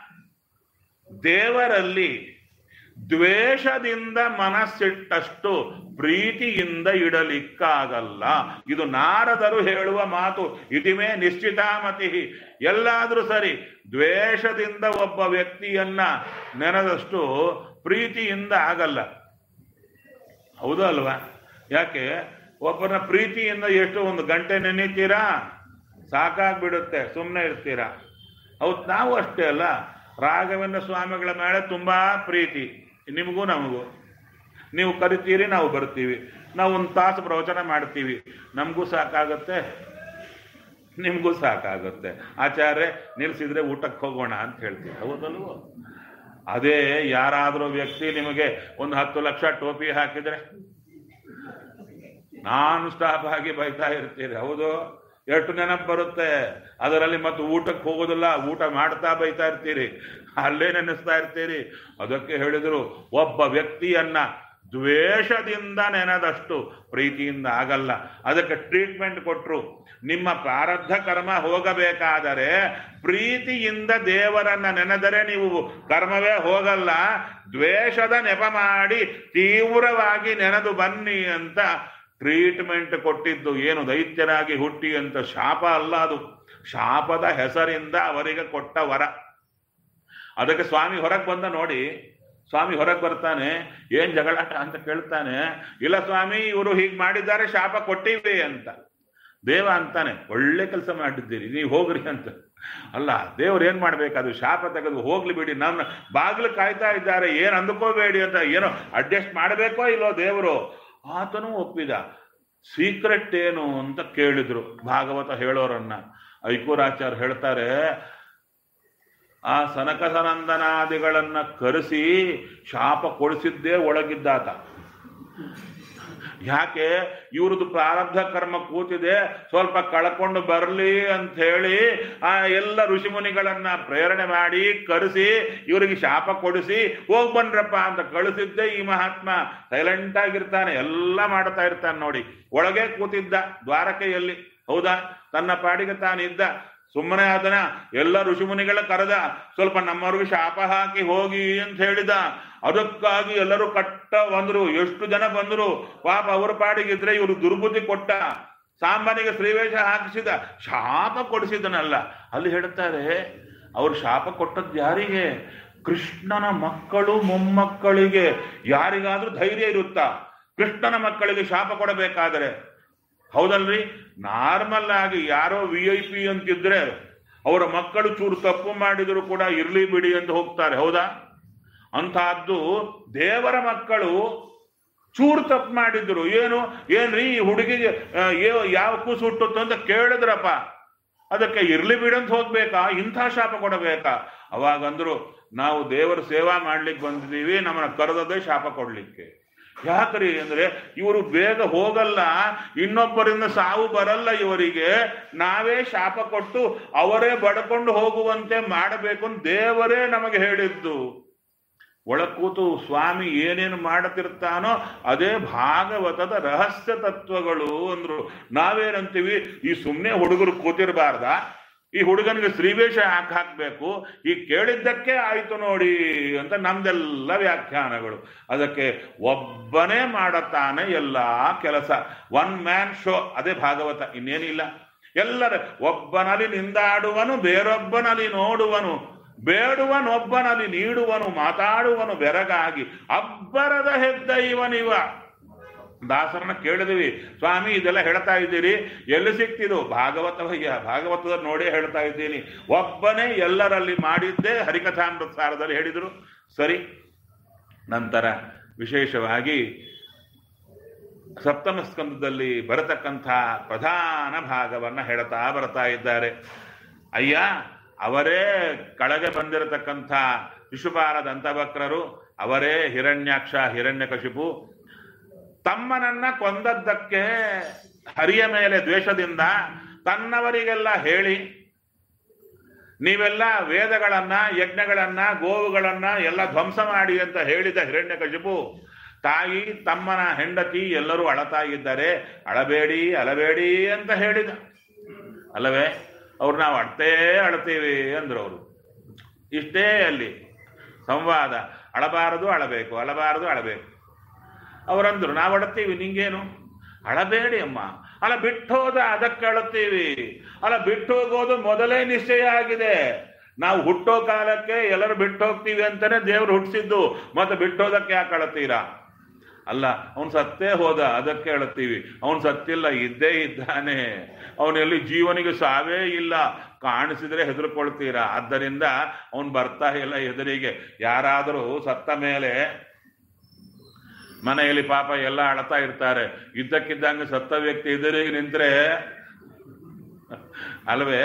ದೇವರಲ್ಲಿ ದ್ವೇಷದಿಂದ ಮನಸ್ಸಿಟ್ಟಷ್ಟು ಪ್ರೀತಿಯಿಂದ ಇಡಲಿಕ್ಕಾಗಲ್ಲ ಇದು ನಾರದರು ಹೇಳುವ ಮಾತು ಇತಿಮೇ ನಿಶ್ಚಿತಾಮತಿ ಎಲ್ಲಾದ್ರೂ ಸರಿ ದ್ವೇಷದಿಂದ ಒಬ್ಬ ವ್ಯಕ್ತಿಯನ್ನ ನೆನೆದಷ್ಟು ಪ್ರೀತಿಯಿಂದ ಆಗಲ್ಲ ಹೌದು ಅಲ್ವಾ ಯಾಕೆ ಒಬ್ಬನ ಪ್ರೀತಿಯಿಂದ ಎಷ್ಟು ಒಂದು ಗಂಟೆ ನೆನೀತೀರಾ ಸಾಕಾಗ್ಬಿಡುತ್ತೆ ಸುಮ್ಮನೆ ಇರ್ತೀರಾ ಹೌದು ನಾವು ಅಷ್ಟೇ ಅಲ್ಲ ರಾಘವೇಂದ್ರ ಸ್ವಾಮಿಗಳ ಮೇಲೆ ತುಂಬಾ ಪ್ರೀತಿ ನಿಮಗೂ ನಮಗೂ ನೀವು ಕರಿತೀರಿ ನಾವು ಬರ್ತೀವಿ ನಾವು ಒಂದು ತಾಸು ಪ್ರವಚನ ಮಾಡ್ತೀವಿ ನಮಗೂ ಸಾಕಾಗುತ್ತೆ ನಿಮಗೂ ಸಾಕಾಗುತ್ತೆ ಆಚಾರ್ಯ ನಿಲ್ಸಿದ್ರೆ ಊಟಕ್ಕೆ ಹೋಗೋಣ ಅಂತ ಹೇಳ್ತೀವಿ ಹೌದಲ್ವೋ ಅದೇ ಯಾರಾದರೂ ವ್ಯಕ್ತಿ ನಿಮಗೆ ಒಂದು ಹತ್ತು ಲಕ್ಷ ಟೋಪಿ ಹಾಕಿದ್ರೆ ನಾನ್ ಸ್ಟಾಪ್ ಆಗಿ ಬೈತಾ ಇರ್ತೀರಿ ಹೌದು ಎಷ್ಟು ನೆನಪು ಬರುತ್ತೆ ಅದರಲ್ಲಿ ಮತ್ತೆ ಊಟಕ್ಕೆ ಹೋಗೋದಿಲ್ಲ ಊಟ ಮಾಡ್ತಾ ಬೈತಾ ಇರ್ತೀರಿ ಅಲ್ಲೇ ನೆನೆಸ್ತಾ ಇರ್ತೀರಿ ಅದಕ್ಕೆ ಹೇಳಿದ್ರು ಒಬ್ಬ ವ್ಯಕ್ತಿಯನ್ನ ದ್ವೇಷದಿಂದ ನೆನೆದಷ್ಟು ಪ್ರೀತಿಯಿಂದ ಆಗಲ್ಲ ಅದಕ್ಕೆ ಟ್ರೀಟ್ಮೆಂಟ್ ಕೊಟ್ರು ನಿಮ್ಮ ಪ್ರಾರಬ್ಧ ಕರ್ಮ ಹೋಗಬೇಕಾದರೆ ಪ್ರೀತಿಯಿಂದ ದೇವರನ್ನ ನೆನೆದರೆ ನೀವು ಕರ್ಮವೇ ಹೋಗಲ್ಲ ದ್ವೇಷದ ನೆಪ ಮಾಡಿ ತೀವ್ರವಾಗಿ ನೆನೆದು ಬನ್ನಿ ಅಂತ ಟ್ರೀಟ್ಮೆಂಟ್ ಕೊಟ್ಟಿದ್ದು ಏನು ದೈತ್ಯರಾಗಿ ಹುಟ್ಟಿ ಅಂತ ಶಾಪ ಅಲ್ಲ ಅದು ಶಾಪದ ಹೆಸರಿಂದ ಅವರಿಗೆ ಕೊಟ್ಟ ವರ ಅದಕ್ಕೆ ಸ್ವಾಮಿ ಹೊರಗೆ ಬಂದ ನೋಡಿ ಸ್ವಾಮಿ ಹೊರಗೆ ಬರ್ತಾನೆ ಏನ್ ಜಗಳಾಟ ಅಂತ ಕೇಳ್ತಾನೆ ಇಲ್ಲ ಸ್ವಾಮಿ ಇವರು ಹೀಗೆ ಮಾಡಿದ್ದಾರೆ ಶಾಪ ಕೊಟ್ಟಿವಿ ಅಂತ ದೇವ ಅಂತಾನೆ ಒಳ್ಳೆ ಕೆಲಸ ಮಾಡಿದ್ದೀರಿ ನೀವು ಹೋಗ್ರಿ ಅಂತ ಅಲ್ಲ ದೇವ್ರು ಏನ್ ಮಾಡ್ಬೇಕಾದ್ರು ಶಾಪ ತೆಗೆದು ಹೋಗ್ಲಿ ಬಿಡಿ ನನ್ನ ಬಾಗಿಲು ಕಾಯ್ತಾ ಇದ್ದಾರೆ ಏನ್ ಅಂದುಕೋಬೇಡಿ ಅಂತ ಏನೋ ಅಡ್ಜಸ್ಟ್ ಮಾಡಬೇಕೋ ಇಲ್ಲೋ ದೇವರು ಆತನು ಒಪ್ಪಿದ ಸೀಕ್ರೆಟ್ ಏನು ಅಂತ ಕೇಳಿದ್ರು ಭಾಗವತ ಹೇಳೋರನ್ನ ಐಕೂರಾಚಾರ್ಯ ಹೇಳ್ತಾರೆ ಆ ಸನಕ ಸನಂದನಾದಿಗಳನ್ನ ಕರೆಸಿ ಶಾಪ ಕೊಡಿಸಿದ್ದೇ ಒಳಗಿದ್ದಾತ ಯಾಕೆ ಇವ್ರದ್ದು ಪ್ರಾರಬ್ಧ ಕರ್ಮ ಕೂತಿದೆ ಸ್ವಲ್ಪ ಕಳ್ಕೊಂಡು ಬರಲಿ ಅಂತ ಹೇಳಿ ಆ ಎಲ್ಲ ಋಷಿಮುನಿಗಳನ್ನ ಪ್ರೇರಣೆ ಮಾಡಿ ಕರೆಸಿ ಇವರಿಗೆ ಶಾಪ ಕೊಡಿಸಿ ಹೋಗ್ ಬನ್ರಪ್ಪ ಅಂತ ಕಳಿಸಿದ್ದೆ ಈ ಮಹಾತ್ಮ ಸೈಲೆಂಟ್ ಆಗಿರ್ತಾನೆ ಎಲ್ಲ ಮಾಡ್ತಾ ಇರ್ತಾನೆ ನೋಡಿ ಒಳಗೆ ಕೂತಿದ್ದ ದ್ವಾರಕೆಯಲ್ಲಿ ಹೌದಾ ತನ್ನ ಪಾಡಿಗೆ ತಾನಿದ್ದ ಸುಮ್ಮನೆ ಅದನ್ನ ಎಲ್ಲ ಋಷಿಮುನಿಗಳ ಕರೆದ ಸ್ವಲ್ಪ ನಮ್ಮವ್ರಿಗೆ ಶಾಪ ಹಾಕಿ ಹೋಗಿ ಅಂತ ಹೇಳಿದ ಅದಕ್ಕಾಗಿ ಎಲ್ಲರೂ ಕಟ್ಟ ಬಂದ್ರು ಎಷ್ಟು ಜನ ಬಂದ್ರು ಪಾಪ ಅವ್ರ ಪಾಡಿಗಿದ್ರೆ ಇವರು ದುರ್ಬುದ್ಧಿ ಕೊಟ್ಟ ಸಾಂಬನಿಗೆ ಶ್ರೀವೇಷ ಹಾಕಿಸಿದ ಶಾಪ ಕೊಡಿಸಿದನಲ್ಲ ಅಲ್ಲಿ ಹೇಳ್ತಾರೆ ಅವ್ರು ಶಾಪ ಕೊಟ್ಟದ್ದು ಯಾರಿಗೆ ಕೃಷ್ಣನ ಮಕ್ಕಳು ಮೊಮ್ಮಕ್ಕಳಿಗೆ ಯಾರಿಗಾದ್ರೂ ಧೈರ್ಯ ಇರುತ್ತಾ ಕೃಷ್ಣನ ಮಕ್ಕಳಿಗೆ ಶಾಪ ಕೊಡಬೇಕಾದರೆ ಹೌದಲ್ರಿ ನಾರ್ಮಲ್ ಆಗಿ ಯಾರೋ ವಿ ಐ ಪಿ ಅಂತಿದ್ರೆ ಅವರ ಮಕ್ಕಳು ಚೂರು ತಪ್ಪು ಮಾಡಿದ್ರು ಕೂಡ ಇರ್ಲಿ ಬಿಡಿ ಅಂತ ಹೋಗ್ತಾರೆ ಹೌದಾ ಅಂತಹದ್ದು ದೇವರ ಮಕ್ಕಳು ಚೂರು ತಪ್ಪು ಮಾಡಿದ್ರು ಏನು ಏನ್ರಿ ಈ ಹುಡುಗಿಗೆ ಆ, ಏ- ಯಾವ ಕೂಸು ಹುಟ್ಟುತ್ತು ಅಂತ ಕೇಳಿದ್ರಪ್ಪ ಅದಕ್ಕೆ ಇರ್ಲಿ ಬಿಡಂತ ಹೋಗ್ಬೇಕಾ ಇಂಥ ಶಾಪ ಕೊಡಬೇಕಾ ಅವಾಗಂದ್ರು ನಾವು ದೇವರ ಸೇವಾ ಮಾಡ್ಲಿಕ್ಕೆ ಬಂದಿದ್ದೀವಿ ನಮ್ಮನ್ನ ಕರೆದದೇ ಶಾಪ ಕೊಡ್ಲಿಕ್ಕೆ ಯಾಕ್ರಿ ಅಂದ್ರೆ ಇವರು ಬೇಗ ಹೋಗಲ್ಲ ಇನ್ನೊಬ್ಬರಿಂದ ಸಾವು ಬರಲ್ಲ ಇವರಿಗೆ ನಾವೇ ಶಾಪ ಕೊಟ್ಟು ಅವರೇ ಬಡ್ಕೊಂಡು ಹೋಗುವಂತೆ ಮಾಡಬೇಕು ಅಂತ ದೇವರೇ ನಮಗೆ ಹೇಳಿದ್ದು ಒಳ ಕೂತು ಸ್ವಾಮಿ ಏನೇನು ಮಾಡುತ್ತಿರ್ತಾನೋ ಅದೇ ಭಾಗವತದ ರಹಸ್ಯ ತತ್ವಗಳು ಅಂದ್ರು ನಾವೇನಂತೀವಿ ಈ ಸುಮ್ಮನೆ ಹುಡುಗರು ಕೂತಿರಬಾರ್ದ ಈ ಹುಡುಗನಿಗೆ ಸ್ತ್ರೀವೇಷ ಹಾಕಿ ಹಾಕ್ಬೇಕು ಈ ಕೇಳಿದ್ದಕ್ಕೆ ಆಯ್ತು ನೋಡಿ ಅಂತ ನಮ್ದೆಲ್ಲ ವ್ಯಾಖ್ಯಾನಗಳು ಅದಕ್ಕೆ ಒಬ್ಬನೇ ಮಾಡತಾನೆ ಎಲ್ಲ ಕೆಲಸ ಒನ್ ಮ್ಯಾನ್ ಶೋ ಅದೇ ಭಾಗವತ ಇನ್ನೇನಿಲ್ಲ ಎಲ್ಲರ ಒಬ್ಬನಲ್ಲಿ ನಿಂದಾಡುವನು ಬೇರೊಬ್ಬನಲ್ಲಿ ನೋಡುವನು ಬೇಡುವನೊಬ್ಬನಲ್ಲಿ ನೀಡುವನು ಮಾತಾಡುವನು ಬೆರಗಾಗಿ ಅಬ್ಬರದ ಹೆದ್ದ ಇವನಿವ ದಾಸರನ್ನ ಕೇಳಿದ್ವಿ ಸ್ವಾಮಿ ಇದೆಲ್ಲ ಹೇಳ್ತಾ ಇದ್ದೀರಿ ಎಲ್ಲಿ ಸಿಕ್ತಿದು ಭಾಗವತವಯ್ಯ ಭಾಗವತದ ನೋಡೇ ಹೇಳ್ತಾ ಇದ್ದೀನಿ ಒಬ್ಬನೇ ಎಲ್ಲರಲ್ಲಿ ಮಾಡಿದ್ದೇ ಹರಿಕಥಾಮೃತ ಸಾರದಲ್ಲಿ ಹೇಳಿದರು ಸರಿ ನಂತರ ವಿಶೇಷವಾಗಿ ಸಪ್ತಮ ಸ್ಕಂದದಲ್ಲಿ ಬರತಕ್ಕಂಥ ಪ್ರಧಾನ ಭಾಗವನ್ನ ಹೇಳ್ತಾ ಬರ್ತಾ ಇದ್ದಾರೆ ಅಯ್ಯ ಅವರೇ ಕಳಗೆ ಬಂದಿರತಕ್ಕಂಥ ಶಿಶುಪಾಲ ದಂತವಕ್ರರು ಅವರೇ ಹಿರಣ್ಯಾಕ್ಷ ಹಿರಣ್ಯಕಶಿಪು ತಮ್ಮನನ್ನ ಕೊಂದದ್ದಕ್ಕೆ ಹರಿಯ ಮೇಲೆ ದ್ವೇಷದಿಂದ ತನ್ನವರಿಗೆಲ್ಲ ಹೇಳಿ ನೀವೆಲ್ಲ ವೇದಗಳನ್ನ ಯಜ್ಞಗಳನ್ನ ಗೋವುಗಳನ್ನ ಎಲ್ಲ ಧ್ವಂಸ ಮಾಡಿ ಅಂತ ಹೇಳಿದ ಹಿರಣ್ಯಕಶಿಪು ತಾಯಿ ತಮ್ಮನ ಹೆಂಡತಿ ಎಲ್ಲರೂ ಅಳತಾ ಇದ್ದಾರೆ ಅಳಬೇಡಿ ಅಳಬೇಡಿ ಅಂತ ಹೇಳಿದ ಅಲ್ಲವೇ ಅವ್ರು ನಾವು ಅಳ್ತೇ ಅಳ್ತೀವಿ ಅಂದ್ರು ಅವರು ಇಷ್ಟೇ ಅಲ್ಲಿ ಸಂವಾದ ಅಳಬಾರದು ಅಳಬೇಕು ಅಳಬಾರದು ಅಳಬೇಕು ಅವರಂದ್ರು ನಾವು ಅಳತೀವಿ ನಿಂಗೇನು ಅಳಬೇಡಿ ಅಮ್ಮ ಅಲ್ಲ ಬಿಟ್ಟೋದ ಅದಕ್ಕೆ ಅಳುತ್ತೀವಿ ಅಲ್ಲ ಬಿಟ್ಟು ಹೋಗೋದು ಮೊದಲೇ ನಿಶ್ಚಯ ಆಗಿದೆ ನಾವು ಹುಟ್ಟೋ ಕಾಲಕ್ಕೆ ಎಲ್ಲರೂ ಬಿಟ್ಟು ಹೋಗ್ತೀವಿ ಅಂತಾನೆ ದೇವ್ರು ಹುಟ್ಟಿಸಿದ್ದು ಮತ್ತೆ ಬಿಟ್ಟೋದಕ್ಕೆ ಯಾಕೆ ಅಳತೀರಾ ಅಲ್ಲ ಅವನು ಸತ್ತೇ ಹೋದ ಅದಕ್ಕೆ ಅಳುತ್ತೀವಿ ಅವನು ಸತ್ತಿಲ್ಲ ಇದ್ದೇ ಇದ್ದಾನೆ ಅವನಲ್ಲಿ ಜೀವನಿಗೆ ಸಾವೇ ಇಲ್ಲ ಕಾಣಿಸಿದ್ರೆ ಹೆದರ್ಕೊಳ್ತೀರಾ ಆದ್ದರಿಂದ ಅವನು ಬರ್ತಾ ಇಲ್ಲ ಎದುರಿಗೆ ಯಾರಾದರೂ ಸತ್ತ ಮೇಲೆ ಮನೆಯಲ್ಲಿ ಪಾಪ ಎಲ್ಲ ಅಳತಾ ಇರ್ತಾರೆ ಇದ್ದಕ್ಕಿದ್ದಂಗೆ ಸತ್ತ ವ್ಯಕ್ತಿ ಎದುರಿಗೆ ನಿಂತ್ರೆ ಅಲ್ವೇ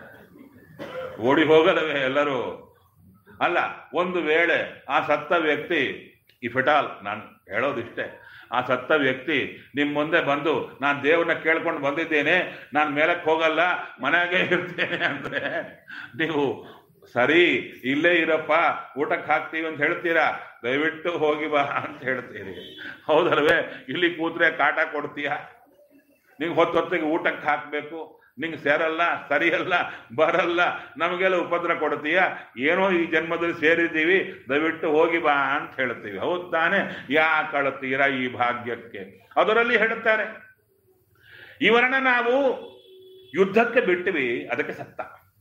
ಓಡಿ ಹೋಗಲವೇ ಎಲ್ಲರೂ ಅಲ್ಲ ಒಂದು ವೇಳೆ ಆ ಸತ್ತ ವ್ಯಕ್ತಿ ಈ ಫಿಟಾಲ್ ನಾನು ಹೇಳೋದಿಷ್ಟೇ ಆ ಸತ್ತ ವ್ಯಕ್ತಿ ನಿಮ್ಮ ಮುಂದೆ ಬಂದು ನಾನು ದೇವ್ರನ್ನ ಕೇಳ್ಕೊಂಡು ಬಂದಿದ್ದೇನೆ ನಾನು ಮೇಲಕ್ಕೆ ಹೋಗಲ್ಲ ಮನೆಯಾಗೆ ಇರ್ತೇನೆ ಅಂದ್ರೆ ನೀವು ಸರಿ ಇಲ್ಲೇ ಇರಪ್ಪ ಊಟಕ್ಕೆ ಹಾಕ್ತೀವಿ ಅಂತ ಹೇಳ್ತೀರಾ ದಯವಿಟ್ಟು ಹೋಗಿ ಬಾ ಅಂತ ಹೇಳ್ತೀರಿ ಹೌದಲ್ವೇ ಇಲ್ಲಿ ಕೂತ್ರೆ ಕಾಟ ಕೊಡ್ತೀಯಾ ನಿಂಗೆ ಹೊತ್ತೊತ್ತಿಗೆ ಊಟಕ್ಕೆ ಹಾಕಬೇಕು ನಿಂಗೆ ಸೇರಲ್ಲ ಸರಿಯಲ್ಲ ಬರಲ್ಲ ನಮಗೆಲ್ಲ ಉಪದ್ರ ಕೊಡ್ತೀಯ ಏನೋ ಈ ಜನ್ಮದಲ್ಲಿ ಸೇರಿದ್ದೀವಿ ದಯವಿಟ್ಟು ಹೋಗಿ ಬಾ ಅಂತ ಹೇಳ್ತೀವಿ ಹೌದು ತಾನೆ ಯಾಕೆ ಅಳ್ತೀರಾ ಈ ಭಾಗ್ಯಕ್ಕೆ ಅದರಲ್ಲಿ ಹೇಳ್ತಾರೆ ಇವರನ್ನ ನಾವು ಯುದ್ಧಕ್ಕೆ ಬಿಟ್ಟಿವಿ ಅದಕ್ಕೆ ಸತ್ತ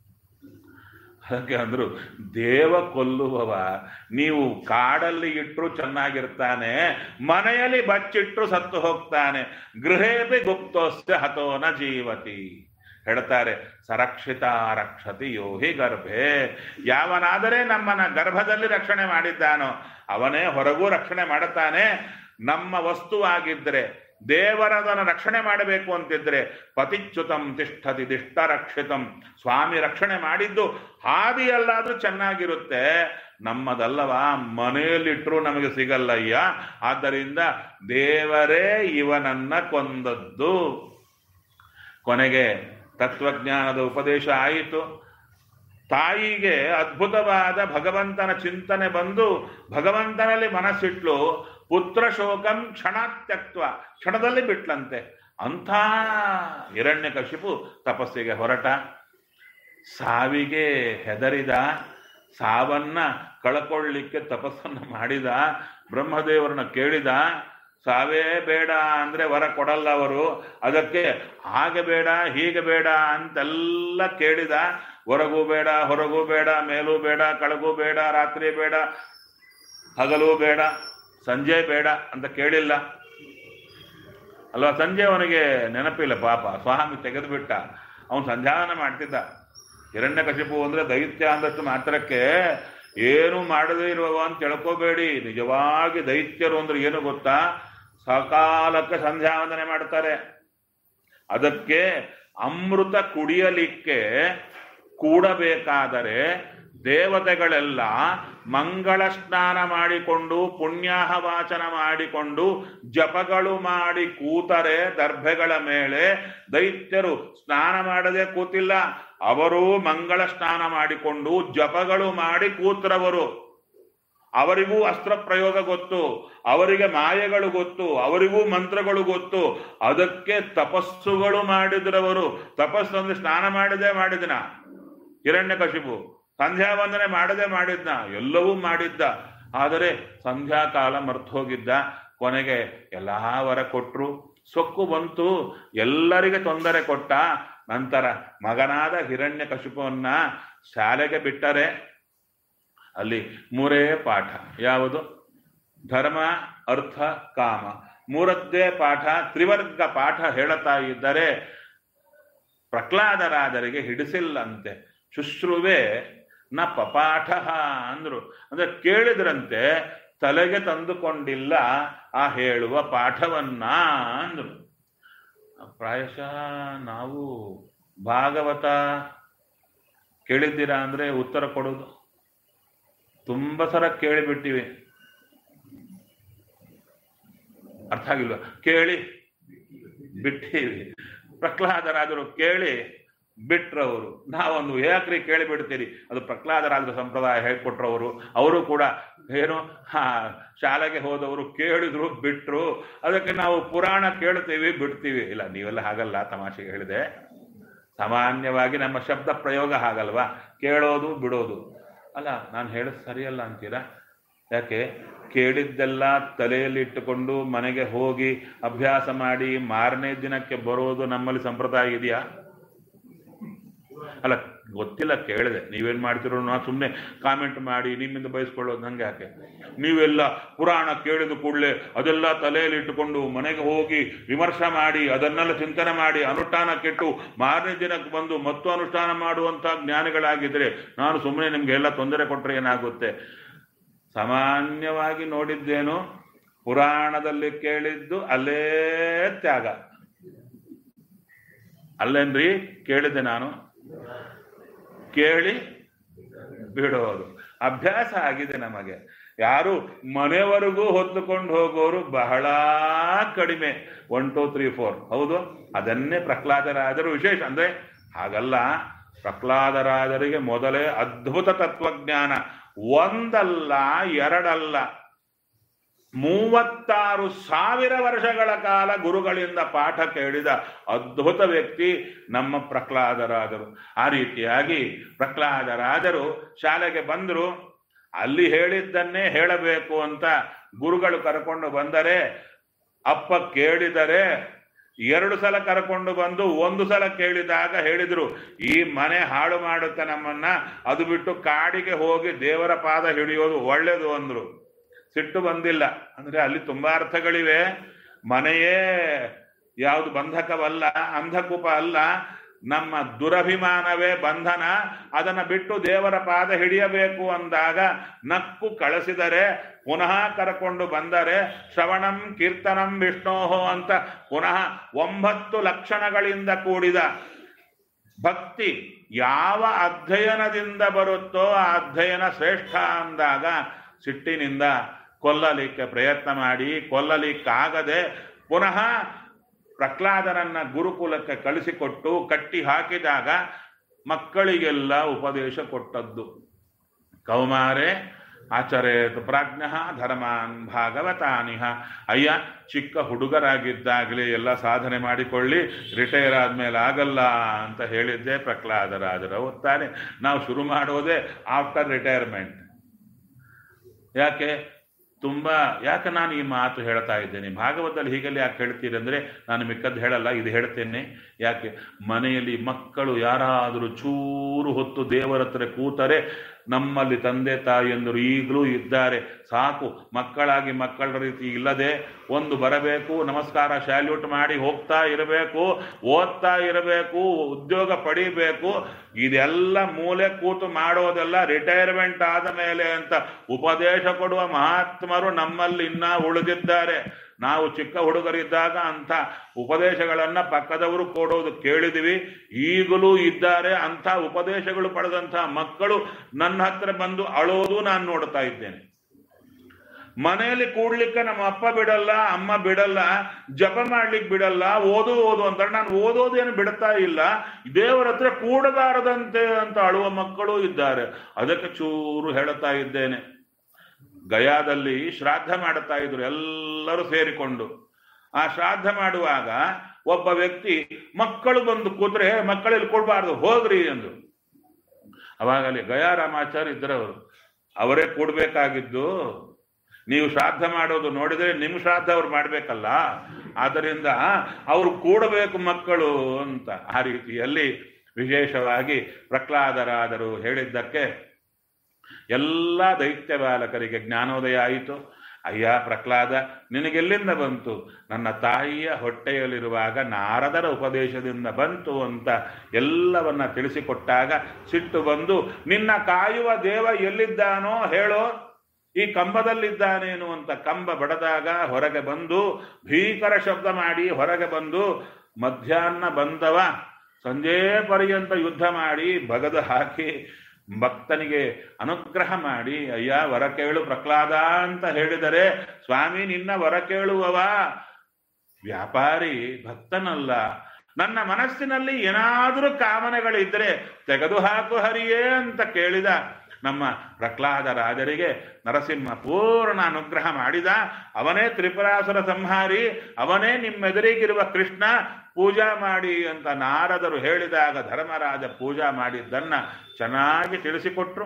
ಅದಕ್ಕೆ ಅಂದ್ರು ದೇವ ಕೊಲ್ಲುವವ ನೀವು ಕಾಡಲ್ಲಿ ಇಟ್ಟರು ಚೆನ್ನಾಗಿರ್ತಾನೆ ಮನೆಯಲ್ಲಿ ಬಚ್ಚಿಟ್ರು ಸತ್ತು ಹೋಗ್ತಾನೆ ಗೃಹೇಪಿ ಗುಪ್ತೋಸ್ಯ ಹತೋನ ಜೀವತಿ ಹೇಳ್ತಾರೆ ಸರಕ್ಷಿತ ರಕ್ಷತಿ ಯೋಹಿ ಗರ್ಭೆ ಯಾವನಾದರೆ ನಮ್ಮನ್ನ ಗರ್ಭದಲ್ಲಿ ರಕ್ಷಣೆ ಮಾಡಿದ್ದಾನೋ ಅವನೇ ಹೊರಗೂ ರಕ್ಷಣೆ ಮಾಡುತ್ತಾನೆ ನಮ್ಮ ವಸ್ತುವಾಗಿದ್ರೆ ದೇವರದನ್ನು ರಕ್ಷಣೆ ಮಾಡಬೇಕು ಅಂತಿದ್ರೆ ಪತಿಚ್ಯುತಂ ತಿಷ್ಠತಿ ದಿಷ್ಟ ರಕ್ಷಿತಂ ಸ್ವಾಮಿ ರಕ್ಷಣೆ ಮಾಡಿದ್ದು ಹಾದಿಯಲ್ಲಾದ್ರೂ ಚೆನ್ನಾಗಿರುತ್ತೆ ನಮ್ಮದಲ್ಲವಾ ಮನೆಯಲ್ಲಿಟ್ಟರು ನಮಗೆ ಸಿಗಲ್ಲಯ್ಯ ಆದ್ದರಿಂದ ದೇವರೇ ಇವನನ್ನ ಕೊಂದದ್ದು ಕೊನೆಗೆ ತತ್ವಜ್ಞಾನದ ಉಪದೇಶ ಆಯಿತು ತಾಯಿಗೆ ಅದ್ಭುತವಾದ ಭಗವಂತನ ಚಿಂತನೆ ಬಂದು ಭಗವಂತನಲ್ಲಿ ಮನಸ್ಸಿಟ್ಲು ಪುತ್ರ ಶೋಕಂ ಕ್ಷಣಾತ್ಯಕ್ತ್ವ ಕ್ಷಣದಲ್ಲಿ ಬಿಟ್ಲಂತೆ ಅಂಥ ಹಿರಣ್ಯಕಶಿಪು ತಪಸ್ಸಿಗೆ ಹೊರಟ ಸಾವಿಗೆ ಹೆದರಿದ ಸಾವನ್ನ ಕಳ್ಕೊಳ್ಳಿಕ್ಕೆ ತಪಸ್ಸನ್ನು ಮಾಡಿದ ಬ್ರಹ್ಮದೇವರನ್ನ ಕೇಳಿದ ಸಾವೇ ಬೇಡ ಅಂದ್ರೆ ವರ ಕೊಡಲ್ಲ ಅವರು ಅದಕ್ಕೆ ಹಾಗೆ ಬೇಡ ಹೀಗೆ ಬೇಡ ಅಂತೆಲ್ಲ ಕೇಳಿದ ಹೊರಗೂ ಬೇಡ ಹೊರಗೂ ಬೇಡ ಮೇಲೂ ಬೇಡ ಕೆಳಗೂ ಬೇಡ ರಾತ್ರಿ ಬೇಡ ಹಗಲು ಬೇಡ ಸಂಜೆ ಬೇಡ ಅಂತ ಕೇಳಿಲ್ಲ ಅಲ್ವಾ ಸಂಜೆ ಅವನಿಗೆ ನೆನಪಿಲ್ಲ ಪಾಪ ಸ್ವಾಮಿ ತೆಗೆದುಬಿಟ್ಟ ಅವನು ಸಂಧ್ಯಾನ ಮಾಡ್ತಿದ್ದ ಹಿರಣ್ಯಕಶಿಪು ಅಂದ್ರೆ ದೈತ್ಯ ಅಂದಷ್ಟು ಮಾತ್ರಕ್ಕೆ ಏನು ಮಾಡದೇ ಇರುವವ ಅಂತ ತಿಳ್ಕೋಬೇಡಿ ನಿಜವಾಗಿ ದೈತ್ಯರು ಅಂದ್ರೆ ಏನು ಗೊತ್ತಾ ಸಕಾಲಕ್ಕೆ ಸಂಧ್ಯಾವಂದನೆ ಮಾಡ್ತಾರೆ ಅದಕ್ಕೆ ಅಮೃತ ಕುಡಿಯಲಿಕ್ಕೆ ಕೂಡಬೇಕಾದರೆ ದೇವತೆಗಳೆಲ್ಲ ಮಂಗಳ ಸ್ನಾನ ಮಾಡಿಕೊಂಡು ಪುಣ್ಯಾಹ ವಾಚನ ಮಾಡಿಕೊಂಡು ಜಪಗಳು ಮಾಡಿ ಕೂತರೆ ದರ್ಭೆಗಳ ಮೇಲೆ ದೈತ್ಯರು ಸ್ನಾನ ಮಾಡದೆ ಕೂತಿಲ್ಲ ಅವರು ಮಂಗಳ ಸ್ನಾನ ಮಾಡಿಕೊಂಡು ಜಪಗಳು ಮಾಡಿ ಕೂತ್ರವರು ಅವರಿಗೂ ಅಸ್ತ್ರ ಪ್ರಯೋಗ ಗೊತ್ತು ಅವರಿಗೆ ಮಾಯೆಗಳು ಗೊತ್ತು ಅವರಿಗೂ ಮಂತ್ರಗಳು ಗೊತ್ತು ಅದಕ್ಕೆ ತಪಸ್ಸುಗಳು ಮಾಡಿದ್ರವರು ತಪಸ್ಸು ಅಂದ್ರೆ ಸ್ನಾನ ಮಾಡದೆ ಮಾಡಿದನ ಹಿರಣ್ಯ ಕಶಿಪು ಸಂಧ್ಯಾ ವಂದನೆ ಮಾಡದೆ ಮಾಡಿದ್ನ ಎಲ್ಲವೂ ಮಾಡಿದ್ದ ಆದರೆ ಸಂಧ್ಯಾಕಾಲ ಮರ್ತು ಹೋಗಿದ್ದ ಕೊನೆಗೆ ಎಲ್ಲಾ ವರ ಕೊಟ್ರು ಸೊಕ್ಕು ಬಂತು ಎಲ್ಲರಿಗೆ ತೊಂದರೆ ಕೊಟ್ಟ ನಂತರ ಮಗನಾದ ಹಿರಣ್ಯ ಕಶಿಪವನ್ನ ಶಾಲೆಗೆ ಬಿಟ್ಟರೆ ಅಲ್ಲಿ ಮೂರೇ ಪಾಠ ಯಾವುದು ಧರ್ಮ ಅರ್ಥ ಕಾಮ ಮೂರದ್ದೇ ಪಾಠ ತ್ರಿವರ್ಗ ಪಾಠ ಹೇಳುತ್ತಾ ಇದ್ದರೆ ಪ್ರಹ್ಲಾದರಾದರಿಗೆ ಹಿಡಿಸಿಲ್ಲಂತೆ ಶುಶ್ರುವೆ ನ ಪಪಾಠ ಅಂದ್ರು ಅಂದ್ರೆ ಕೇಳಿದ್ರಂತೆ ತಲೆಗೆ ತಂದುಕೊಂಡಿಲ್ಲ ಆ ಹೇಳುವ ಪಾಠವನ್ನ ಅಂದ್ರು ಪ್ರಾಯಶಃ ನಾವು ಭಾಗವತ ಕೇಳಿದ್ದೀರಾ ಅಂದ್ರೆ ಉತ್ತರ ಕೊಡೋದು ತುಂಬ ಸಲ ಕೇಳಿಬಿಟ್ಟಿವಿ ಅರ್ಥ ಆಗಿಲ್ವ ಕೇಳಿ ಬಿಟ್ಟಿವಿ ಪ್ರಹ್ಲಾದರಾದರು ಕೇಳಿ ಬಿಟ್ರವರು ನಾವೊಂದು ಯಾಕ್ರಿ ಕೇಳಿಬಿಡ್ತೀರಿ ಅದು ಪ್ರಹ್ಲಾದರಾಜರ ಸಂಪ್ರದಾಯ ಹೇಳ್ಕೊಟ್ರವರು ಅವರು ಕೂಡ ಏನು ಹಾ ಶಾಲೆಗೆ ಹೋದವರು ಕೇಳಿದ್ರು ಬಿಟ್ರು ಅದಕ್ಕೆ ನಾವು ಪುರಾಣ ಕೇಳ್ತೀವಿ ಬಿಡ್ತೀವಿ ಇಲ್ಲ ನೀವೆಲ್ಲ ಹಾಗಲ್ಲ ತಮಾಷೆಗೆ ಹೇಳಿದೆ ಸಾಮಾನ್ಯವಾಗಿ ನಮ್ಮ ಶಬ್ದ ಪ್ರಯೋಗ ಹಾಗಲ್ವಾ ಕೇಳೋದು ಬಿಡೋದು ಅಲ್ಲ ನಾನು ಹೇಳೋದು ಸರಿಯಲ್ಲ ಅಂತೀರಾ ಯಾಕೆ ಕೇಳಿದ್ದೆಲ್ಲ ತಲೆಯಲ್ಲಿ ಇಟ್ಟುಕೊಂಡು ಮನೆಗೆ ಹೋಗಿ ಅಭ್ಯಾಸ ಮಾಡಿ ಮಾರನೇ ದಿನಕ್ಕೆ ಬರೋದು ನಮ್ಮಲ್ಲಿ ಸಂಪ್ರದಾಯ ಇದೆಯಾ ಅಲ್ಲ ಗೊತ್ತಿಲ್ಲ ಕೇಳಿದೆ ನೀವೇನ್ ಮಾಡ್ತಿರೋ ನಾ ಸುಮ್ಮನೆ ಕಾಮೆಂಟ್ ಮಾಡಿ ನಿಮ್ಮಿಂದ ಬಯಸ್ಕೊಳ್ಳೋದು ನಂಗೆ ಯಾಕೆ ನೀವೆಲ್ಲ ಪುರಾಣ ಕೇಳಿದ ಕೂಡಲೇ ಅದೆಲ್ಲ ತಲೆಯಲ್ಲಿ ಇಟ್ಟುಕೊಂಡು ಮನೆಗೆ ಹೋಗಿ ವಿಮರ್ಶೆ ಮಾಡಿ ಅದನ್ನೆಲ್ಲ ಚಿಂತನೆ ಮಾಡಿ ಅನುಷ್ಠಾನ ಕೆಟ್ಟು ಮಾರನೇ ದಿನಕ್ಕೆ ಬಂದು ಮತ್ತು ಅನುಷ್ಠಾನ ಮಾಡುವಂತ ಜ್ಞಾನಿಗಳಾಗಿದ್ರೆ ನಾನು ಸುಮ್ಮನೆ ನಿಮ್ಗೆ ಎಲ್ಲ ತೊಂದರೆ ಕೊಟ್ರೆ ಏನಾಗುತ್ತೆ ಸಾಮಾನ್ಯವಾಗಿ ನೋಡಿದ್ದೇನು ಪುರಾಣದಲ್ಲಿ ಕೇಳಿದ್ದು ಅಲ್ಲೇ ತ್ಯಾಗ ಅಲ್ಲೇನ್ರಿ ಕೇಳಿದ್ದೆ ನಾನು ಕೇಳಿ ಬಿಡೋದು ಅಭ್ಯಾಸ ಆಗಿದೆ ನಮಗೆ ಯಾರು ಮನೆವರೆಗೂ ಹೊತ್ತುಕೊಂಡು ಹೋಗೋರು ಬಹಳ ಕಡಿಮೆ ಒನ್ ಟೂ ತ್ರೀ ಫೋರ್ ಹೌದು ಅದನ್ನೇ ಪ್ರಹ್ಲಾದರಾದರು ವಿಶೇಷ ಅಂದ್ರೆ ಹಾಗಲ್ಲ ಪ್ರಹ್ಲಾದರಾದರಿಗೆ ಮೊದಲೇ ಅದ್ಭುತ ತತ್ವಜ್ಞಾನ ಒಂದಲ್ಲ ಎರಡಲ್ಲ ಮೂವತ್ತಾರು ಸಾವಿರ ವರ್ಷಗಳ ಕಾಲ ಗುರುಗಳಿಂದ ಪಾಠ ಕೇಳಿದ ಅದ್ಭುತ ವ್ಯಕ್ತಿ ನಮ್ಮ ಪ್ರಹ್ಲಾದರಾದರು ಆ ರೀತಿಯಾಗಿ ಪ್ರಹ್ಲಾದರಾದರು ಶಾಲೆಗೆ ಬಂದರು ಅಲ್ಲಿ ಹೇಳಿದ್ದನ್ನೇ ಹೇಳಬೇಕು ಅಂತ ಗುರುಗಳು ಕರ್ಕೊಂಡು ಬಂದರೆ ಅಪ್ಪ ಕೇಳಿದರೆ ಎರಡು ಸಲ ಕರ್ಕೊಂಡು ಬಂದು ಒಂದು ಸಲ ಕೇಳಿದಾಗ ಹೇಳಿದ್ರು ಈ ಮನೆ ಹಾಳು ಮಾಡುತ್ತೆ ನಮ್ಮನ್ನ ಅದು ಬಿಟ್ಟು ಕಾಡಿಗೆ ಹೋಗಿ ದೇವರ ಪಾದ ಹಿಡಿಯೋದು ಒಳ್ಳೇದು ಅಂದ್ರು ಸಿಟ್ಟು ಬಂದಿಲ್ಲ ಅಂದ್ರೆ ಅಲ್ಲಿ ತುಂಬಾ ಅರ್ಥಗಳಿವೆ ಮನೆಯೇ ಯಾವುದು ಬಂಧಕವಲ್ಲ ಅಂಧಕೂಪ ಅಲ್ಲ ನಮ್ಮ ದುರಭಿಮಾನವೇ ಬಂಧನ ಅದನ್ನ ಬಿಟ್ಟು ದೇವರ ಪಾದ ಹಿಡಿಯಬೇಕು ಅಂದಾಗ ನಕ್ಕು ಕಳಿಸಿದರೆ ಪುನಃ ಕರ್ಕೊಂಡು ಬಂದರೆ ಶ್ರವಣಂ ಕೀರ್ತನಂ ವಿಷ್ಣೋಹೋ ಅಂತ ಪುನಃ ಒಂಬತ್ತು ಲಕ್ಷಣಗಳಿಂದ ಕೂಡಿದ ಭಕ್ತಿ ಯಾವ ಅಧ್ಯಯನದಿಂದ ಬರುತ್ತೋ ಆ ಅಧ್ಯಯನ ಶ್ರೇಷ್ಠ ಅಂದಾಗ ಸಿಟ್ಟಿನಿಂದ ಕೊಲ್ಲಲಿಕ್ಕೆ ಪ್ರಯತ್ನ ಮಾಡಿ ಕೊಲ್ಲಲಿಕ್ಕಾಗದೆ ಪುನಃ ಪ್ರಹ್ಲಾದನನ್ನ ಗುರುಕುಲಕ್ಕೆ ಕಳಿಸಿಕೊಟ್ಟು ಕಟ್ಟಿ ಹಾಕಿದಾಗ ಮಕ್ಕಳಿಗೆಲ್ಲ ಉಪದೇಶ ಕೊಟ್ಟದ್ದು ಕೌಮಾರೆ ಆಚರೇತ್ ಪ್ರಾಜ್ಞ ಧರ್ಮಾನ್ ಭಾಗವತಾನಿಹ ಅಯ್ಯ ಚಿಕ್ಕ ಹುಡುಗರಾಗಿದ್ದಾಗಲೇ ಎಲ್ಲ ಸಾಧನೆ ಮಾಡಿಕೊಳ್ಳಿ ರಿಟೈರ್ ಆದ್ಮೇಲೆ ಆಗಲ್ಲ ಅಂತ ಹೇಳಿದ್ದೆ ಪ್ರಹ್ಲಾದರಾಜರ ಓದ್ತಾನೆ ನಾವು ಶುರು ಮಾಡೋದೇ ಆಫ್ಟರ್ ರಿಟೈರ್ಮೆಂಟ್ ಯಾಕೆ ತುಂಬಾ ಯಾಕೆ ನಾನು ಈ ಮಾತು ಹೇಳ್ತಾ ಇದ್ದೇನೆ ಭಾಗವತದಲ್ಲಿ ಹೀಗೆಲ್ಲ ಯಾಕೆ ಹೇಳ್ತೀರಿ ಅಂದ್ರೆ ನಾನು ಮಿಕ್ಕದ್ದು ಹೇಳಲ್ಲ ಇದು ಹೇಳ್ತೇನೆ ಯಾಕೆ ಮನೆಯಲ್ಲಿ ಮಕ್ಕಳು ಯಾರಾದರೂ ಚೂರು ಹೊತ್ತು ದೇವರ ಹತ್ರ ಕೂತರೆ ನಮ್ಮಲ್ಲಿ ತಂದೆ ತಾಯಿಯಂದರು ಈಗಲೂ ಇದ್ದಾರೆ ಸಾಕು ಮಕ್ಕಳಾಗಿ ಮಕ್ಕಳ ರೀತಿ ಇಲ್ಲದೆ ಒಂದು ಬರಬೇಕು ನಮಸ್ಕಾರ ಸ್ಯಾಲ್ಯೂಟ್ ಮಾಡಿ ಹೋಗ್ತಾ ಇರಬೇಕು ಓದ್ತಾ ಇರಬೇಕು ಉದ್ಯೋಗ ಪಡಿಬೇಕು ಇದೆಲ್ಲ ಮೂಲೆ ಕೂತು ಮಾಡೋದೆಲ್ಲ ರಿಟೈರ್ಮೆಂಟ್ ಆದ ಮೇಲೆ ಅಂತ ಉಪದೇಶ ಕೊಡುವ ಮಹಾತ್ಮರು ನಮ್ಮಲ್ಲಿ ಇನ್ನ ಉಳಿದಿದ್ದಾರೆ ನಾವು ಚಿಕ್ಕ ಹುಡುಗರಿದ್ದಾಗ ಅಂತ ಉಪದೇಶಗಳನ್ನ ಪಕ್ಕದವರು ಕೊಡೋದು ಕೇಳಿದಿವಿ ಈಗಲೂ ಇದ್ದಾರೆ ಅಂತ ಉಪದೇಶಗಳು ಪಡೆದಂತ ಮಕ್ಕಳು ನನ್ನ ಹತ್ರ ಬಂದು ಅಳೋದು ನಾನು ನೋಡ್ತಾ ಇದ್ದೇನೆ ಮನೆಯಲ್ಲಿ ಕೂಡ್ಲಿಕ್ಕೆ ನಮ್ಮ ಅಪ್ಪ ಬಿಡಲ್ಲ ಅಮ್ಮ ಬಿಡಲ್ಲ ಜಪ ಮಾಡ್ಲಿಕ್ಕೆ ಬಿಡಲ್ಲ ಓದು ಓದು ಅಂತಾರೆ ನಾನು ಓದೋದೇನು ಬಿಡ್ತಾ ಇಲ್ಲ ದೇವರ ಹತ್ರ ಕೂಡಬಾರದಂತೆ ಅಂತ ಅಳುವ ಮಕ್ಕಳು ಇದ್ದಾರೆ ಅದಕ್ಕೆ ಚೂರು ಹೇಳುತ್ತಾ ಇದ್ದೇನೆ ಗಯಾದಲ್ಲಿ ಶ್ರಾದ್ದ ಮಾಡ್ತಾ ಇದ್ರು ಎಲ್ಲರೂ ಸೇರಿಕೊಂಡು ಆ ಶ್ರಾದ್ದ ಮಾಡುವಾಗ ಒಬ್ಬ ವ್ಯಕ್ತಿ ಮಕ್ಕಳು ಬಂದು ಕೂತ್ರೆ ಮಕ್ಕಳಲ್ಲಿ ಕೊಡಬಾರ್ದು ಹೋಗ್ರಿ ಎಂದು ಅವಾಗ ಅಲ್ಲಿ ಗಯಾ ರಾಮಾಚಾರ್ಯ ಇದ್ರವರು ಅವರೇ ಕೂಡ್ಬೇಕಾಗಿದ್ದು ನೀವು ಶ್ರಾದ್ದ ಮಾಡೋದು ನೋಡಿದ್ರೆ ನಿಮ್ ಶ್ರಾದ್ದ ಅವ್ರು ಮಾಡ್ಬೇಕಲ್ಲ ಆದ್ದರಿಂದ ಅವ್ರು ಕೂಡಬೇಕು ಮಕ್ಕಳು ಅಂತ ಆ ರೀತಿಯಲ್ಲಿ ವಿಶೇಷವಾಗಿ ಪ್ರಹ್ಲಾದರಾದರು ಹೇಳಿದ್ದಕ್ಕೆ ಎಲ್ಲ ದೈತ್ಯ ಬಾಲಕರಿಗೆ ಜ್ಞಾನೋದಯ ಆಯಿತು ಅಯ್ಯ ಪ್ರಹ್ಲಾದ ನಿನಗೆಲ್ಲಿಂದ ಬಂತು ನನ್ನ ತಾಯಿಯ ಹೊಟ್ಟೆಯಲ್ಲಿರುವಾಗ ನಾರದರ ಉಪದೇಶದಿಂದ ಬಂತು ಅಂತ ಎಲ್ಲವನ್ನ ತಿಳಿಸಿಕೊಟ್ಟಾಗ ಸಿಟ್ಟು ಬಂದು ನಿನ್ನ ಕಾಯುವ ದೇವ ಎಲ್ಲಿದ್ದಾನೋ ಹೇಳೋ ಈ ಕಂಬದಲ್ಲಿದ್ದಾನೇನು ಅಂತ ಕಂಬ ಬಡದಾಗ ಹೊರಗೆ ಬಂದು ಭೀಕರ ಶಬ್ದ ಮಾಡಿ ಹೊರಗೆ ಬಂದು ಮಧ್ಯಾಹ್ನ ಬಂದವ ಸಂಜೆ ಪರ್ಯಂತ ಯುದ್ಧ ಮಾಡಿ ಬಗದು ಹಾಕಿ ಭಕ್ತನಿಗೆ ಅನುಗ್ರಹ ಮಾಡಿ ಅಯ್ಯ ವರ ಕೇಳು ಪ್ರಹ್ಲಾದ ಅಂತ ಹೇಳಿದರೆ ಸ್ವಾಮಿ ನಿನ್ನ ವರ ಕೇಳುವವ ವ್ಯಾಪಾರಿ ಭಕ್ತನಲ್ಲ ನನ್ನ ಮನಸ್ಸಿನಲ್ಲಿ ಏನಾದರೂ ಕಾಮನೆಗಳಿದ್ರೆ ತೆಗೆದು ಹಾಕು ಹರಿಯೇ ಅಂತ ಕೇಳಿದ ನಮ್ಮ ಪ್ರಹ್ಲಾದ ರಾಜರಿಗೆ ನರಸಿಂಹ ಪೂರ್ಣ ಅನುಗ್ರಹ ಮಾಡಿದ ಅವನೇ ತ್ರಿಪುರಾಸುರ ಸಂಹಾರಿ ಅವನೇ ನಿಮ್ಮೆದುರಿಗಿರುವ ಕೃಷ್ಣ ಪೂಜಾ ಮಾಡಿ ಅಂತ ನಾರದರು ಹೇಳಿದಾಗ ಧರ್ಮರಾಜ ಪೂಜಾ ಮಾಡಿದ್ದನ್ನ ಚೆನ್ನಾಗಿ ತಿಳಿಸಿಕೊಟ್ರು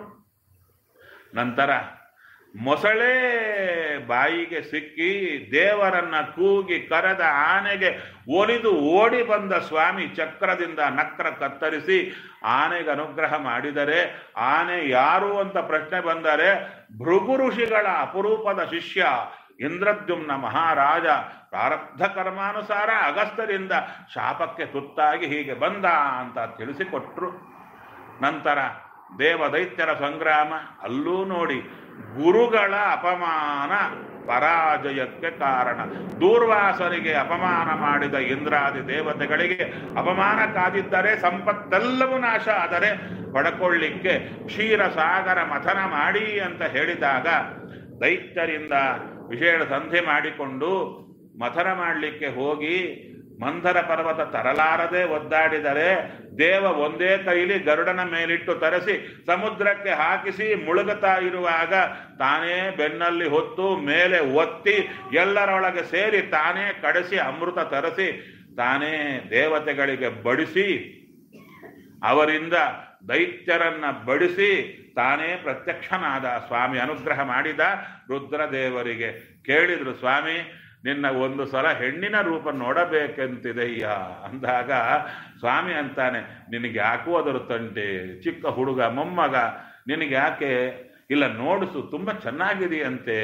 ನಂತರ ಮೊಸಳೆ ಬಾಯಿಗೆ ಸಿಕ್ಕಿ ದೇವರನ್ನ ಕೂಗಿ ಕರೆದ ಆನೆಗೆ ಒಲಿದು ಓಡಿ ಬಂದ ಸ್ವಾಮಿ ಚಕ್ರದಿಂದ ನಕ್ರ ಕತ್ತರಿಸಿ ಆನೆಗೆ ಅನುಗ್ರಹ ಮಾಡಿದರೆ ಆನೆ ಯಾರು ಅಂತ ಪ್ರಶ್ನೆ ಬಂದರೆ ಭೃಗು ಋಷಿಗಳ ಅಪರೂಪದ ಶಿಷ್ಯ ಇಂದ್ರದ್ಯುಮ್ನ ಮಹಾರಾಜ ಪ್ರಾರಬ್ಧ ಕರ್ಮಾನುಸಾರ ಅಗಸ್ತರಿಂದ ಶಾಪಕ್ಕೆ ತುತ್ತಾಗಿ ಹೀಗೆ ಬಂದ ಅಂತ ತಿಳಿಸಿಕೊಟ್ರು ನಂತರ ದೇವ ದೈತ್ಯರ ಸಂಗ್ರಾಮ ಅಲ್ಲೂ ನೋಡಿ ಗುರುಗಳ ಅಪಮಾನ ಪರಾಜಯಕ್ಕೆ ಕಾರಣ ದೂರ್ವಾಸರಿಗೆ ಅಪಮಾನ ಮಾಡಿದ ಇಂದ್ರಾದಿ ದೇವತೆಗಳಿಗೆ ಅಪಮಾನ ಕಾದಿದ್ದರೆ ಸಂಪತ್ತೆಲ್ಲವೂ ನಾಶ ಆದರೆ ಪಡ್ಕೊಳ್ಳಿಕ್ಕೆ ಕ್ಷೀರಸಾಗರ ಮಥನ ಮಾಡಿ ಅಂತ ಹೇಳಿದಾಗ ದೈತ್ಯರಿಂದ ವಿಶೇಷ ಸಂಧಿ ಮಾಡಿಕೊಂಡು ಮಥನ ಮಾಡಲಿಕ್ಕೆ ಹೋಗಿ ಮಂಥರ ಪರ್ವತ ತರಲಾರದೆ ಒದ್ದಾಡಿದರೆ ದೇವ ಒಂದೇ ಕೈಲಿ ಗರುಡನ ಮೇಲಿಟ್ಟು ತರಿಸಿ ಸಮುದ್ರಕ್ಕೆ ಹಾಕಿಸಿ ಮುಳುಗುತ್ತಾ ಇರುವಾಗ ತಾನೇ ಬೆನ್ನಲ್ಲಿ ಹೊತ್ತು ಮೇಲೆ ಒತ್ತಿ ಎಲ್ಲರೊಳಗೆ ಸೇರಿ ತಾನೇ ಕಡಿಸಿ ಅಮೃತ ತರಿಸಿ ತಾನೇ ದೇವತೆಗಳಿಗೆ ಬಡಿಸಿ ಅವರಿಂದ ದೈತ್ಯರನ್ನ ಬಡಿಸಿ ತಾನೇ ಪ್ರತ್ಯಕ್ಷನಾದ ಸ್ವಾಮಿ ಅನುಗ್ರಹ ಮಾಡಿದ ರುದ್ರದೇವರಿಗೆ ಕೇಳಿದ್ರು ಸ್ವಾಮಿ ನಿನ್ನ ಒಂದು ಸಲ ಹೆಣ್ಣಿನ ರೂಪ ನೋಡಬೇಕೆಂತಿದೆಯ್ಯ ಅಂದಾಗ ಸ್ವಾಮಿ ಅಂತಾನೆ ನಿನಗೆ ಯಾಕೂ ಅದರ ತಂಟೆ ಚಿಕ್ಕ ಹುಡುಗ ಮೊಮ್ಮಗ ನಿನಗೆ ಯಾಕೆ ಇಲ್ಲ ನೋಡಿಸು ತುಂಬ ಚೆನ್ನಾಗಿದೆಯಂತೆ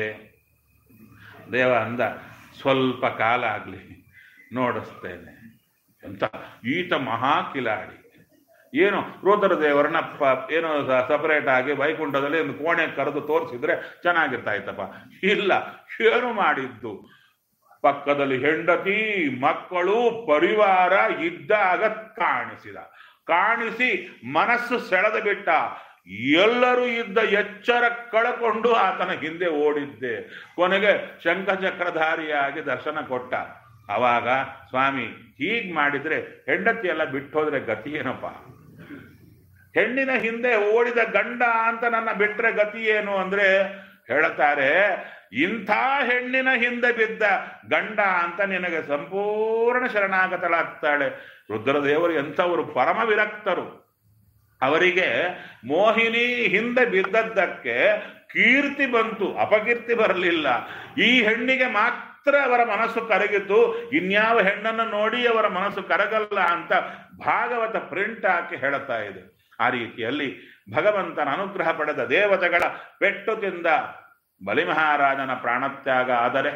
ದೇವ ಅಂದ ಸ್ವಲ್ಪ ಕಾಲ ಆಗಲಿ ನೋಡಿಸ್ತೇನೆ ಅಂತ ಈತ ಮಹಾ ಕಿಲಾಡಿ ಏನು ರುದ್ರದೇವರನ್ನ ಪ ಏನೋ ಸಪರೇಟ್ ಆಗಿ ವೈಕುಂಠದಲ್ಲಿ ಒಂದು ಕೋಣೆ ಕರೆದು ತೋರಿಸಿದ್ರೆ ಚೆನ್ನಾಗಿರ್ತಾ ಇತ್ತಪ್ಪ ಇಲ್ಲ ಏನು ಮಾಡಿದ್ದು ಪಕ್ಕದಲ್ಲಿ ಹೆಂಡತಿ ಮಕ್ಕಳು ಪರಿವಾರ ಇದ್ದಾಗ ಕಾಣಿಸಿದ ಕಾಣಿಸಿ ಮನಸ್ಸು ಸೆಳೆದು ಬಿಟ್ಟ ಎಲ್ಲರೂ ಇದ್ದ ಎಚ್ಚರ ಕಳಕೊಂಡು ಆತನ ಹಿಂದೆ ಓಡಿದ್ದೆ ಕೊನೆಗೆ ಶಂಖಚಕ್ರಧಾರಿಯಾಗಿ ದರ್ಶನ ಕೊಟ್ಟ ಅವಾಗ ಸ್ವಾಮಿ ಹೀಗ್ ಮಾಡಿದ್ರೆ ಹೆಂಡತಿ ಎಲ್ಲ ಬಿಟ್ಟೋದ್ರೆ ಗತಿ ಏನಪ್ಪ ಹೆಣ್ಣಿನ ಹಿಂದೆ ಓಡಿದ ಗಂಡ ಅಂತ ನನ್ನ ಬಿಟ್ರೆ ಗತಿ ಏನು ಅಂದ್ರೆ ಹೇಳ್ತಾರೆ ಇಂಥ ಹೆಣ್ಣಿನ ಹಿಂದೆ ಬಿದ್ದ ಗಂಡ ಅಂತ ನಿನಗೆ ಸಂಪೂರ್ಣ ಶರಣಾಗತಳಾಗ್ತಾಳೆ ರುದ್ರದೇವರು ಎಂಥವರು ಪರಮ ವಿರಕ್ತರು ಅವರಿಗೆ ಮೋಹಿನಿ ಹಿಂದೆ ಬಿದ್ದದ್ದಕ್ಕೆ ಕೀರ್ತಿ ಬಂತು ಅಪಕೀರ್ತಿ ಬರಲಿಲ್ಲ ಈ ಹೆಣ್ಣಿಗೆ ಮಾತ್ರ ಅವರ ಮನಸ್ಸು ಕರಗಿತು ಇನ್ಯಾವ ಹೆಣ್ಣನ್ನು ನೋಡಿ ಅವರ ಮನಸ್ಸು ಕರಗಲ್ಲ ಅಂತ ಭಾಗವತ ಪ್ರಿಂಟ್ ಹಾಕಿ ಹೇಳುತ್ತಾ ಇದೆ ಆ ರೀತಿಯಲ್ಲಿ ಭಗವಂತನ ಅನುಗ್ರಹ ಪಡೆದ ದೇವತೆಗಳ ಪೆಟ್ಟು ತಿಂದ ಬಲಿಮಹಾರಾಜನ ಪ್ರಾಣತ್ಯಾಗ ಆದರೆ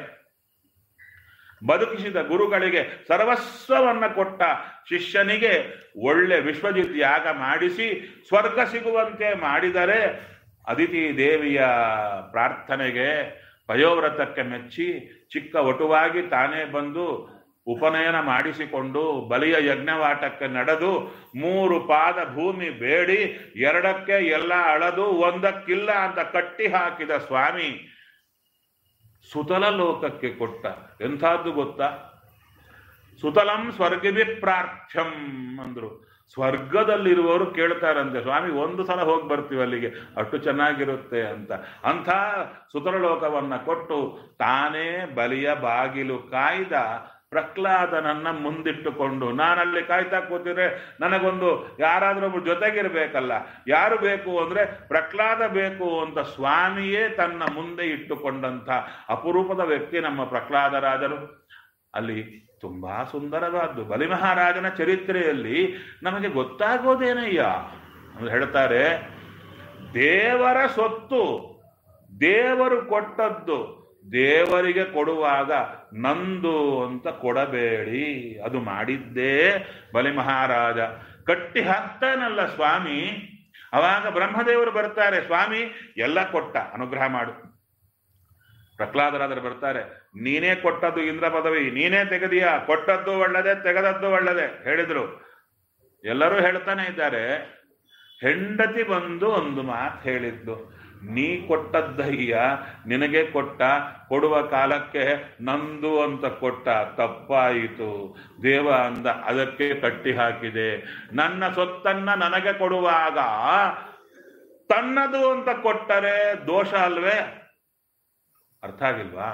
ಬದುಕಿಸಿದ ಗುರುಗಳಿಗೆ ಸರ್ವಸ್ವವನ್ನ ಕೊಟ್ಟ ಶಿಷ್ಯನಿಗೆ ಒಳ್ಳೆ ವಿಶ್ವಜಿತ್ ಯಾಗ ಮಾಡಿಸಿ ಸ್ವರ್ಗ ಸಿಗುವಂತೆ ಮಾಡಿದರೆ ಅದಿತಿ ದೇವಿಯ ಪ್ರಾರ್ಥನೆಗೆ ಪಯೋವ್ರತಕ್ಕೆ ಮೆಚ್ಚಿ ಚಿಕ್ಕ ಒಟುವಾಗಿ ತಾನೇ ಬಂದು ಉಪನಯನ ಮಾಡಿಸಿಕೊಂಡು ಬಲಿಯ ಯಜ್ಞವಾಟಕ್ಕೆ ನಡೆದು ಮೂರು ಪಾದ ಭೂಮಿ ಬೇಡಿ ಎರಡಕ್ಕೆ ಎಲ್ಲ ಅಳದು ಒಂದಕ್ಕಿಲ್ಲ ಅಂತ ಕಟ್ಟಿ ಹಾಕಿದ ಸ್ವಾಮಿ ಸುತಲ ಲೋಕಕ್ಕೆ ಕೊಟ್ಟ ಎಂಥದ್ದು ಗೊತ್ತಾ ಸುತಲಂ ಸ್ವರ್ಗವಿ ಪ್ರಾರ್ಥ್ಯಂ ಅಂದ್ರು ಸ್ವರ್ಗದಲ್ಲಿರುವವರು ಕೇಳ್ತಾರಂತೆ ಸ್ವಾಮಿ ಒಂದು ಸಲ ಹೋಗಿ ಬರ್ತೀವಿ ಅಲ್ಲಿಗೆ ಅಷ್ಟು ಚೆನ್ನಾಗಿರುತ್ತೆ ಅಂತ ಅಂಥ ಸುತಲ ಲೋಕವನ್ನ ಕೊಟ್ಟು ತಾನೇ ಬಲಿಯ ಬಾಗಿಲು ಕಾಯ್ದ ಪ್ರಹ್ಲಾದನನ್ನ ಮುಂದಿಟ್ಟುಕೊಂಡು ನಾನಲ್ಲಿ ಕಾಯ್ತಾ ಕೂತಿದ್ರೆ ನನಗೊಂದು ಯಾರಾದ್ರೂ ಒಬ್ರು ಜೊತೆಗಿರ್ಬೇಕಲ್ಲ ಯಾರು ಬೇಕು ಅಂದ್ರೆ ಪ್ರಹ್ಲಾದ ಬೇಕು ಅಂತ ಸ್ವಾಮಿಯೇ ತನ್ನ ಮುಂದೆ ಇಟ್ಟುಕೊಂಡಂಥ ಅಪರೂಪದ ವ್ಯಕ್ತಿ ನಮ್ಮ ಪ್ರಹ್ಲಾದರಾಜರು ಅಲ್ಲಿ ತುಂಬಾ ಸುಂದರವಾದ್ದು ಬಲಿ ಮಹಾರಾಜನ ಚರಿತ್ರೆಯಲ್ಲಿ ನಮಗೆ ಗೊತ್ತಾಗೋದೇನಯ್ಯ ಅಂತ ಹೇಳ್ತಾರೆ ದೇವರ ಸೊತ್ತು ದೇವರು ಕೊಟ್ಟದ್ದು ದೇವರಿಗೆ ಕೊಡುವಾಗ ನಂದು ಅಂತ ಕೊಡಬೇಡಿ ಅದು ಮಾಡಿದ್ದೇ ಬಲಿ ಮಹಾರಾಜ ಕಟ್ಟಿ ಹಾಕ್ತಾನಲ್ಲ ಸ್ವಾಮಿ ಅವಾಗ ಬ್ರಹ್ಮದೇವರು ಬರ್ತಾರೆ ಸ್ವಾಮಿ ಎಲ್ಲ ಕೊಟ್ಟ ಅನುಗ್ರಹ ಮಾಡು ಪ್ರಹ್ಲಾದರಾದರು ಬರ್ತಾರೆ ನೀನೇ ಕೊಟ್ಟದ್ದು ಇಂದ್ರ ಪದವಿ ನೀನೇ ತೆಗೆದಿಯಾ ಕೊಟ್ಟದ್ದು ಒಳ್ಳೇದೆ ತೆಗೆದದ್ದು ಒಳ್ಳೇದೆ ಹೇಳಿದ್ರು ಎಲ್ಲರೂ ಹೇಳ್ತಾನೆ ಇದ್ದಾರೆ ಹೆಂಡತಿ ಬಂದು ಒಂದು ಮಾತು ಹೇಳಿದ್ದು ನೀ ಕೊಟ್ಟದ್ದಯ್ಯ ನಿನಗೆ ಕೊಟ್ಟ ಕೊಡುವ ಕಾಲಕ್ಕೆ ನಂದು ಅಂತ ಕೊಟ್ಟ ತಪ್ಪಾಯಿತು ದೇವ ಅಂದ ಅದಕ್ಕೆ ಕಟ್ಟಿ ಹಾಕಿದೆ ನನ್ನ ಸೊತ್ತನ್ನ ನನಗೆ ಕೊಡುವಾಗ ತನ್ನದು ಅಂತ ಕೊಟ್ಟರೆ ದೋಷ ಅಲ್ವೇ ಅರ್ಥ ಆಗಿಲ್ವಾ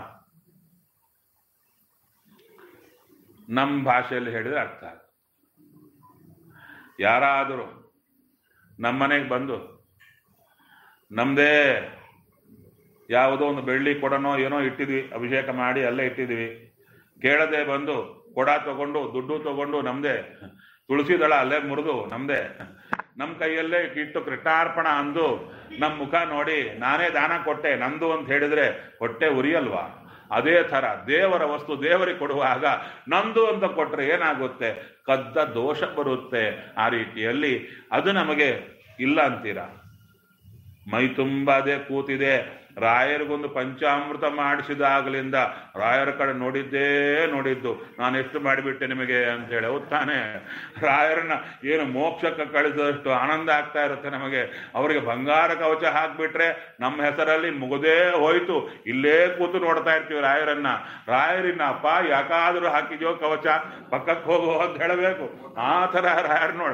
ನಮ್ಮ ಭಾಷೆಯಲ್ಲಿ ಹೇಳಿದ್ರೆ ಅರ್ಥ ಆಗ ಯಾರಾದರೂ ನಮ್ಮನೆಗೆ ಬಂದು ನಮ್ದೇ ಯಾವುದೋ ಒಂದು ಬೆಳ್ಳಿ ಕೊಡನೋ ಏನೋ ಇಟ್ಟಿದ್ವಿ ಅಭಿಷೇಕ ಮಾಡಿ ಅಲ್ಲೇ ಇಟ್ಟಿದ್ವಿ ಕೇಳದೆ ಬಂದು ಕೊಡ ತಗೊಂಡು ದುಡ್ಡು ತಗೊಂಡು ನಮ್ದೇ ತುಳಸಿ ದಳ ಅಲ್ಲೇ ಮುರಿದು ನಮ್ದೇ ನಮ್ಮ ಕೈಯಲ್ಲೇ ಇಟ್ಟು ಕೃಷ್ಣಾರ್ಪಣ ಅಂದು ನಮ್ಮ ಮುಖ ನೋಡಿ ನಾನೇ ದಾನ ಕೊಟ್ಟೆ ನಂದು ಅಂತ ಹೇಳಿದ್ರೆ ಹೊಟ್ಟೆ ಉರಿಯಲ್ವಾ ಅದೇ ಥರ ದೇವರ ವಸ್ತು ದೇವರಿಗೆ ಕೊಡುವಾಗ ನಂದು ಅಂತ ಕೊಟ್ರೆ ಏನಾಗುತ್ತೆ ಕದ್ದ ದೋಷ ಬರುತ್ತೆ ಆ ರೀತಿಯಲ್ಲಿ ಅದು ನಮಗೆ ಇಲ್ಲ ಅಂತೀರಾ ಮೈ ತುಂಬ ಅದೇ ಕೂತಿದೆ ರಾಯರಿಗೊಂದು ಪಂಚಾಮೃತ ಮಾಡಿಸಿದಾಗಲಿಂದ ರಾಯರ ಕಡೆ ನೋಡಿದ್ದೇ ನೋಡಿದ್ದು ನಾನು ಎಷ್ಟು ಮಾಡಿಬಿಟ್ಟೆ ನಿಮಗೆ ಅಂತ ಹೇಳಿ ಹೌದ್ ತಾನೇ ರಾಯರನ್ನ ಏನು ಮೋಕ್ಷಕ್ಕೆ ಕಳಿಸಿದಷ್ಟು ಆನಂದ ಆಗ್ತಾ ಇರುತ್ತೆ ನಮಗೆ ಅವರಿಗೆ ಬಂಗಾರ ಕವಚ ಹಾಕ್ಬಿಟ್ರೆ ನಮ್ಮ ಹೆಸರಲ್ಲಿ ಮುಗದೇ ಹೋಯ್ತು ಇಲ್ಲೇ ಕೂತು ನೋಡ್ತಾ ಇರ್ತೀವಿ ರಾಯರನ್ನ ರಾಯರಿನ ಅಪ್ಪ ಯಾಕಾದ್ರೂ ಹಾಕಿದ್ಯೋ ಕವಚ ಪಕ್ಕಕ್ಕೆ ಹೋಗೋ ಅಂತ ಹೇಳಬೇಕು ಆ ಥರ ರಾಯರ್ ನೋಡ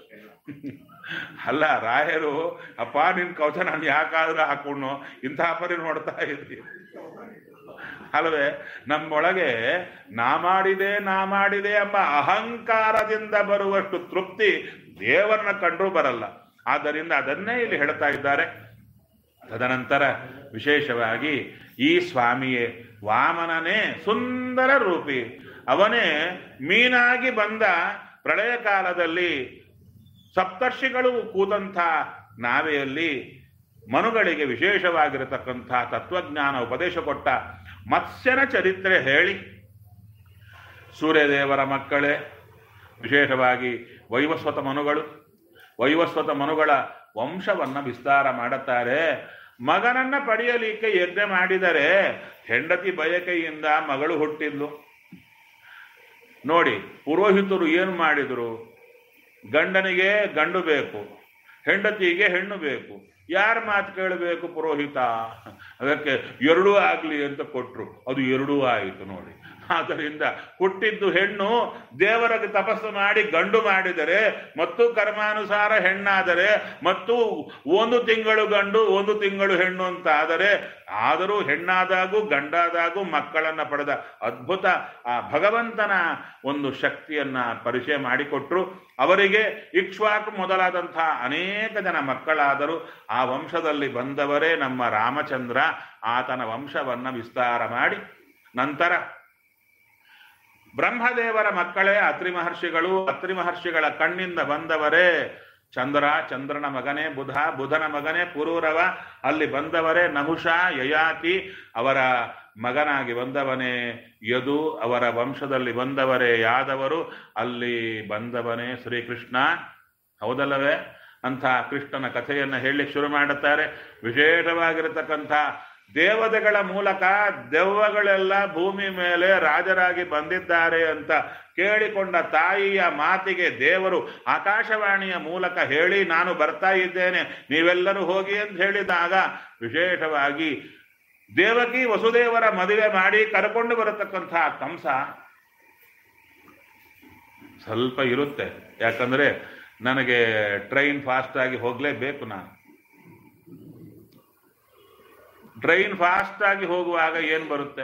ಅಲ್ಲ ರಾಯರು ಅಪ್ಪ ನಿನ್ ಕವಚ ನಾನು ಯಾಕಾದ್ರೂ ಹಾಕೊಂಡು ಇಂತಹ ಪರಿ ನೋಡ್ತಾ ಇದ್ವಿ ಅಲ್ವೇ ನಮ್ಮೊಳಗೆ ನಾ ಮಾಡಿದೆ ನಾ ಮಾಡಿದೆ ಎಂಬ ಅಹಂಕಾರದಿಂದ ಬರುವಷ್ಟು ತೃಪ್ತಿ ದೇವರನ್ನ ಕಂಡ್ರೂ ಬರಲ್ಲ ಆದ್ದರಿಂದ ಅದನ್ನೇ ಇಲ್ಲಿ ಹೇಳ್ತಾ ಇದ್ದಾರೆ ತದನಂತರ ವಿಶೇಷವಾಗಿ ಈ ಸ್ವಾಮಿಯೇ ವಾಮನನೇ ಸುಂದರ ರೂಪಿ ಅವನೇ ಮೀನಾಗಿ ಬಂದ ಪ್ರಳಯ ಕಾಲದಲ್ಲಿ ಸಪ್ತರ್ಷಿಗಳು ಕೂತಂಥ ನಾವೆಯಲ್ಲಿ ಮನುಗಳಿಗೆ ವಿಶೇಷವಾಗಿರತಕ್ಕಂಥ ತತ್ವಜ್ಞಾನ ಉಪದೇಶ ಕೊಟ್ಟ ಮತ್ಸ್ಯನ ಚರಿತ್ರೆ ಹೇಳಿ ಸೂರ್ಯದೇವರ ಮಕ್ಕಳೇ ವಿಶೇಷವಾಗಿ ವೈವಸ್ವತ ಮನುಗಳು ವೈವಸ್ವತ ಮನುಗಳ ವಂಶವನ್ನ ವಿಸ್ತಾರ ಮಾಡುತ್ತಾರೆ ಮಗನನ್ನ ಪಡೆಯಲಿಕ್ಕೆ ಯಜ್ಞ ಮಾಡಿದರೆ ಹೆಂಡತಿ ಬಯಕೆಯಿಂದ ಮಗಳು ಹುಟ್ಟಿದ್ಲು ನೋಡಿ ಪುರೋಹಿತರು ಏನು ಮಾಡಿದ್ರು ಗಂಡನಿಗೆ ಗಂಡು ಬೇಕು ಹೆಂಡತಿಗೆ ಹೆಣ್ಣು ಬೇಕು ಯಾರ ಮಾತು ಕೇಳಬೇಕು ಪುರೋಹಿತ ಅದಕ್ಕೆ ಎರಡೂ ಆಗ್ಲಿ ಅಂತ ಕೊಟ್ರು ಅದು ಎರಡೂ ಆಯಿತು ನೋಡಿ ಆದ್ದರಿಂದ ಹುಟ್ಟಿದ್ದು ಹೆಣ್ಣು ದೇವರಿಗೆ ತಪಸ್ಸು ಮಾಡಿ ಗಂಡು ಮಾಡಿದರೆ ಮತ್ತು ಕರ್ಮಾನುಸಾರ ಹೆಣ್ಣಾದರೆ ಮತ್ತು ಒಂದು ತಿಂಗಳು ಗಂಡು ಒಂದು ತಿಂಗಳು ಹೆಣ್ಣು ಅಂತ ಆದರೆ ಆದರೂ ಹೆಣ್ಣಾದಾಗೂ ಗಂಡಾದಾಗೂ ಮಕ್ಕಳನ್ನ ಪಡೆದ ಅದ್ಭುತ ಆ ಭಗವಂತನ ಒಂದು ಶಕ್ತಿಯನ್ನ ಪರಿಚಯ ಮಾಡಿಕೊಟ್ರು ಅವರಿಗೆ ಇಕ್ಷ್ವಾಕು ಮೊದಲಾದಂತಹ ಅನೇಕ ಜನ ಮಕ್ಕಳಾದರೂ ಆ ವಂಶದಲ್ಲಿ ಬಂದವರೇ ನಮ್ಮ ರಾಮಚಂದ್ರ ಆತನ ವಂಶವನ್ನ ವಿಸ್ತಾರ ಮಾಡಿ ನಂತರ ಬ್ರಹ್ಮದೇವರ ಮಕ್ಕಳೇ ಅತ್ರಿ ಮಹರ್ಷಿಗಳು ಅತ್ರಿ ಮಹರ್ಷಿಗಳ ಕಣ್ಣಿಂದ ಬಂದವರೇ ಚಂದ್ರ ಚಂದ್ರನ ಮಗನೇ ಬುಧ ಬುಧನ ಮಗನೇ ಪುರೂರವ ಅಲ್ಲಿ ಬಂದವರೇ ನಹುಷ ಯಯಾತಿ ಅವರ ಮಗನಾಗಿ ಬಂದವನೇ ಯದು ಅವರ ವಂಶದಲ್ಲಿ ಬಂದವರೇ ಯಾದವರು ಅಲ್ಲಿ ಬಂದವನೇ ಶ್ರೀಕೃಷ್ಣ ಹೌದಲ್ಲವೇ ಅಂತ ಕೃಷ್ಣನ ಕಥೆಯನ್ನ ಹೇಳಲಿಕ್ಕೆ ಶುರು ಮಾಡುತ್ತಾರೆ ವಿಶೇಷವಾಗಿರತಕ್ಕಂಥ ದೇವತೆಗಳ ಮೂಲಕ ದೆವ್ವಗಳೆಲ್ಲ ಭೂಮಿ ಮೇಲೆ ರಾಜರಾಗಿ ಬಂದಿದ್ದಾರೆ ಅಂತ ಕೇಳಿಕೊಂಡ ತಾಯಿಯ ಮಾತಿಗೆ ದೇವರು ಆಕಾಶವಾಣಿಯ ಮೂಲಕ ಹೇಳಿ ನಾನು ಬರ್ತಾ ಇದ್ದೇನೆ ನೀವೆಲ್ಲರೂ ಹೋಗಿ ಅಂತ ಹೇಳಿದಾಗ ವಿಶೇಷವಾಗಿ ದೇವಕಿ ವಸುದೇವರ ಮದುವೆ ಮಾಡಿ ಕರ್ಕೊಂಡು ಬರತಕ್ಕಂಥ ಕಂಸ ಸ್ವಲ್ಪ ಇರುತ್ತೆ ಯಾಕಂದ್ರೆ ನನಗೆ ಟ್ರೈನ್ ಫಾಸ್ಟಾಗಿ ಹೋಗಲೇಬೇಕು ನಾನು ಟ್ರೈನ್ ಫಾಸ್ಟಾಗಿ ಹೋಗುವಾಗ ಏನು ಬರುತ್ತೆ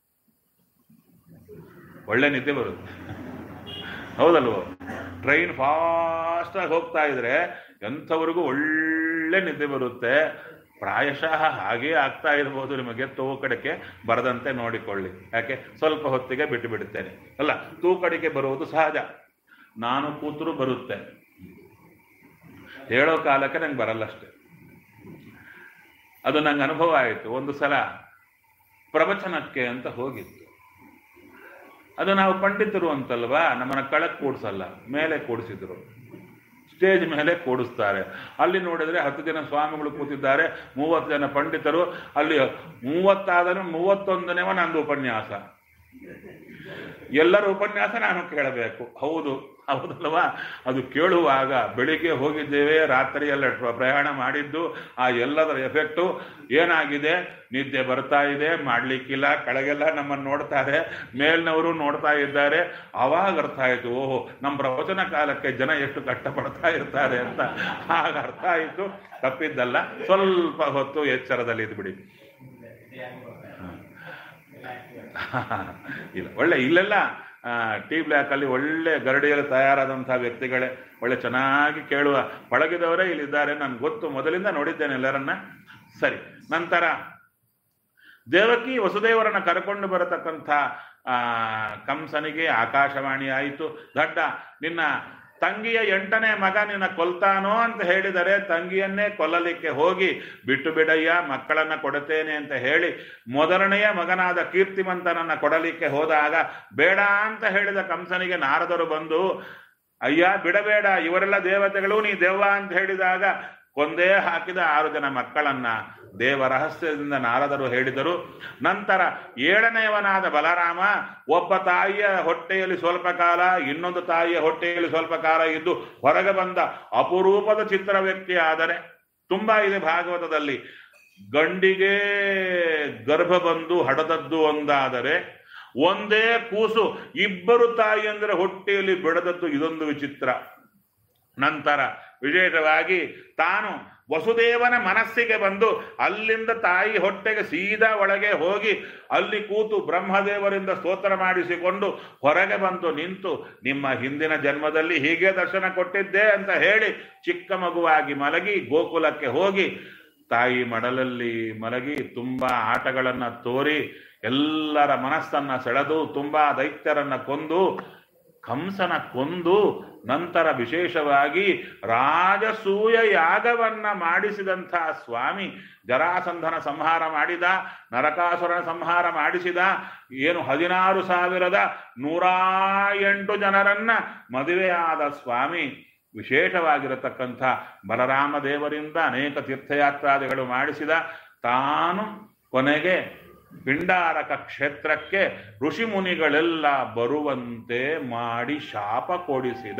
ಒಳ್ಳೆ ನಿದ್ದೆ ಬರುತ್ತೆ ಹೌದಲ್ವೋ ಟ್ರೈನ್ ಫಾಸ್ಟಾಗಿ ಹೋಗ್ತಾ ಇದ್ರೆ ಎಂಥವ್ರಿಗೂ ಒಳ್ಳೆ ನಿದ್ದೆ ಬರುತ್ತೆ ಪ್ರಾಯಶಃ ಹಾಗೇ ಆಗ್ತಾ ಇರ್ಬೋದು ನಿಮಗೆ ತೂಕಡಿಕೆ ಬರದಂತೆ ನೋಡಿಕೊಳ್ಳಿ ಯಾಕೆ ಸ್ವಲ್ಪ ಹೊತ್ತಿಗೆ ಬಿಟ್ಟು ಬಿಡುತ್ತೇನೆ ಅಲ್ಲ ತೂಕಡಿಕೆ ಬರುವುದು ಸಹಜ ನಾನು ಕೂತರು ಬರುತ್ತೆ ಹೇಳೋ ಕಾಲಕ್ಕೆ ನಂಗೆ ಬರಲ್ಲ ಅಷ್ಟೆ ಅದು ನಂಗೆ ಅನುಭವ ಆಯಿತು ಒಂದು ಸಲ ಪ್ರವಚನಕ್ಕೆ ಅಂತ ಹೋಗಿತ್ತು ಅದು ನಾವು ಪಂಡಿತರು ಅಂತಲ್ವಾ ನಮ್ಮನ್ನ ಕಳಕ್ ಕೂಡ್ಸಲ್ಲ ಮೇಲೆ ಕೂಡಿಸಿದ್ರು ಸ್ಟೇಜ್ ಮೇಲೆ ಕೂಡಿಸ್ತಾರೆ ಅಲ್ಲಿ ನೋಡಿದ್ರೆ ಹತ್ತು ಜನ ಸ್ವಾಮಿಗಳು ಕೂತಿದ್ದಾರೆ ಮೂವತ್ತು ಜನ ಪಂಡಿತರು ಅಲ್ಲಿ ಮೂವತ್ತಾದನು ಮೂವತ್ತೊಂದನೇವ ನಂದು ಉಪನ್ಯಾಸ ಎಲ್ಲರ ಉಪನ್ಯಾಸ ನಾನು ಕೇಳಬೇಕು ಹೌದು ಹೌದಲ್ವಾ ಅದು ಕೇಳುವಾಗ ಬೆಳಿಗ್ಗೆ ಹೋಗಿದ್ದೇವೆ ರಾತ್ರಿಯೆಲ್ಲ ಪ್ರಯಾಣ ಮಾಡಿದ್ದು ಆ ಎಲ್ಲದರ ಎಫೆಕ್ಟು ಏನಾಗಿದೆ ನಿದ್ದೆ ಬರ್ತಾ ಇದೆ ಮಾಡ್ಲಿಕ್ಕಿಲ್ಲ ಕೆಳಗೆಲ್ಲ ನಮ್ಮನ್ನು ನೋಡ್ತಾರೆ ಮೇಲ್ನವರು ನೋಡ್ತಾ ಇದ್ದಾರೆ ಅವಾಗ ಅರ್ಥ ಆಯ್ತು ಓಹೋ ನಮ್ಮ ಪ್ರವಚನ ಕಾಲಕ್ಕೆ ಜನ ಎಷ್ಟು ಕಷ್ಟಪಡ್ತಾ ಇರ್ತಾರೆ ಅಂತ ಆಗ ಅರ್ಥ ಆಯಿತು ತಪ್ಪಿದ್ದಲ್ಲ ಸ್ವಲ್ಪ ಹೊತ್ತು ಎಚ್ಚರದಲ್ಲಿ ಇದ್ಬಿಡಿ ಇಲ್ಲ ಒಳ್ಳೆ ಇಲ್ಲೆಲ್ಲ ಟಿ ಬ್ಲ್ಯಾಕ್ ಅಲ್ಲಿ ಒಳ್ಳೆ ಗರಡಿಯಲ್ಲಿ ತಯಾರಾದಂತಹ ವ್ಯಕ್ತಿಗಳೇ ಒಳ್ಳೆ ಚೆನ್ನಾಗಿ ಕೇಳುವ ಪಳಗಿದವರೇ ಇಲ್ಲಿದ್ದಾರೆ ನನ್ಗೆ ಗೊತ್ತು ಮೊದಲಿಂದ ನೋಡಿದ್ದೇನೆ ಎಲ್ಲರನ್ನ ಸರಿ ನಂತರ ದೇವಕಿ ವಸುದೇವರನ್ನ ಕರ್ಕೊಂಡು ಬರತಕ್ಕಂಥ ಆ ಕಂಸನಿಗೆ ಆಕಾಶವಾಣಿ ಆಯಿತು ದಡ್ಡ ನಿನ್ನ ತಂಗಿಯ ಎಂಟನೇ ಮಗ ನಿನ್ನ ಕೊಲ್ತಾನೋ ಅಂತ ಹೇಳಿದರೆ ತಂಗಿಯನ್ನೇ ಕೊಲ್ಲಲಿಕ್ಕೆ ಹೋಗಿ ಬಿಟ್ಟು ಬಿಡಯ್ಯ ಮಕ್ಕಳನ್ನ ಕೊಡುತ್ತೇನೆ ಅಂತ ಹೇಳಿ ಮೊದಲನೆಯ ಮಗನಾದ ಕೀರ್ತಿವಂತನನ್ನ ಕೊಡಲಿಕ್ಕೆ ಹೋದಾಗ ಬೇಡ ಅಂತ ಹೇಳಿದ ಕಂಸನಿಗೆ ನಾರದರು ಬಂದು ಅಯ್ಯ ಬಿಡಬೇಡ ಇವರೆಲ್ಲ ದೇವತೆಗಳು ನೀ ದೆವ್ವ ಅಂತ ಹೇಳಿದಾಗ ಕೊಂದೇ ಹಾಕಿದ ಆರು ಜನ ಮಕ್ಕಳನ್ನ ದೇವ ರಹಸ್ಯದಿಂದ ನಾರದರು ಹೇಳಿದರು ನಂತರ ಏಳನೆಯವನಾದ ಬಲರಾಮ ಒಬ್ಬ ತಾಯಿಯ ಹೊಟ್ಟೆಯಲ್ಲಿ ಸ್ವಲ್ಪ ಕಾಲ ಇನ್ನೊಂದು ತಾಯಿಯ ಹೊಟ್ಟೆಯಲ್ಲಿ ಸ್ವಲ್ಪ ಕಾಲ ಇದ್ದು ಹೊರಗೆ ಬಂದ ಅಪರೂಪದ ಚಿತ್ರ ವ್ಯಕ್ತಿ ಆದರೆ ತುಂಬಾ ಇದೆ ಭಾಗವತದಲ್ಲಿ ಗಂಡಿಗೆ ಗರ್ಭ ಬಂದು ಹಡದದ್ದು ಒಂದಾದರೆ ಒಂದೇ ಕೂಸು ಇಬ್ಬರು ತಾಯಿ ಅಂದರೆ ಹೊಟ್ಟೆಯಲ್ಲಿ ಬೆಳೆದದ್ದು ಇದೊಂದು ವಿಚಿತ್ರ ನಂತರ ವಿಶೇಷವಾಗಿ ತಾನು ವಸುದೇವನ ಮನಸ್ಸಿಗೆ ಬಂದು ಅಲ್ಲಿಂದ ತಾಯಿ ಹೊಟ್ಟೆಗೆ ಸೀದಾ ಒಳಗೆ ಹೋಗಿ ಅಲ್ಲಿ ಕೂತು ಬ್ರಹ್ಮದೇವರಿಂದ ಸ್ತೋತ್ರ ಮಾಡಿಸಿಕೊಂಡು ಹೊರಗೆ ಬಂದು ನಿಂತು ನಿಮ್ಮ ಹಿಂದಿನ ಜನ್ಮದಲ್ಲಿ ಹೀಗೆ ದರ್ಶನ ಕೊಟ್ಟಿದ್ದೆ ಅಂತ ಹೇಳಿ ಚಿಕ್ಕ ಮಗುವಾಗಿ ಮಲಗಿ ಗೋಕುಲಕ್ಕೆ ಹೋಗಿ ತಾಯಿ ಮಡಲಲ್ಲಿ ಮಲಗಿ ತುಂಬಾ ಆಟಗಳನ್ನ ತೋರಿ ಎಲ್ಲರ ಮನಸ್ಸನ್ನ ಸೆಳೆದು ತುಂಬಾ ದೈತ್ಯರನ್ನ ಕೊಂದು ಕಂಸನ ಕೊಂದು ನಂತರ ವಿಶೇಷವಾಗಿ ರಾಜಸೂಯ ಯಾಗವನ್ನ ಮಾಡಿಸಿದಂಥ ಸ್ವಾಮಿ ಜರಾಸಂಧನ ಸಂಹಾರ ಮಾಡಿದ ನರಕಾಸುರನ ಸಂಹಾರ ಮಾಡಿಸಿದ ಏನು ಹದಿನಾರು ಸಾವಿರದ ನೂರ ಎಂಟು ಜನರನ್ನ ಮದುವೆಯಾದ ಸ್ವಾಮಿ ವಿಶೇಷವಾಗಿರತಕ್ಕಂಥ ಬಲರಾಮ ದೇವರಿಂದ ಅನೇಕ ತೀರ್ಥಯಾತ್ರಾದಿಗಳು ಮಾಡಿಸಿದ ತಾನು ಕೊನೆಗೆ ಪಿಂಡಾರಕ ಕ್ಷೇತ್ರಕ್ಕೆ ಋಷಿ ಮುನಿಗಳೆಲ್ಲ ಬರುವಂತೆ ಮಾಡಿ ಶಾಪ ಕೊಡಿಸಿದ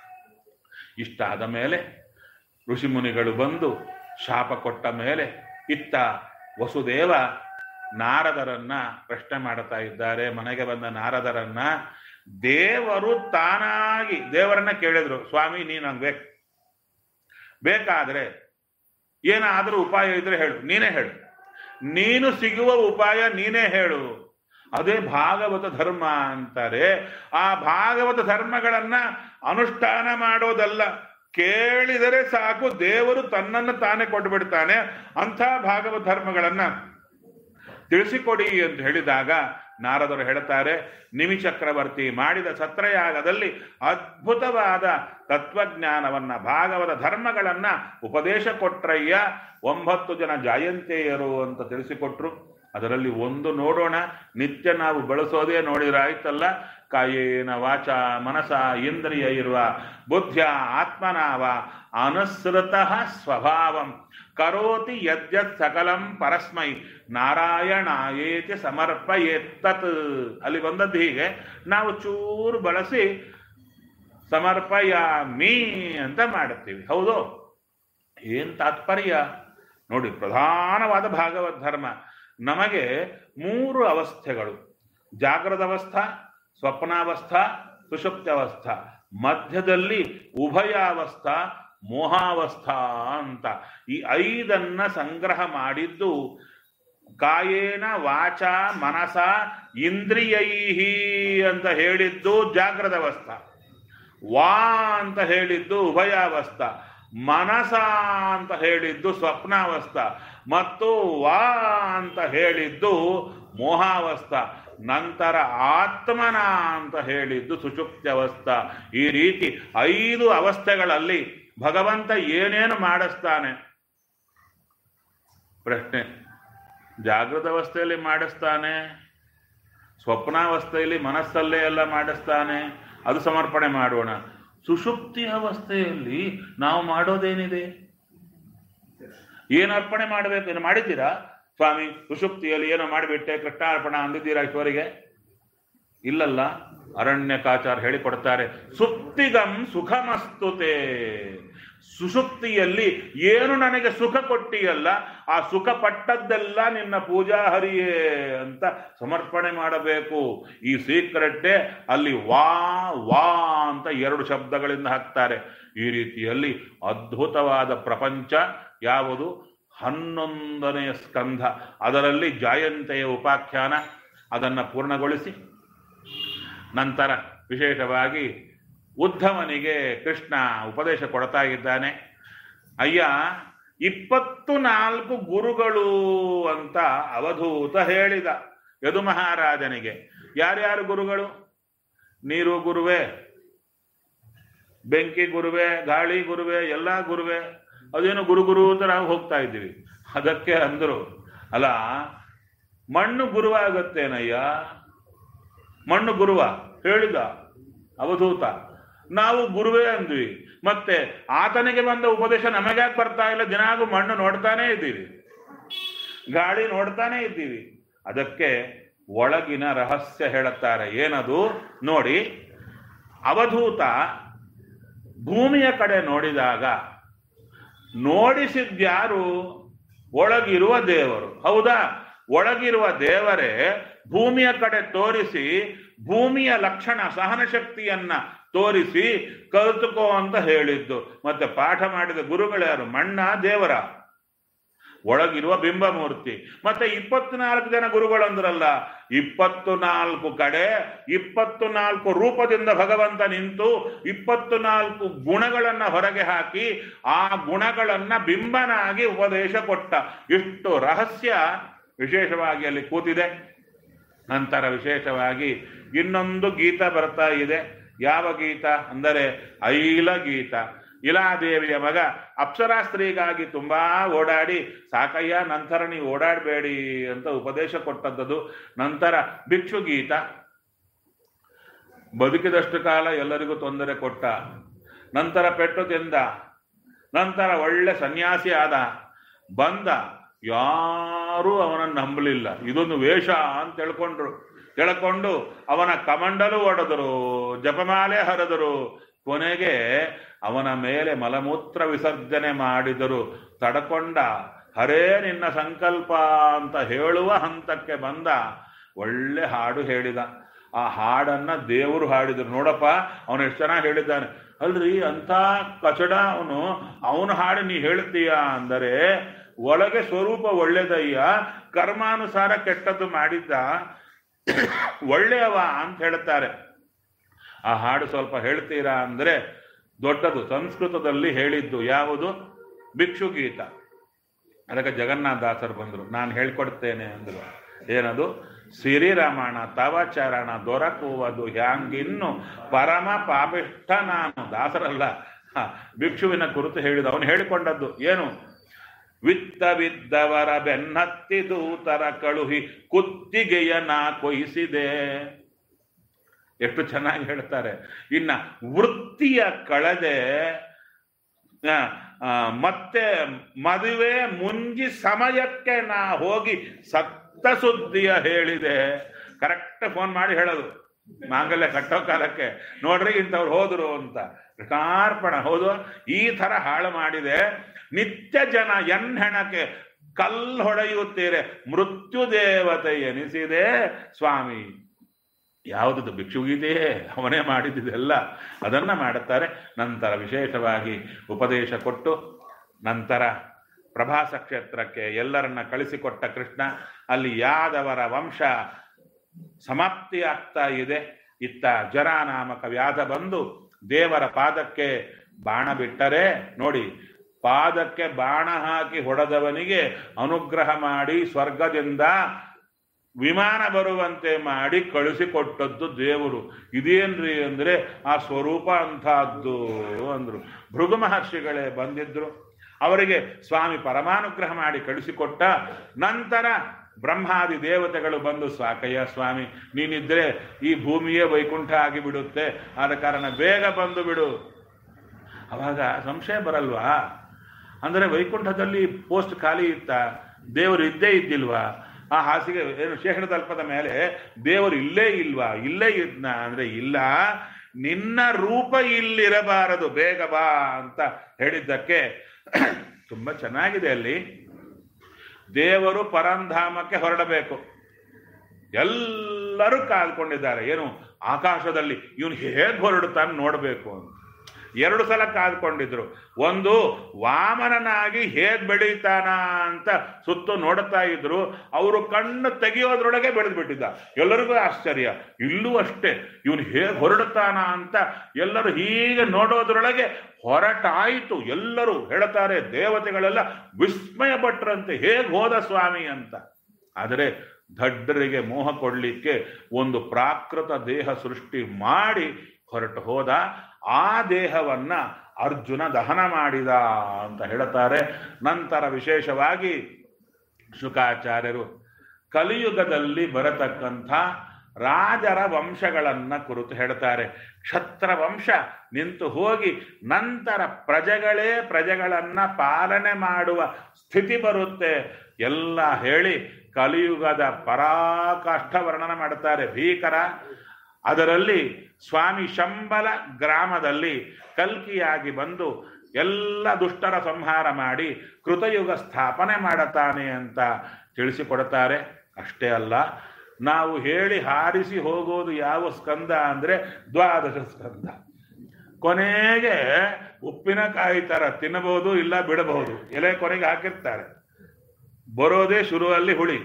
ಇಷ್ಟಾದ ಮೇಲೆ ಋಷಿ ಮುನಿಗಳು ಬಂದು ಶಾಪ ಕೊಟ್ಟ ಮೇಲೆ ಇತ್ತ ವಸುದೇವ ನಾರದರನ್ನ ಪ್ರಶ್ನೆ ಮಾಡ್ತಾ ಇದ್ದಾರೆ ಮನೆಗೆ ಬಂದ ನಾರದರನ್ನ ದೇವರು ತಾನಾಗಿ ದೇವರನ್ನ ಕೇಳಿದ್ರು ಸ್ವಾಮಿ ನೀ ನಂಗೆ ಬೇಕು ಬೇಕಾದ್ರೆ ಏನಾದರೂ ಉಪಾಯ ಇದ್ರೆ ಹೇಳು ನೀನೇ ಹೇಳು ನೀನು ಸಿಗುವ ಉಪಾಯ ನೀನೇ ಹೇಳು ಅದೇ ಭಾಗವತ ಧರ್ಮ ಅಂತಾರೆ ಆ ಭಾಗವತ ಧರ್ಮಗಳನ್ನ ಅನುಷ್ಠಾನ ಮಾಡೋದಲ್ಲ ಕೇಳಿದರೆ ಸಾಕು ದೇವರು ತನ್ನನ್ನು ತಾನೇ ಕೊಟ್ಟು ಬಿಡ್ತಾನೆ ಅಂಥ ಭಾಗವತ ಧರ್ಮಗಳನ್ನ ತಿಳಿಸಿಕೊಡಿ ಅಂತ ಹೇಳಿದಾಗ ನಾರದರು ಹೇಳ್ತಾರೆ ನಿಮಿ ಚಕ್ರವರ್ತಿ ಮಾಡಿದ ಸತ್ರಯಾಗದಲ್ಲಿ ಅದ್ಭುತವಾದ ತತ್ವಜ್ಞಾನವನ್ನ ಭಾಗವತ ಧರ್ಮಗಳನ್ನ ಉಪದೇಶ ಕೊಟ್ರಯ್ಯ ಒಂಬತ್ತು ಜನ ಜಾಯಂತೆಯರು ಅಂತ ತಿಳಿಸಿಕೊಟ್ರು ಅದರಲ್ಲಿ ಒಂದು ನೋಡೋಣ ನಿತ್ಯ ನಾವು ಬಳಸೋದೇ ನೋಡಿದ್ರೆ ಆಯ್ತಲ್ಲ ಕಾಯೇನ ವಾಚ ಮನಸ ಇಂದ್ರಿಯ ಇರುವ ಬುದ್ಧ ಆತ್ಮನಾವ ಅನುಸೃತಃ ಸ್ವಭಾವಂ ಕರೋತಿ ಯದ್ಯತ್ ಸಕಲಂ ಪರಸ್ಮೈ ನಾರಾಯಣಾಯೇತಿ ಸಮರ್ಪಯೇತ್ತತ್ ಅಲ್ಲಿ ಬಂದದ್ದು ಹೀಗೆ ನಾವು ಚೂರು ಬಳಸಿ ಸಮರ್ಪಯಾಮಿ ಅಂತ ಮಾಡುತ್ತೀವಿ ಹೌದು ಏನ್ ತಾತ್ಪರ್ಯ ನೋಡಿ ಪ್ರಧಾನವಾದ ಭಾಗವತ್ ಧರ್ಮ ನಮಗೆ ಮೂರು ಅವಸ್ಥೆಗಳು ಜಾಗೃತ ಅವಸ್ಥಾ ಸ್ವಪ್ನಾವಸ್ಥಾ ಸುಷುಪ್ತ ಅವಸ್ಥಾ ಮಧ್ಯದಲ್ಲಿ ಉಭಯಾವಸ್ಥಾ ಮೋಹಾವಸ್ಥಾ ಅಂತ ಈ ಐದನ್ನ ಸಂಗ್ರಹ ಮಾಡಿದ್ದು ಕಾಯೇನ ವಾಚ ಮನಸ ಇಂದ್ರಿಯೈಹಿ ಅಂತ ಹೇಳಿದ್ದು ಜಾಗ್ರದ ಅವಸ್ಥಾ ವಾ ಅಂತ ಹೇಳಿದ್ದು ಉಭಯಾವಸ್ಥ ಮನಸ ಅಂತ ಹೇಳಿದ್ದು ಸ್ವಪ್ನಾವಸ್ಥ ಮತ್ತು ವಾ ಅಂತ ಹೇಳಿದ್ದು ಮೋಹಾವಸ್ಥ ನಂತರ ಆತ್ಮನ ಅಂತ ಹೇಳಿದ್ದು ಸುಷುಪ್ತಿ ಅವಸ್ಥಾ ಈ ರೀತಿ ಐದು ಅವಸ್ಥೆಗಳಲ್ಲಿ ಭಗವಂತ ಏನೇನು ಮಾಡಿಸ್ತಾನೆ ಪ್ರಶ್ನೆ ಜಾಗೃತ ಅವಸ್ಥೆಯಲ್ಲಿ ಮಾಡಿಸ್ತಾನೆ ಸ್ವಪ್ನಾವಸ್ಥೆಯಲ್ಲಿ ಮನಸ್ಸಲ್ಲೇ ಎಲ್ಲ ಮಾಡಿಸ್ತಾನೆ ಅದು ಸಮರ್ಪಣೆ ಮಾಡೋಣ ಸುಷುಪ್ತಿ ಅವಸ್ಥೆಯಲ್ಲಿ ನಾವು ಮಾಡೋದೇನಿದೆ ಏನು ಅರ್ಪಣೆ ಮಾಡಬೇಕು ಏನು ಮಾಡಿದ್ದೀರಾ ಸ್ವಾಮಿ ಸುಷುಪ್ತಿಯಲ್ಲಿ ಏನೋ ಮಾಡಿಬಿಟ್ಟೆ ಕೃಷ್ಣಾರ್ಪಣ ಅಂದಿದ್ದೀರಾ ಇಷ್ಟವರೆಗೆ ಇಲ್ಲಲ್ಲ ಅರಣ್ಯಕಾಚಾರ ಹೇಳಿಕೊಡ್ತಾರೆ ಸುಪ್ತಿಗಂ ಸುಖಮಸ್ತುತೆ ಸುಷುಪ್ತಿಯಲ್ಲಿ ಏನು ನನಗೆ ಸುಖ ಕೊಟ್ಟಿಯಲ್ಲ ಆ ಸುಖ ಪಟ್ಟದ್ದೆಲ್ಲ ನಿನ್ನ ಪೂಜಾ ಹರಿಯೇ ಅಂತ ಸಮರ್ಪಣೆ ಮಾಡಬೇಕು ಈ ಸೀಕ್ರೆಟ್ಟೆ ಅಲ್ಲಿ ವಾ ವಾ ಅಂತ ಎರಡು ಶಬ್ದಗಳಿಂದ ಹಾಕ್ತಾರೆ ಈ ರೀತಿಯಲ್ಲಿ ಅದ್ಭುತವಾದ ಪ್ರಪಂಚ ಯಾವುದು ಹನ್ನೊಂದನೆಯ ಸ್ಕಂಧ ಅದರಲ್ಲಿ ಜಾಯಂತೆಯ ಉಪಾಖ್ಯಾನ ಅದನ್ನು ಪೂರ್ಣಗೊಳಿಸಿ ನಂತರ ವಿಶೇಷವಾಗಿ ಉದ್ಧವನಿಗೆ ಕೃಷ್ಣ ಉಪದೇಶ ಕೊಡ್ತಾ ಇದ್ದಾನೆ ಅಯ್ಯ ಇಪ್ಪತ್ತು ನಾಲ್ಕು ಗುರುಗಳು ಅಂತ ಅವಧೂತ ಹೇಳಿದ ಯದು ಮಹಾರಾಜನಿಗೆ ಯಾರ್ಯಾರು ಗುರುಗಳು ನೀರು ಗುರುವೇ ಬೆಂಕಿ ಗುರುವೆ ಗಾಳಿ ಗುರುವೆ ಎಲ್ಲ ಗುರುವೆ ಅದೇನು ಗುರು ಗುರು ಅಂತ ನಾವು ಹೋಗ್ತಾ ಇದ್ದೀವಿ ಅದಕ್ಕೆ ಅಂದರು ಅಲ್ಲ ಮಣ್ಣು ಗುರುವಾಗತ್ತೇನಯ್ಯ ಮಣ್ಣು ಗುರುವ ಹೇಳಿದ ಅವಧೂತ ನಾವು ಗುರುವೇ ಅಂದ್ವಿ ಮತ್ತೆ ಆತನಿಗೆ ಬಂದ ಉಪದೇಶ ನಮಗ್ಯಾಕೆ ಬರ್ತಾ ಇಲ್ಲ ದಿನಾಗೂ ಮಣ್ಣು ನೋಡ್ತಾನೇ ಇದ್ದೀವಿ ಗಾಳಿ ನೋಡ್ತಾನೆ ಇದ್ದೀವಿ ಅದಕ್ಕೆ ಒಳಗಿನ ರಹಸ್ಯ ಹೇಳುತ್ತಾರೆ ಏನದು ನೋಡಿ ಅವಧೂತ ಭೂಮಿಯ ಕಡೆ ನೋಡಿದಾಗ ನೋಡಿಸಿದ್ಯಾರು ಒಳಗಿರುವ ದೇವರು ಹೌದಾ ಒಳಗಿರುವ ದೇವರೇ ಭೂಮಿಯ ಕಡೆ ತೋರಿಸಿ ಭೂಮಿಯ ಲಕ್ಷಣ ಸಹನ ಶಕ್ತಿಯನ್ನ ತೋರಿಸಿ ಕಲ್ತುಕೋ ಅಂತ ಹೇಳಿದ್ದು ಮತ್ತೆ ಪಾಠ ಮಾಡಿದ ಗುರುಗಳ್ಯಾರು ಮಣ್ಣ ದೇವರ ಒಳಗಿರುವ ಬಿಂಬಮೂರ್ತಿ ಮತ್ತೆ ಇಪ್ಪತ್ನಾಲ್ಕು ಜನ ಗುರುಗಳು ಅಂದ್ರಲ್ಲ ಇಪ್ಪತ್ತು ನಾಲ್ಕು ಕಡೆ ಇಪ್ಪತ್ತು ನಾಲ್ಕು ರೂಪದಿಂದ ಭಗವಂತ ನಿಂತು ಇಪ್ಪತ್ತು ನಾಲ್ಕು ಗುಣಗಳನ್ನ ಹೊರಗೆ ಹಾಕಿ ಆ ಗುಣಗಳನ್ನ ಬಿಂಬನಾಗಿ ಉಪದೇಶ ಕೊಟ್ಟ ಇಷ್ಟು ರಹಸ್ಯ ವಿಶೇಷವಾಗಿ ಅಲ್ಲಿ ಕೂತಿದೆ ನಂತರ ವಿಶೇಷವಾಗಿ ಇನ್ನೊಂದು ಗೀತ ಬರ್ತಾ ಇದೆ ಯಾವ ಗೀತ ಅಂದರೆ ಐಲ ಗೀತ ಇಲಾದೇವಿಯ ಮಗ ಅಪ್ಸರಾ ಸ್ತ್ರೀಗಾಗಿ ತುಂಬಾ ಓಡಾಡಿ ಸಾಕಯ್ಯ ನಂತರ ನೀವು ಓಡಾಡಬೇಡಿ ಅಂತ ಉಪದೇಶ ಕೊಟ್ಟದ್ದು ನಂತರ ಭಿಕ್ಷು ಗೀತ ಬದುಕಿದಷ್ಟು ಕಾಲ ಎಲ್ಲರಿಗೂ ತೊಂದರೆ ಕೊಟ್ಟ ನಂತರ ಪೆಟ್ಟು ತಿಂದ ನಂತರ ಒಳ್ಳೆ ಸನ್ಯಾಸಿ ಆದ ಬಂದ ಯಾರೂ ಅವನನ್ನು ನಂಬಲಿಲ್ಲ ಇದೊಂದು ವೇಷ ಅಂತ ತಿಳ್ಕೊಂಡ್ರು ತಿಳ್ಕೊಂಡು ಅವನ ಕಮಂಡಲು ಒಡೆದರು ಜಪಮಾಲೆ ಹರಿದರು ಕೊನೆಗೆ ಅವನ ಮೇಲೆ ಮಲಮೂತ್ರ ವಿಸರ್ಜನೆ ಮಾಡಿದರು ತಡಕೊಂಡ ಹರೇ ನಿನ್ನ ಸಂಕಲ್ಪ ಅಂತ ಹೇಳುವ ಹಂತಕ್ಕೆ ಬಂದ ಒಳ್ಳೆ ಹಾಡು ಹೇಳಿದ ಆ ಹಾಡನ್ನ ದೇವರು ಹಾಡಿದ್ರು ನೋಡಪ್ಪ ಅವನು ಎಷ್ಟು ಚೆನ್ನಾಗಿ ಹೇಳಿದ್ದಾನೆ ಅಲ್ರಿ ಅಂತ ಕಚಡ ಅವನು ಅವನು ಹಾಡು ನೀ ಹೇಳ್ತೀಯ ಅಂದರೆ ಒಳಗೆ ಸ್ವರೂಪ ಒಳ್ಳೆದಯ್ಯ ಕರ್ಮಾನುಸಾರ ಕೆಟ್ಟದ್ದು ಮಾಡಿದ್ದ ಒಳ್ಳೆಯವ ಅಂತ ಹೇಳ್ತಾರೆ ಆ ಹಾಡು ಸ್ವಲ್ಪ ಹೇಳ್ತೀರಾ ಅಂದ್ರೆ ದೊಡ್ಡದು ಸಂಸ್ಕೃತದಲ್ಲಿ ಹೇಳಿದ್ದು ಯಾವುದು ಭಿಕ್ಷು ಗೀತ ಅದಕ್ಕೆ ಜಗನ್ನಾಥ ದಾಸರು ಬಂದರು ನಾನು ಹೇಳ್ಕೊಡ್ತೇನೆ ಅಂದರು ಏನದು ಸಿರಿರಮಣ ತವ ಚರಣ ದೊರಕುವುದು ಹ್ಯಾಂಗಿನ್ನು ಪರಮ ಪಾಪಿಷ್ಠ ನಾನು ದಾಸರಲ್ಲ ಹ, ಭಿಕ್ಷುವಿನ ಕುರಿತು ಹೇಳಿದ ಅವನು ಹೇಳಿಕೊಂಡದ್ದು ಏನು ವಿತ್ತ ಬಿದ್ದವರ ಬೆನ್ನತ್ತಿ ದೂತರ ಕಳುಹಿ ಕುತ್ತಿಗೆಯ ನಾ ಕೊಯಿಸಿದೆ ಎಷ್ಟು ಚೆನ್ನಾಗಿ ಹೇಳ್ತಾರೆ ಇನ್ನ ವೃತ್ತಿಯ ಕಳೆದೆ ಆ, ಆ, ಮತ್ತೆ ಮದುವೆ ಮುಂಜಿ ಸಮಯಕ್ಕೆ ನಾ ಹೋಗಿ ಸತ್ತ ಸುದ್ದಿಯ ಹೇಳಿದೆ ಕರೆಕ್ಟ್ ಫೋನ್ ಮಾಡಿ ಹೇಳೋದು ಮಾಂಗಲ್ಯ ಕಟ್ಟೋ ಕಾಲಕ್ಕೆ ನೋಡ್ರಿ ಇಂಥವ್ರು ಹೋದ್ರು ಅಂತ ಕೃಷ್ಣಾರ್ಪಣ ಹೌದು ಈ ತರ ಹಾಳು ಮಾಡಿದೆ ನಿತ್ಯ ಜನ ಎನ್ಹೆಣಕ್ಕೆ ಕಲ್ಲು ಹೊಡೆಯುತ್ತೀರೆ ಮೃತ್ಯು ದೇವತೆ ಎನಿಸಿದೆ ಸ್ವಾಮಿ ಯಾವುದದು ಭಿಕ್ಷುಗೀತೆಯೇ ಅವನೇ ಮಾಡಿದ್ದೆಲ್ಲ ಅದನ್ನ ಮಾಡುತ್ತಾರೆ ನಂತರ ವಿಶೇಷವಾಗಿ ಉಪದೇಶ ಕೊಟ್ಟು ನಂತರ ಪ್ರಭಾಸ ಕ್ಷೇತ್ರಕ್ಕೆ ಎಲ್ಲರನ್ನ ಕಳಿಸಿಕೊಟ್ಟ ಕೃಷ್ಣ ಅಲ್ಲಿ ಯಾದವರ ವಂಶ ಸಮಾಪ್ತಿ ಆಗ್ತಾ ಇದೆ ಇತ್ತ ಜರ ನಾಮಕ ವ್ಯಾಧ ಬಂದು ದೇವರ ಪಾದಕ್ಕೆ ಬಾಣ ಬಿಟ್ಟರೆ ನೋಡಿ ಪಾದಕ್ಕೆ ಬಾಣ ಹಾಕಿ ಹೊಡೆದವನಿಗೆ ಅನುಗ್ರಹ ಮಾಡಿ ಸ್ವರ್ಗದಿಂದ ವಿಮಾನ ಬರುವಂತೆ ಮಾಡಿ ಕಳಿಸಿಕೊಟ್ಟದ್ದು ದೇವರು ಇದೇನ್ರಿ ಅಂದ್ರೆ ಆ ಸ್ವರೂಪ ಅಂತಹದ್ದು ಅಂದ್ರು ಭೃಗು ಮಹರ್ಷಿಗಳೇ ಬಂದಿದ್ರು ಅವರಿಗೆ ಸ್ವಾಮಿ ಪರಮಾನುಗ್ರಹ ಮಾಡಿ ಕಳಿಸಿಕೊಟ್ಟ ನಂತರ ಬ್ರಹ್ಮಾದಿ ದೇವತೆಗಳು ಬಂದು ಸಾಕಯ್ಯ ಸ್ವಾಮಿ ನೀನಿದ್ರೆ ಈ ಭೂಮಿಯೇ ವೈಕುಂಠ ಆಗಿಬಿಡುತ್ತೆ ಆದ ಕಾರಣ ಬೇಗ ಬಂದು ಬಿಡು ಅವಾಗ ಸಂಶಯ ಬರಲ್ವಾ ಅಂದರೆ ವೈಕುಂಠದಲ್ಲಿ ಪೋಸ್ಟ್ ಖಾಲಿ ಇತ್ತ ದೇವರು ಇದ್ದೇ ಇದ್ದಿಲ್ವಾ ಆ ಹಾಸಿಗೆ ಏನು ಶೇಷಣ ತಲ್ಪದ ಮೇಲೆ ದೇವರು ಇಲ್ಲೇ ಇಲ್ವಾ ಇಲ್ಲೇ ಇದ್ನ ಅಂದ್ರೆ ಇಲ್ಲ ನಿನ್ನ ರೂಪ ಇಲ್ಲಿರಬಾರದು ಬೇಗ ಬಾ ಅಂತ ಹೇಳಿದ್ದಕ್ಕೆ ತುಂಬಾ ಚೆನ್ನಾಗಿದೆ ಅಲ್ಲಿ ದೇವರು ಪರಂಧಾಮಕ್ಕೆ ಹೊರಡಬೇಕು ಎಲ್ಲರೂ ಕಾದ್ಕೊಂಡಿದ್ದಾರೆ ಏನು ಆಕಾಶದಲ್ಲಿ ಇವನು ಹೇಗೆ ಹೊರಡುತ್ತಾನೆ ನೋಡಬೇಕು ಅಂತ ಎರಡು ಸಲ ಕಾದ್ಕೊಂಡಿದ್ರು ಒಂದು ವಾಮನನಾಗಿ ಹೇಗ್ ಬೆಳೀತಾನ ಅಂತ ಸುತ್ತು ನೋಡ್ತಾ ಇದ್ರು ಅವರು ಕಣ್ಣು ತೆಗೆಯೋದ್ರೊಳಗೆ ಬೆಳೆದು ಬಿಟ್ಟಿದ್ದ ಎಲ್ಲರಿಗೂ ಆಶ್ಚರ್ಯ ಇಲ್ಲೂ ಅಷ್ಟೇ ಇವನು ಹೇಗ್ ಹೊರಡುತ್ತಾನ ಅಂತ ಎಲ್ಲರೂ ಹೀಗೆ ನೋಡೋದ್ರೊಳಗೆ ಹೊರಟಾಯಿತು ಎಲ್ಲರೂ ಹೇಳ್ತಾರೆ ದೇವತೆಗಳೆಲ್ಲ ವಿಸ್ಮಯ ಪಟ್ರಂತೆ ಹೇಗ್ ಹೋದ ಸ್ವಾಮಿ ಅಂತ ಆದರೆ ದಡ್ಡರಿಗೆ ಮೋಹ ಕೊಡ್ಲಿಕ್ಕೆ ಒಂದು ಪ್ರಾಕೃತ ದೇಹ ಸೃಷ್ಟಿ ಮಾಡಿ ಹೊರಟು ಹೋದ ಆ ದೇಹವನ್ನ ಅರ್ಜುನ ದಹನ ಮಾಡಿದ ಅಂತ ಹೇಳ್ತಾರೆ ನಂತರ ವಿಶೇಷವಾಗಿ ಶುಕಾಚಾರ್ಯರು ಕಲಿಯುಗದಲ್ಲಿ ಬರತಕ್ಕಂಥ ರಾಜರ ವಂಶಗಳನ್ನ ಕುರಿತು ಹೇಳ್ತಾರೆ ಕ್ಷತ್ರ ವಂಶ ನಿಂತು ಹೋಗಿ ನಂತರ ಪ್ರಜೆಗಳೇ ಪ್ರಜೆಗಳನ್ನ ಪಾಲನೆ ಮಾಡುವ ಸ್ಥಿತಿ ಬರುತ್ತೆ ಎಲ್ಲ ಹೇಳಿ ಕಲಿಯುಗದ ಪರಾಕಾಷ್ಠ ವರ್ಣನ ಮಾಡುತ್ತಾರೆ ಭೀಕರ ಅದರಲ್ಲಿ ಸ್ವಾಮಿ ಶಂಬಲ ಗ್ರಾಮದಲ್ಲಿ ಕಲ್ಕಿಯಾಗಿ ಬಂದು ಎಲ್ಲ ದುಷ್ಟರ ಸಂಹಾರ ಮಾಡಿ ಕೃತಯುಗ ಸ್ಥಾಪನೆ ಮಾಡುತ್ತಾನೆ ಅಂತ ತಿಳಿಸಿಕೊಡ್ತಾರೆ ಅಷ್ಟೇ ಅಲ್ಲ ನಾವು ಹೇಳಿ ಹಾರಿಸಿ ಹೋಗೋದು ಯಾವ ಸ್ಕಂದ ಅಂದ್ರೆ ದ್ವಾದಶ ಸ್ಕಂದ ಕೊನೆಗೆ ಉಪ್ಪಿನಕಾಯಿ ತರ ತಿನ್ನಬಹುದು ಇಲ್ಲ ಬಿಡಬಹುದು ಎಲೆ ಕೊನೆಗೆ ಹಾಕಿರ್ತಾರೆ ಬರೋದೇ ಶುರುವಲ್ಲಿ ಹುಳಿ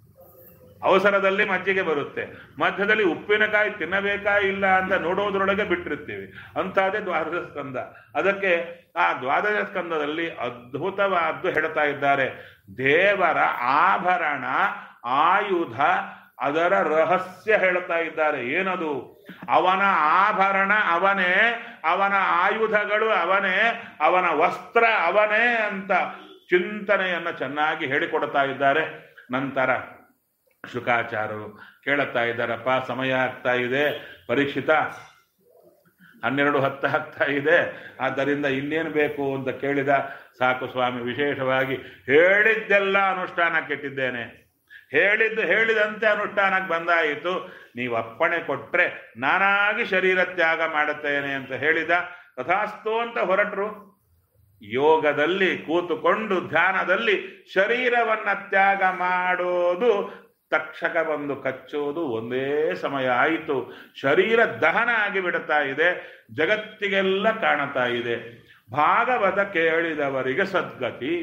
ಅವಸರದಲ್ಲಿ ಮಜ್ಜಿಗೆ ಬರುತ್ತೆ ಮಧ್ಯದಲ್ಲಿ ಉಪ್ಪಿನಕಾಯಿ ತಿನ್ನಬೇಕಾ ಇಲ್ಲ ಅಂತ ನೋಡೋದ್ರೊಳಗೆ ಬಿಟ್ಟಿರ್ತೀವಿ ಅಂಥದ್ದೇ ದ್ವಾದಶ ಸ್ಕಂದ ಅದಕ್ಕೆ ಆ ದ್ವಾದಶ ಸ್ಕಂದದಲ್ಲಿ ಅದ್ಭುತವಾದ್ದು ಹೇಳ್ತಾ ಇದ್ದಾರೆ ದೇವರ ಆಭರಣ ಆಯುಧ ಅದರ ರಹಸ್ಯ ಹೇಳ್ತಾ ಇದ್ದಾರೆ ಏನದು ಅವನ ಆಭರಣ ಅವನೇ ಅವನ ಆಯುಧಗಳು ಅವನೇ ಅವನ ವಸ್ತ್ರ ಅವನೇ ಅಂತ ಚಿಂತನೆಯನ್ನ ಚೆನ್ನಾಗಿ ಹೇಳಿಕೊಡ್ತಾ ಇದ್ದಾರೆ ನಂತರ ಶುಕಾಚಾರರು ಕೇಳುತ್ತಾ ಇದ್ದಾರಪ್ಪ ಸಮಯ ಆಗ್ತಾ ಇದೆ ಪರೀಕ್ಷಿತ ಹನ್ನೆರಡು ಹತ್ತು ಆಗ್ತಾ ಇದೆ ಆದ್ದರಿಂದ ಇನ್ನೇನು ಬೇಕು ಅಂತ ಕೇಳಿದ ಸಾಕು ಸ್ವಾಮಿ ವಿಶೇಷವಾಗಿ ಹೇಳಿದ್ದೆಲ್ಲ ಅನುಷ್ಠಾನಕ್ಕಿಟ್ಟಿದ್ದೇನೆ ಹೇಳಿದ್ದು ಹೇಳಿದಂತೆ ಅನುಷ್ಠಾನಕ್ಕೆ ಬಂದಾಯಿತು ನೀವು ಅಪ್ಪಣೆ ಕೊಟ್ರೆ ನಾನಾಗಿ ಶರೀರ ತ್ಯಾಗ ಮಾಡುತ್ತೇನೆ ಅಂತ ಹೇಳಿದ ತಥಾಸ್ತು ಅಂತ ಹೊರಟರು ಯೋಗದಲ್ಲಿ ಕೂತುಕೊಂಡು ಧ್ಯಾನದಲ್ಲಿ ಶರೀರವನ್ನ ತ್ಯಾಗ ಮಾಡೋದು ತಕ್ಷಕ ಬಂದು ಕಚ್ಚೋದು ಒಂದೇ ಸಮಯ ಆಯಿತು ಶರೀರ ದಹನ ಆಗಿ ಬಿಡುತ್ತಾ ಇದೆ ಜಗತ್ತಿಗೆಲ್ಲ ಕಾಣುತ್ತಾ ಇದೆ ಭಾಗವತ ಕೇಳಿದವರಿಗೆ ಸದ್ಗತಿ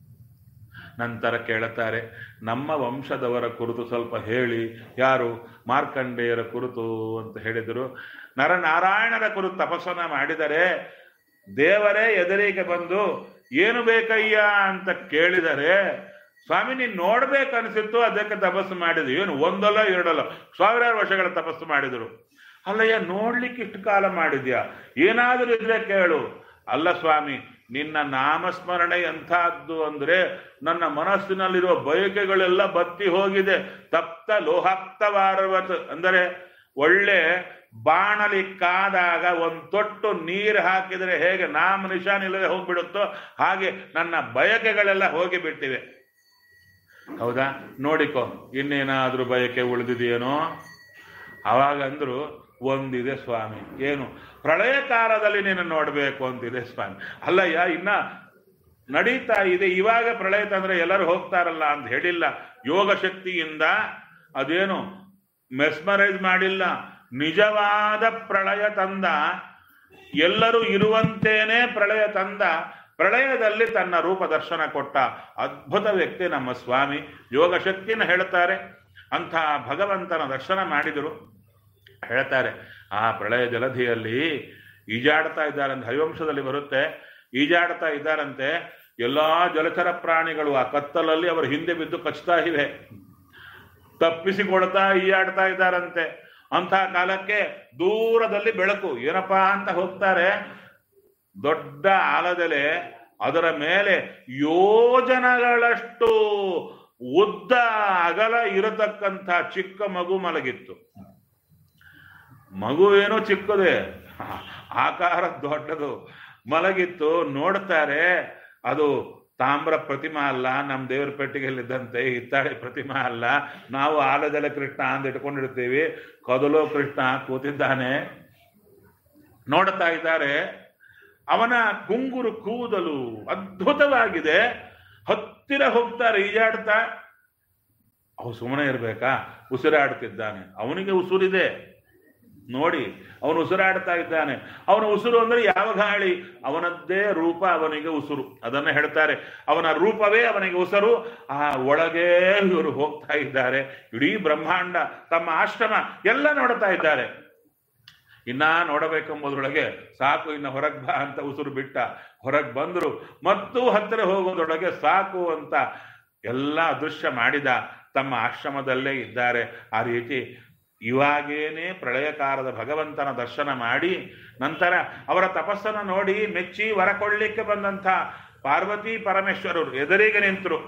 ನಂತರ ಕೇಳುತ್ತಾರೆ ನಮ್ಮ ವಂಶದವರ ಕುರಿತು ಸ್ವಲ್ಪ ಹೇಳಿ ಯಾರು ಮಾರ್ಕಂಡೇಯರ ಕುರಿತು ಅಂತ ಹೇಳಿದರು ನರನಾರಾಯಣರ ಕುರಿತು ತಪಸ್ಸನ್ನ ಮಾಡಿದರೆ ದೇವರೇ ಎದುರಿಗೆ ಬಂದು ಏನು ಬೇಕಯ್ಯ ಅಂತ ಕೇಳಿದರೆ ಸ್ವಾಮಿ ನೀನ್ ನೋಡ್ಬೇಕನ್ಸಿತ್ತು ಅದಕ್ಕೆ ತಪಸ್ಸು ಮಾಡಿದ್ರು ಏನು ಒಂದಲ್ಲ ಎರಡಲ್ಲ ಸಾವಿರಾರು ವರ್ಷಗಳ ತಪಸ್ಸು ಮಾಡಿದರು ಅಲ್ಲಯ್ಯ ನೋಡ್ಲಿಕ್ಕೆ ಇಷ್ಟು ಕಾಲ ಮಾಡಿದ್ಯಾ ಏನಾದರೂ ಇದ್ರೆ ಕೇಳು ಅಲ್ಲ ಸ್ವಾಮಿ ನಿನ್ನ ನಾಮಸ್ಮರಣೆ ಎಂಥದ್ದು ಅಂದ್ರೆ ನನ್ನ ಮನಸ್ಸಿನಲ್ಲಿರುವ ಬಯಕೆಗಳೆಲ್ಲ ಬತ್ತಿ ಹೋಗಿದೆ ತಪ್ತ ಲೋಹಾಕ್ತವಾರವತ್ ಅಂದರೆ ಒಳ್ಳೆ ಬಾಣಲಿ ಕಾದಾಗ ಒಂದು ತೊಟ್ಟು ನೀರು ಹಾಕಿದರೆ ಹೇಗೆ ನಾಮ ನಿಶಾನಿಲ್ಲದೆ ಹೋಗ್ಬಿಡುತ್ತೋ ಹಾಗೆ ನನ್ನ ಬಯಕೆಗಳೆಲ್ಲ ಹೋಗಿ ಬಿಟ್ಟಿವೆ ಹೌದಾ ನೋಡಿಕೊ ಇನ್ನೇನಾದ್ರೂ ಬಯಕೆ ಉಳಿದಿದೆಯೇನೋ ಅವಾಗ ಅಂದ್ರು ಒಂದಿದೆ ಸ್ವಾಮಿ ಏನು ಪ್ರಳಯ ಕಾಲದಲ್ಲಿ ನೀನು ನೋಡ್ಬೇಕು ಅಂತಿದೆ ಸ್ವಾಮಿ ಅಲ್ಲಯ್ಯ ಇನ್ನ ನಡೀತಾ ಇದೆ ಇವಾಗ ಪ್ರಳಯ ತಂದ್ರೆ ಎಲ್ಲರೂ ಹೋಗ್ತಾರಲ್ಲ ಅಂತ ಹೇಳಿಲ್ಲ ಯೋಗ ಶಕ್ತಿಯಿಂದ ಅದೇನು ಮೆಸ್ಮರೈಸ್ ಮಾಡಿಲ್ಲ ನಿಜವಾದ ಪ್ರಳಯ ತಂದ ಎಲ್ಲರೂ ಇರುವಂತೇನೆ ಪ್ರಳಯ ತಂದ ಪ್ರಳಯದಲ್ಲಿ ತನ್ನ ರೂಪ ದರ್ಶನ ಕೊಟ್ಟ ಅದ್ಭುತ ವ್ಯಕ್ತಿ ನಮ್ಮ ಸ್ವಾಮಿ ಯೋಗ ಶಕ್ತಿನ ಹೇಳ್ತಾರೆ ಅಂಥ ಭಗವಂತನ ದರ್ಶನ ಮಾಡಿದರು ಹೇಳ್ತಾರೆ ಆ ಪ್ರಳಯ ಜಲಧಿಯಲ್ಲಿ ಈಜಾಡ್ತಾ ಇದ್ದಾರಂತೆ ಹರಿವಂಶದಲ್ಲಿ ಬರುತ್ತೆ ಈಜಾಡ್ತಾ ಇದ್ದಾರಂತೆ ಎಲ್ಲಾ ಜಲಚರ ಪ್ರಾಣಿಗಳು ಆ ಕತ್ತಲಲ್ಲಿ ಅವರ ಹಿಂದೆ ಬಿದ್ದು ಕಚ್ತಾ ಇವೆ ತಪ್ಪಿಸಿಕೊಳ್ತಾ ಈಜಾಡ್ತಾ ಇದ್ದಾರಂತೆ ಅಂಥ ಕಾಲಕ್ಕೆ ದೂರದಲ್ಲಿ ಬೆಳಕು ಏನಪ್ಪಾ ಅಂತ ಹೋಗ್ತಾರೆ ದೊಡ್ಡ ಆಲದೆಲೆ ಅದರ ಮೇಲೆ ಯೋಜನಗಳಷ್ಟು ಉದ್ದ ಅಗಲ ಇರತಕ್ಕಂಥ ಚಿಕ್ಕ ಮಗು ಮಲಗಿತ್ತು ಮಗು ಏನೋ ಚಿಕ್ಕದೇ ಆಕಾರ ದೊಡ್ಡದು ಮಲಗಿತ್ತು ನೋಡ್ತಾರೆ ಅದು ತಾಮ್ರ ಪ್ರತಿಮಾ ಅಲ್ಲ ನಮ್ಮ ದೇವರ ಪೆಟ್ಟಿಗೆಯಲ್ಲಿದ್ದಂತೆ ಹಿತ್ತಾಳೆ ಪ್ರತಿಮಾ ಅಲ್ಲ ನಾವು ಆಲದೆಲೆ ಕೃಷ್ಣ ಅಂತ ಇಟ್ಕೊಂಡಿರ್ತೀವಿ ಕದಲೋ ಕೃಷ್ಣ ಕೂತಿದ್ದಾನೆ ನೋಡ್ತಾ ಇದ್ದಾರೆ ಅವನ ಗುಂಗುರು ಕೂದಲು ಅದ್ಭುತವಾಗಿದೆ ಹತ್ತಿರ ಹೋಗ್ತಾರೆ ಈಜಾಡ್ತಾ ಅವು ಸುಮ್ಮನೆ ಇರ್ಬೇಕಾ ಉಸಿರಾಡ್ತಿದ್ದಾನೆ ಅವನಿಗೆ ಉಸುರಿದೆ ನೋಡಿ ಅವನು ಉಸಿರಾಡ್ತಾ ಇದ್ದಾನೆ ಅವನ ಉಸಿರು ಅಂದ್ರೆ ಯಾವ ಗಾಳಿ ಅವನದ್ದೇ ರೂಪ ಅವನಿಗೆ ಉಸುರು ಅದನ್ನ ಹೇಳ್ತಾರೆ ಅವನ ರೂಪವೇ ಅವನಿಗೆ ಉಸಿರು ಆ ಒಳಗೆ ಇವರು ಹೋಗ್ತಾ ಇದ್ದಾರೆ ಇಡೀ ಬ್ರಹ್ಮಾಂಡ ತಮ್ಮ ಆಶ್ರಮ ಎಲ್ಲ ನೋಡ್ತಾ ಇದ್ದಾರೆ ಇನ್ನ ನೋಡಬೇಕೆಂಬುದರೊಳಗೆ ಸಾಕು ಇನ್ನ ಹೊರಗ್ ಬಾ ಅಂತ ಉಸಿರು ಬಿಟ್ಟ ಹೊರಗ್ ಬಂದ್ರು ಮತ್ತು ಹತ್ತಿರ ಹೋಗೋದ್ರೊಳಗೆ ಸಾಕು ಅಂತ ಎಲ್ಲ ಅದೃಶ್ಯ ಮಾಡಿದ ತಮ್ಮ ಆಶ್ರಮದಲ್ಲೇ ಇದ್ದಾರೆ ಆ ರೀತಿ ಇವಾಗೇನೆ ಪ್ರಳಯಕಾರದ ಭಗವಂತನ ದರ್ಶನ ಮಾಡಿ ನಂತರ ಅವರ ತಪಸ್ಸನ್ನು ನೋಡಿ ಮೆಚ್ಚಿ ವರ ಕೊಡ್ಲಿಕ್ಕೆ ಬಂದಂಥ ಪಾರ್ವತಿ ಪರಮೇಶ್ವರರು ಎದುರಿಗೆ ನಿಂತರು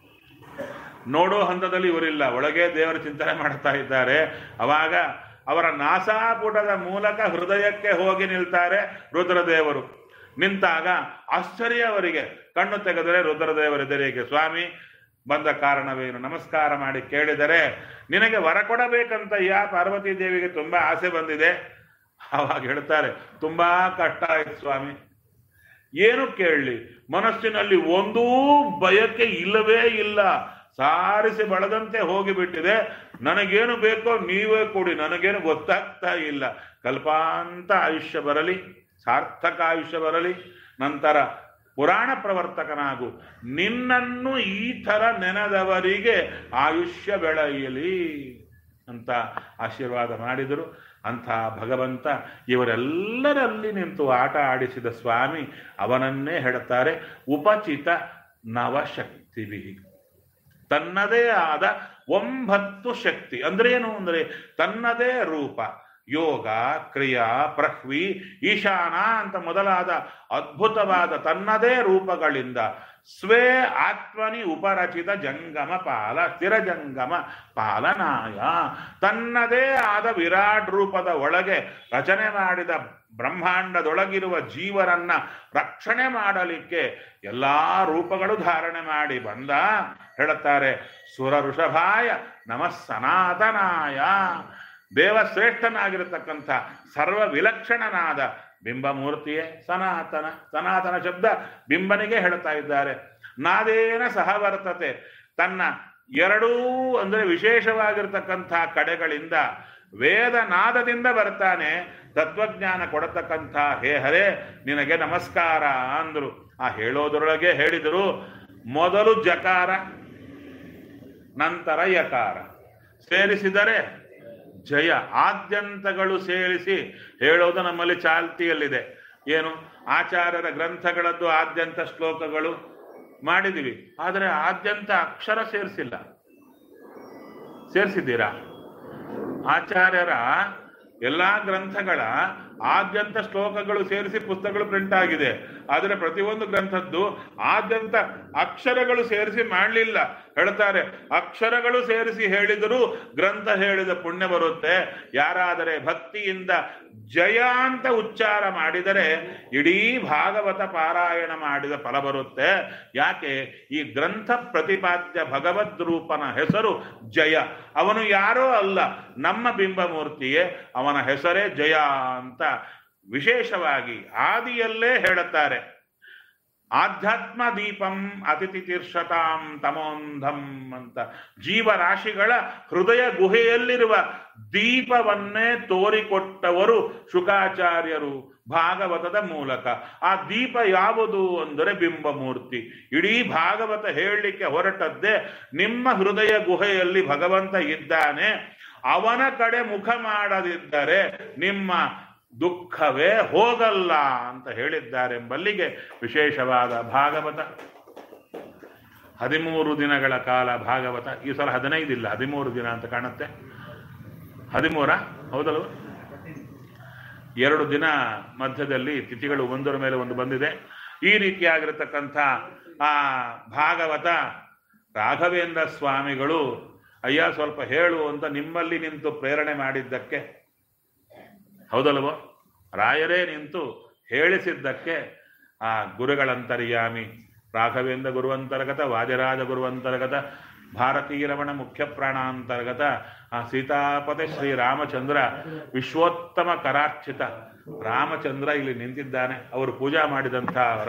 ನೋಡೋ ಹಂತದಲ್ಲಿ ಇವರಿಲ್ಲ ಒಳಗೆ ದೇವರ ಚಿಂತನೆ ಮಾಡ್ತಾ ಇದ್ದಾರೆ ಅವಾಗ ಅವರ ನಾಸಾಪುಟದ ಮೂಲಕ ಹೃದಯಕ್ಕೆ ಹೋಗಿ ನಿಲ್ತಾರೆ ರುದ್ರದೇವರು ನಿಂತಾಗ ಆಶ್ಚರ್ಯ ಅವರಿಗೆ ಕಣ್ಣು ತೆಗೆದರೆ ರುದ್ರದೇವರೆದುರಿಗೆ ಸ್ವಾಮಿ ಬಂದ ಕಾರಣವೇನು ನಮಸ್ಕಾರ ಮಾಡಿ ಕೇಳಿದರೆ ನಿನಗೆ ವರ ಕೊಡಬೇಕಂತ ಯಾ ಪಾರ್ವತಿ ದೇವಿಗೆ ತುಂಬಾ ಆಸೆ ಬಂದಿದೆ ಅವಾಗ ಹೇಳ್ತಾರೆ ತುಂಬಾ ಕಷ್ಟ ಆಯ್ತು ಸ್ವಾಮಿ ಏನು ಕೇಳಲಿ ಮನಸ್ಸಿನಲ್ಲಿ ಒಂದೂ ಬಯಕೆ ಇಲ್ಲವೇ ಇಲ್ಲ ಸಾರಿಸಿ ಬಳದಂತೆ ಹೋಗಿಬಿಟ್ಟಿದೆ ನನಗೇನು ಬೇಕೋ ನೀವೇ ಕೊಡಿ ನನಗೇನು ಗೊತ್ತಾಗ್ತಾ ಇಲ್ಲ ಕಲ್ಪಾಂತ ಆಯುಷ್ಯ ಬರಲಿ ಸಾರ್ಥಕ ಆಯುಷ್ಯ ಬರಲಿ ನಂತರ ಪುರಾಣ ಪ್ರವರ್ತಕನಾಗು ನಿನ್ನನ್ನು ಈ ಥರ ನೆನೆದವರಿಗೆ ಆಯುಷ್ಯ ಬೆಳೆಯಲಿ ಅಂತ ಆಶೀರ್ವಾದ ಮಾಡಿದರು ಅಂಥ ಭಗವಂತ ಇವರೆಲ್ಲರಲ್ಲಿ ನಿಂತು ಆಟ ಆಡಿಸಿದ ಸ್ವಾಮಿ ಅವನನ್ನೇ ಹೇಳುತ್ತಾರೆ ಉಪಚಿತ ನವಶಕ್ತಿವಿ ತನ್ನದೇ ಆದ ಒಂಬತ್ತು ಶಕ್ತಿ ಅಂದ್ರೆ ಏನು ಅಂದ್ರೆ ತನ್ನದೇ ರೂಪ ಯೋಗ ಕ್ರಿಯಾ ಪ್ರಹ್ವಿ ಈಶಾನ ಅಂತ ಮೊದಲಾದ ಅದ್ಭುತವಾದ ತನ್ನದೇ ರೂಪಗಳಿಂದ ಸ್ವೇ ಆತ್ಮನಿ ಉಪರಚಿತ ಜಂಗಮ ಪಾಲ ಸ್ಥಿರ ಜಂಗಮ ಪಾಲನಾಯ ತನ್ನದೇ ಆದ ವಿರಾಟ್ ರೂಪದ ಒಳಗೆ ರಚನೆ ಮಾಡಿದ ಬ್ರಹ್ಮಾಂಡದೊಳಗಿರುವ ಜೀವರನ್ನ ರಕ್ಷಣೆ ಮಾಡಲಿಕ್ಕೆ ಎಲ್ಲಾ ರೂಪಗಳು ಧಾರಣೆ ಮಾಡಿ ಬಂದ ಹೇಳುತ್ತಾರೆ ಸುರ ಋಷಭಾಯ ನಮಃ ಸನಾತನಾಯ ದೇವಶ್ರೇಷ್ಠನಾಗಿರತಕ್ಕಂಥ ಸರ್ವ ವಿಲಕ್ಷಣನಾದ ಬಿಂಬಮೂರ್ತಿಯೇ ಸನಾತನ ಸನಾತನ ಶಬ್ದ ಬಿಂಬನಿಗೆ ಹೇಳ್ತಾ ಇದ್ದಾರೆ ನಾದೇನ ಸಹವರ್ತತೆ ತನ್ನ ಎರಡೂ ಅಂದ್ರೆ ವಿಶೇಷವಾಗಿರ್ತಕ್ಕಂಥ ಕಡೆಗಳಿಂದ ವೇದ ನಾದದಿಂದ ಬರ್ತಾನೆ ತತ್ವಜ್ಞಾನ ಕೊಡತಕ್ಕಂಥ ಹೇ ಹರೇ ನಿನಗೆ ನಮಸ್ಕಾರ ಅಂದ್ರು ಆ ಹೇಳೋದ್ರೊಳಗೆ ಹೇಳಿದರು ಮೊದಲು ಜಕಾರ ನಂತರ ಯಕಾರ ಸೇರಿಸಿದರೆ ಜಯ ಆದ್ಯಂತಗಳು ಸೇರಿಸಿ ಹೇಳೋದು ನಮ್ಮಲ್ಲಿ ಚಾಲ್ತಿಯಲ್ಲಿದೆ ಏನು ಆಚಾರ್ಯರ ಗ್ರಂಥಗಳದ್ದು ಆದ್ಯಂತ ಶ್ಲೋಕಗಳು ಮಾಡಿದಿವಿ ಆದರೆ ಆದ್ಯಂತ ಅಕ್ಷರ ಸೇರಿಸಿಲ್ಲ ಸೇರಿಸಿದ್ದೀರಾ ಆಚಾರ್ಯರ ಎಲ್ಲಾ ಗ್ರಂಥಗಳ ಆದ್ಯಂತ ಶ್ಲೋಕಗಳು ಸೇರಿಸಿ ಪುಸ್ತಕಗಳು ಪ್ರಿಂಟ್ ಆಗಿದೆ ಆದರೆ ಪ್ರತಿಯೊಂದು ಗ್ರಂಥದ್ದು ಆದ್ಯಂತ ಅಕ್ಷರಗಳು ಸೇರಿಸಿ ಮಾಡಲಿಲ್ಲ ಹೇಳ್ತಾರೆ ಅಕ್ಷರಗಳು ಸೇರಿಸಿ ಹೇಳಿದರೂ ಗ್ರಂಥ ಹೇಳಿದ ಪುಣ್ಯ ಬರುತ್ತೆ ಯಾರಾದರೆ ಭಕ್ತಿಯಿಂದ ಜಯ ಅಂತ ಉಚ್ಚಾರ ಮಾಡಿದರೆ ಇಡೀ ಭಾಗವತ ಪಾರಾಯಣ ಮಾಡಿದ ಫಲ ಬರುತ್ತೆ ಯಾಕೆ ಈ ಗ್ರಂಥ ಪ್ರತಿಪಾದ್ಯ ಭಗವದ್ ರೂಪನ ಹೆಸರು ಜಯ ಅವನು ಯಾರೋ ಅಲ್ಲ ನಮ್ಮ ಬಿಂಬಮೂರ್ತಿಯೇ ಅವನ ಹೆಸರೇ ಜಯ ಅಂತ ವಿಶೇಷವಾಗಿ ಆದಿಯಲ್ಲೇ ಹೇಳುತ್ತಾರೆ ಆಧ್ಯಾತ್ಮ ದೀಪಂ ಅತಿಥಿ ತೀರ್ಷತಾಂ ತಮೋಂಧಂ ಅಂತ ಜೀವರಾಶಿಗಳ ಹೃದಯ ಗುಹೆಯಲ್ಲಿರುವ ದೀಪವನ್ನೇ ತೋರಿಕೊಟ್ಟವರು ಶುಕಾಚಾರ್ಯರು ಭಾಗವತದ ಮೂಲಕ ಆ ದೀಪ ಯಾವುದು ಅಂದರೆ ಬಿಂಬಮೂರ್ತಿ ಇಡೀ ಭಾಗವತ ಹೇಳಲಿಕ್ಕೆ ಹೊರಟದ್ದೇ ನಿಮ್ಮ ಹೃದಯ ಗುಹೆಯಲ್ಲಿ ಭಗವಂತ ಇದ್ದಾನೆ ಅವನ ಕಡೆ ಮುಖ ಮಾಡದಿದ್ದರೆ ನಿಮ್ಮ ದುಃಖವೇ ಹೋಗಲ್ಲ ಅಂತ ಹೇಳಿದ್ದಾರೆಂಬಲ್ಲಿಗೆ ವಿಶೇಷವಾದ ಭಾಗವತ ಹದಿಮೂರು ದಿನಗಳ ಕಾಲ ಭಾಗವತ ಈ ಸಲ ಹದಿನೈದಿಲ್ಲ ಹದಿಮೂರು ದಿನ ಅಂತ ಕಾಣುತ್ತೆ ಹದಿಮೂರ ಹೌದಲ್ವ ಎರಡು ದಿನ ಮಧ್ಯದಲ್ಲಿ ತಿಥಿಗಳು ಒಂದರ ಮೇಲೆ ಒಂದು ಬಂದಿದೆ ಈ ರೀತಿಯಾಗಿರತಕ್ಕಂಥ ಆ ಭಾಗವತ ರಾಘವೇಂದ್ರ ಸ್ವಾಮಿಗಳು ಅಯ್ಯ ಸ್ವಲ್ಪ ಹೇಳು ಅಂತ ನಿಮ್ಮಲ್ಲಿ ನಿಂತು ಪ್ರೇರಣೆ ಮಾಡಿದ್ದಕ್ಕೆ ಹೌದಲ್ವೋ ರಾಯರೇ ನಿಂತು ಹೇಳಿಸಿದ್ದಕ್ಕೆ ಆ ಗುರುಗಳಂತರ್ಯಾಮಿ ರಾಘವೇಂದ್ರ ಗುರುವಂತರ್ಗತ ವಾದಿರಾಜ ಗುರುವಂತರ್ಗತ ಭಾರತೀಯ ರಮಣ ಮುಖ್ಯ ಪ್ರಾಣಾಂತರ್ಗತ ಆ ಸೀತಾಪತಿ ಶ್ರೀರಾಮಚಂದ್ರ ವಿಶ್ವೋತ್ತಮ ಕರಾರ್ಚಿತ ರಾಮಚಂದ್ರ ಇಲ್ಲಿ ನಿಂತಿದ್ದಾನೆ ಅವರು ಪೂಜಾ ಮಾಡಿದಂಥ